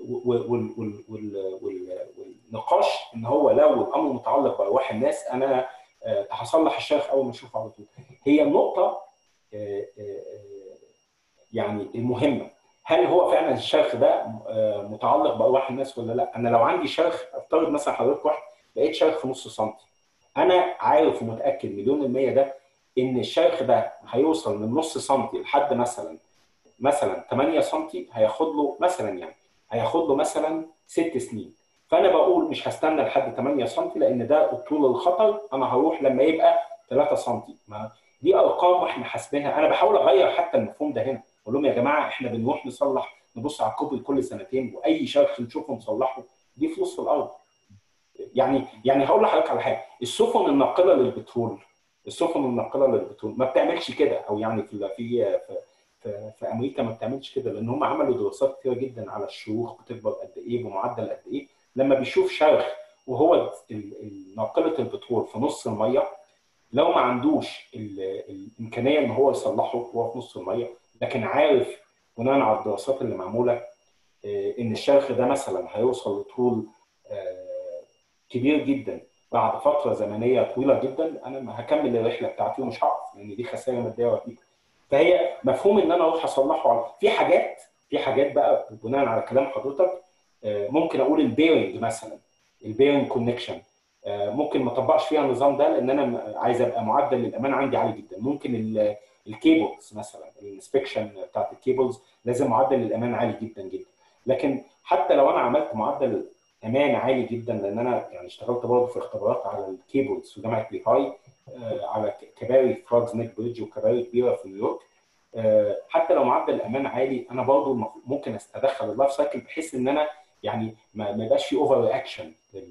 والنقاش ان هو لو الامر متعلق بارواح الناس انا هصلح الشرخ اول ما اشوفه على طول هي النقطه يعني المهمه هل هو فعلا الشرخ ده متعلق بارواح الناس ولا لا؟ انا لو عندي شرخ افترض مثلا حضرتك واحد لقيت شرخ في نص سنتي انا عارف ومتاكد مليون المية ده ان الشرخ ده هيوصل من نص سنتي لحد مثلا مثلا 8 سنتي هياخد له مثلا يعني هياخد له مثلا ست سنين فانا بقول مش هستنى لحد 8 سم لان ده طول الخطر انا هروح لما يبقى 3 سم ما دي ارقام واحنا حاسبينها انا بحاول اغير حتى المفهوم ده هنا اقول لهم يا جماعه احنا بنروح نصلح نبص على الكوبري كل سنتين واي شرخ نشوفه نصلحه دي فلوس في الارض يعني يعني هقول لحضرتك على حاجه السفن الناقله للبترول السفن الناقله للبترول ما بتعملش كده او يعني في في في, في امريكا ما بتعملش كده لان هم عملوا دراسات كتيره جدا على الشروخ بتكبر قد ايه بمعدل قد ايه لما بيشوف شرخ وهو ناقله البترول في نص الميه لو ما عندوش الامكانيه ان هو يصلحه وهو في نص الميه لكن عارف بناء على الدراسات اللي معموله ان الشرخ ده مثلا هيوصل لطول كبير جدا بعد فتره زمنيه طويله جدا انا هكمل الرحله بتاعتي ومش هعرف لان دي خسائر ماديه رهيبه فهي مفهوم ان انا اروح اصلحه على في حاجات في حاجات بقى بناء على كلام حضرتك ممكن اقول البيرنج مثلا البيرنج كونكشن ممكن ما اطبقش فيها النظام ده لان انا عايز ابقى معدل الامان عندي عالي جدا ممكن الكيبلز مثلا الانسبكشن بتاعت الكيبلز لازم معدل الامان عالي جدا جدا لكن حتى لو انا عملت معدل امان عالي جدا لان انا يعني اشتغلت برضه في اختبارات على الكيبلز في جامعه ليهاي على كباري فراجز نيك بريدج وكباري كبيره في نيويورك حتى لو معدل الامان عالي انا برضه ممكن ادخل اللايف سايكل بحيث ان انا يعني ما يبقاش في اوفر رياكشن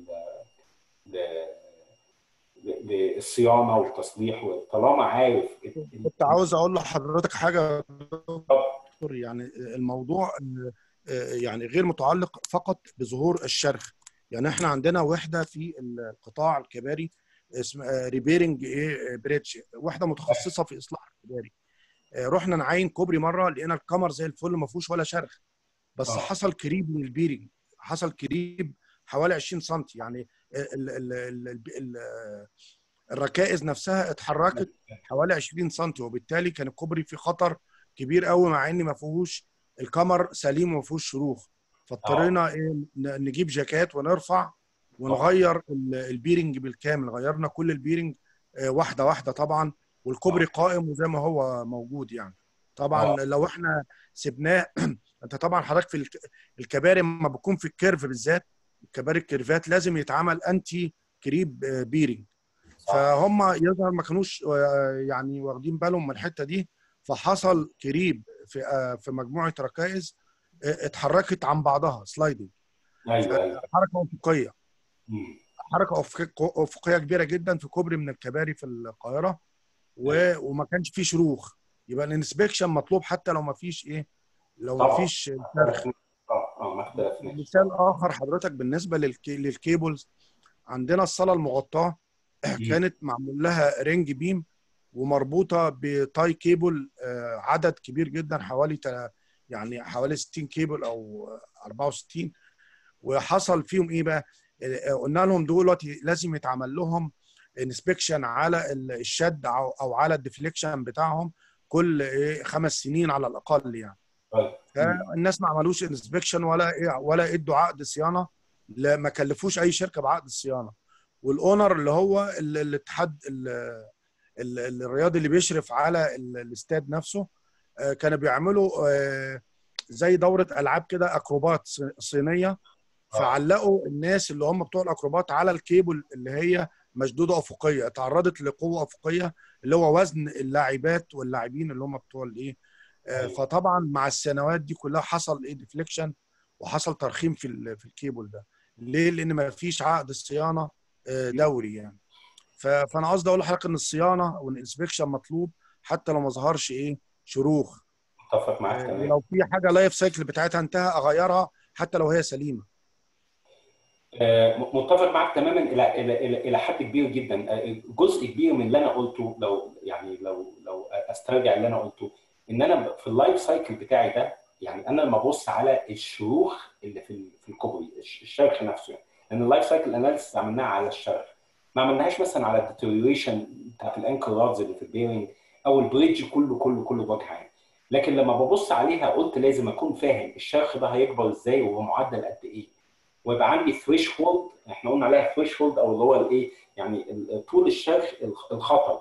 للصيانه والتصليح طالما عارف كنت عاوز اقول لحضرتك حاجه دكتور يعني الموضوع يعني غير متعلق فقط بظهور الشرخ يعني احنا عندنا وحده في القطاع الكباري اسمها ريبيرنج بريدج وحده متخصصه في اصلاح الكباري رحنا نعاين كوبري مره لقينا الكمر زي الفل ما فيهوش ولا شرخ بس آه. حصل كريب من البيرنج حصل كريب حوالي 20 سم يعني ال ال ال ال ال الركائز نفسها اتحركت حوالي 20 سم وبالتالي كان الكوبري في خطر كبير قوي مع ان ما فيهوش الكمر سليم وما فيهوش شروخ فاضطرينا ايه نجيب جاكات ونرفع ونغير البيرنج بالكامل غيرنا كل البيرنج واحده واحده طبعا والكوبري قائم وزي ما هو موجود يعني طبعا آه. لو احنا سبناه انت طبعا حضرتك في الك- الكباري لما بتكون في الكيرف بالذات الكباري الكيرفات لازم يتعمل انتي كريب آه، بيرنج صح. فهم يظهر ما كانوش آه، يعني واخدين بالهم من الحته دي فحصل كريب في آه، في مجموعه ركائز آه، اتحركت عن بعضها سلايدنج ايوه ايوه حركه افقيه مم. حركه أفق- افقيه كبيره جدا في كوبري من الكباري في القاهره و... وما كانش فيه شروخ يبقى الانسبكشن مطلوب حتى لو ما فيش ايه لو ما طبعا. فيش شرخ اه اه ما اختلفناش مثال اخر حضرتك بالنسبه للكي... للكيبلز عندنا الصاله المغطاه كانت معمول لها رينج بيم ومربوطه بتاي كيبل آه، عدد كبير جدا حوالي تل- يعني حوالي 60 كيبل او 64 وحصل فيهم ايه بقى؟ آه، قلنا لهم دلوقتي لازم يتعمل لهم انسبكشن على ال- الشد او أو على الديفليكشن بتاعهم كل إيه خمس سنين على الاقل يعني طيب. فالناس ما عملوش انسبكشن ولا إيه ولا ادوا عقد صيانه لا ما كلفوش اي شركه بعقد الصيانه والاونر اللي هو ال- الاتحاد ال- ال- الرياضي اللي بيشرف على ال- الاستاد نفسه آه، كانوا بيعملوا آه، زي دوره العاب كده اكروبات ص- صينيه فعلقوا الناس اللي هم بتوع الاكروبات على الكيبل اللي هي مشدوده افقيه اتعرضت لقوه افقيه اللي هو وزن اللاعبات واللاعبين اللي هم بتوع الايه آه، أيوة. فطبعا مع السنوات دي كلها حصل ايه ديفليكشن وحصل ترخيم في ال- في الكيبل ده ليه لان ما فيش عقد صيانه آه، دوري يعني ف- فانا قصدي اقول لحضرتك ان الصيانه والانسبكشن مطلوب حتى لو ما ظهرش ايه شروخ اتفق معاك آه، تمام ولو في حاجه لايف سايكل بتاعتها انتهى اغيرها حتى لو هي سليمه آه، متفق معاك تماما الى الى الى الى حد كبير جدا آه، جزء كبير من اللي انا قلته لو يعني لو لو استرجع اللي انا قلته ان انا في اللايف سايكل بتاعي ده يعني انا لما ابص على الشروخ اللي في ال- في الكوبري الش- الشرخ نفسه يعني لان اللايف سايكل اناليسيس عملناها على الشرخ ما عملناهاش مثلا على الديتيريوريشن بتاعت الانكل رادز اللي في البيرنج او البريدج كله كله كله بوجه عام لكن لما ببص عليها قلت لازم اكون فاهم الشرخ ده هيكبر ازاي وبمعدل قد ايه ويبقى عندي ثريش هولد احنا قلنا عليها ثريش هولد او اللي هو الايه يعني ال- طول الشرخ الخ- الخطر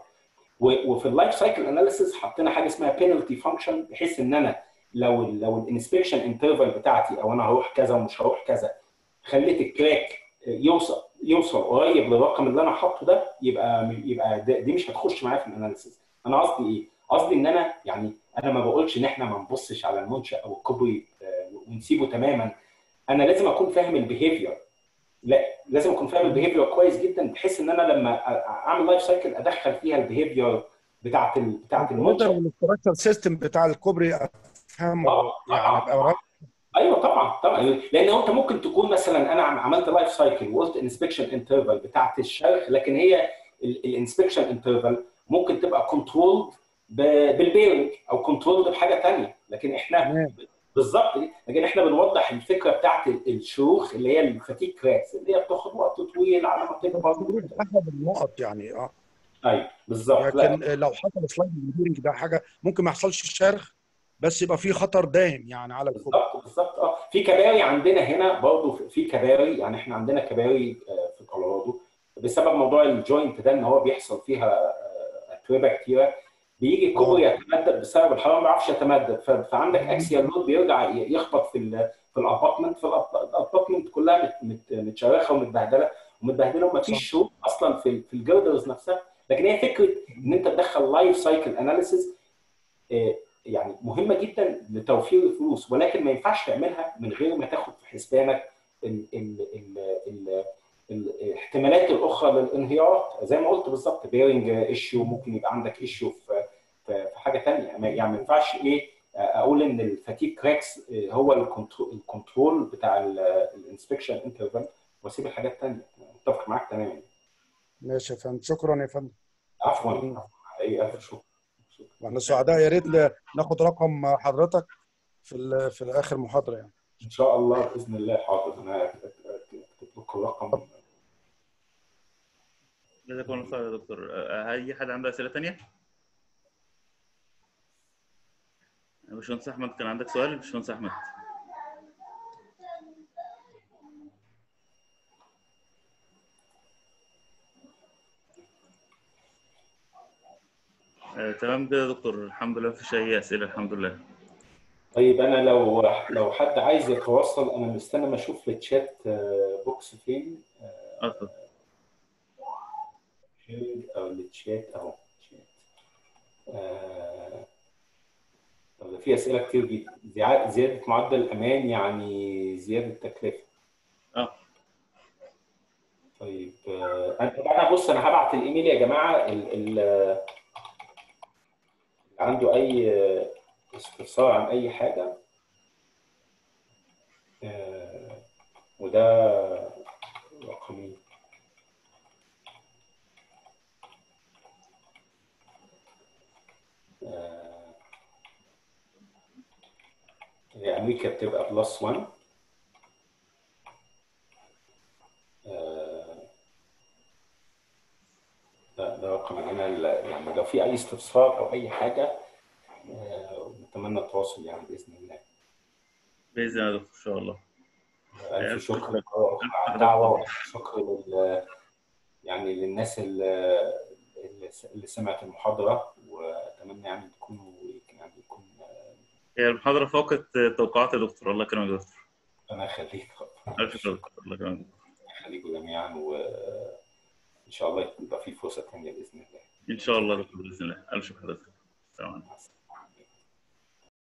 و- وفي اللايف سايكل اناليسيس حطينا حاجه اسمها بينالتي فانكشن بحيث ان انا لو ال لو الانسبكشن انترفال بتاعتي او انا هروح كذا ومش هروح كذا خليت الكراك يوصل يوصل قريب للرقم اللي انا حاطه ده يبقى يبقى ده- دي مش هتخش معايا في الاناليسيس انا قصدي ايه؟ قصدي ان انا يعني انا ما بقولش ان احنا ما نبصش على المنشا او الكوبري آه، ونسيبه تماما انا لازم اكون فاهم البيهيفير لا لازم اكون فاهم البيهيفير كويس جدا بحيث ان انا لما أ- اعمل لايف سايكل ادخل فيها البيهيفير بتاعت ال... بتاعت المنشا الاستراكشر سيستم بتاع الكوبري افهمه آه، يعني ابقى قريب ايوه طبعا طبعا لان انت ممكن تكون مثلا انا عم- عملت لايف سايكل وقلت انسبكشن انترفال بتاعت الشرخ لكن هي الانسبكشن انترفال ممكن تبقى كنترولد بالبيرنج او كنترولد بحاجه ثانيه لكن احنا تمام. بالظبط دي. لكن احنا بنوضح الفكره بتاعت ال- الشروخ اللي هي الفتيك كراكس اللي هي بتاخد وقت طويل على ما تكبر احد النقط يعني اه ايوه بالظبط لا لكن لو حصل سلايد بيرنج ده حاجه ممكن ما يحصلش شرخ بس يبقى في خطر داهم يعني على الكوبري بالظبط بالظبط اه في كباري عندنا هنا برضه في- في كباري يعني احنا عندنا كباري آه، في كولورادو بسبب موضوع الجوينت ده ان هو بيحصل فيها آه، اتربه كتيره بيجي الكوبري يتمدد بسبب الحراره ما بيعرفش يتمدد ف- فعندك اكسيال لود بيرجع ي- يخبط في ال في الابارتمنت في الابارتمنت كلها مت- مت- متشرخه ومتبهدله ومتبهدله وما فيش شروط اصلا في ال- في الجردرز نفسها لكن هي فكره ان انت تدخل لايف سايكل اناليسيز يعني مهمه جدا لتوفير الفلوس ولكن ما ينفعش تعملها من غير ما تاخد في حسبانك ال ال ال ال الاحتمالات الاخرى للانهيارات زي ما قلت بالظبط بيرنج ايشيو ممكن يبقى عندك ايشيو في في في حاجه ثانيه يعني ما ينفعش ايه اقول ان الفاتيك كراكس هو الكنترول الكنترول بتاع الانسبكشن انترفال واسيب الحاجات الثانيه متفق معاك تماما ماشي يا فندم شكرا يا فندم عفوا اي الف شكر واحنا سعداء يا ريت ناخد رقم حضرتك في ال- في اخر محاضره يعني ان شاء الله باذن الله حاضر انا اكتب لكم الرقم جزاكم الله خير يا دكتور أه، اي حد عنده اسئله ثانيه؟ باشمهندس احمد كان عندك سؤال باشمهندس احمد آه، تمام كده يا دكتور الحمد لله مفيش اي اسئله الحمد لله طيب انا لو لو حد عايز يتواصل انا مستني ما اشوف التشات آه، بوكس فين آه، اتفضل فين او التشات اهو تشات. آه، طب ده في اسئله كتير جدا زيا- زياده معدل الامان يعني زياده تكلفه اه طيب آه، انا طب انا بص انا هبعت الايميل يا جماعه ال- ال- اللي عنده اي آه، استفسار عن اي حاجه آه، وده رقمي آه، هي امريكا بتبقى بلس 1 آه، ده ده رقم هنا ال- يعني لو في اي استفسار او اي حاجه آه، نتمنى التواصل يعني باذن الله باذن الله يا دكتور ان شاء الله الف شكر على الدعوه وشكر لل يعني للناس اللي اللي سمعت المحاضره واتمنى يعني تكونوا يعني يكون هي المحاضره فوقت توقعات يا دكتور الله يكرمك يا دكتور انا اخليك الف شكر يا دكتور الله يكرمك اخليكم جميعا وان شاء الله يبقى في فرصه ثانيه باذن الله ان شاء الله يا دكتور باذن الله الف شكر يا دكتور السلام عليكم مع السلامة.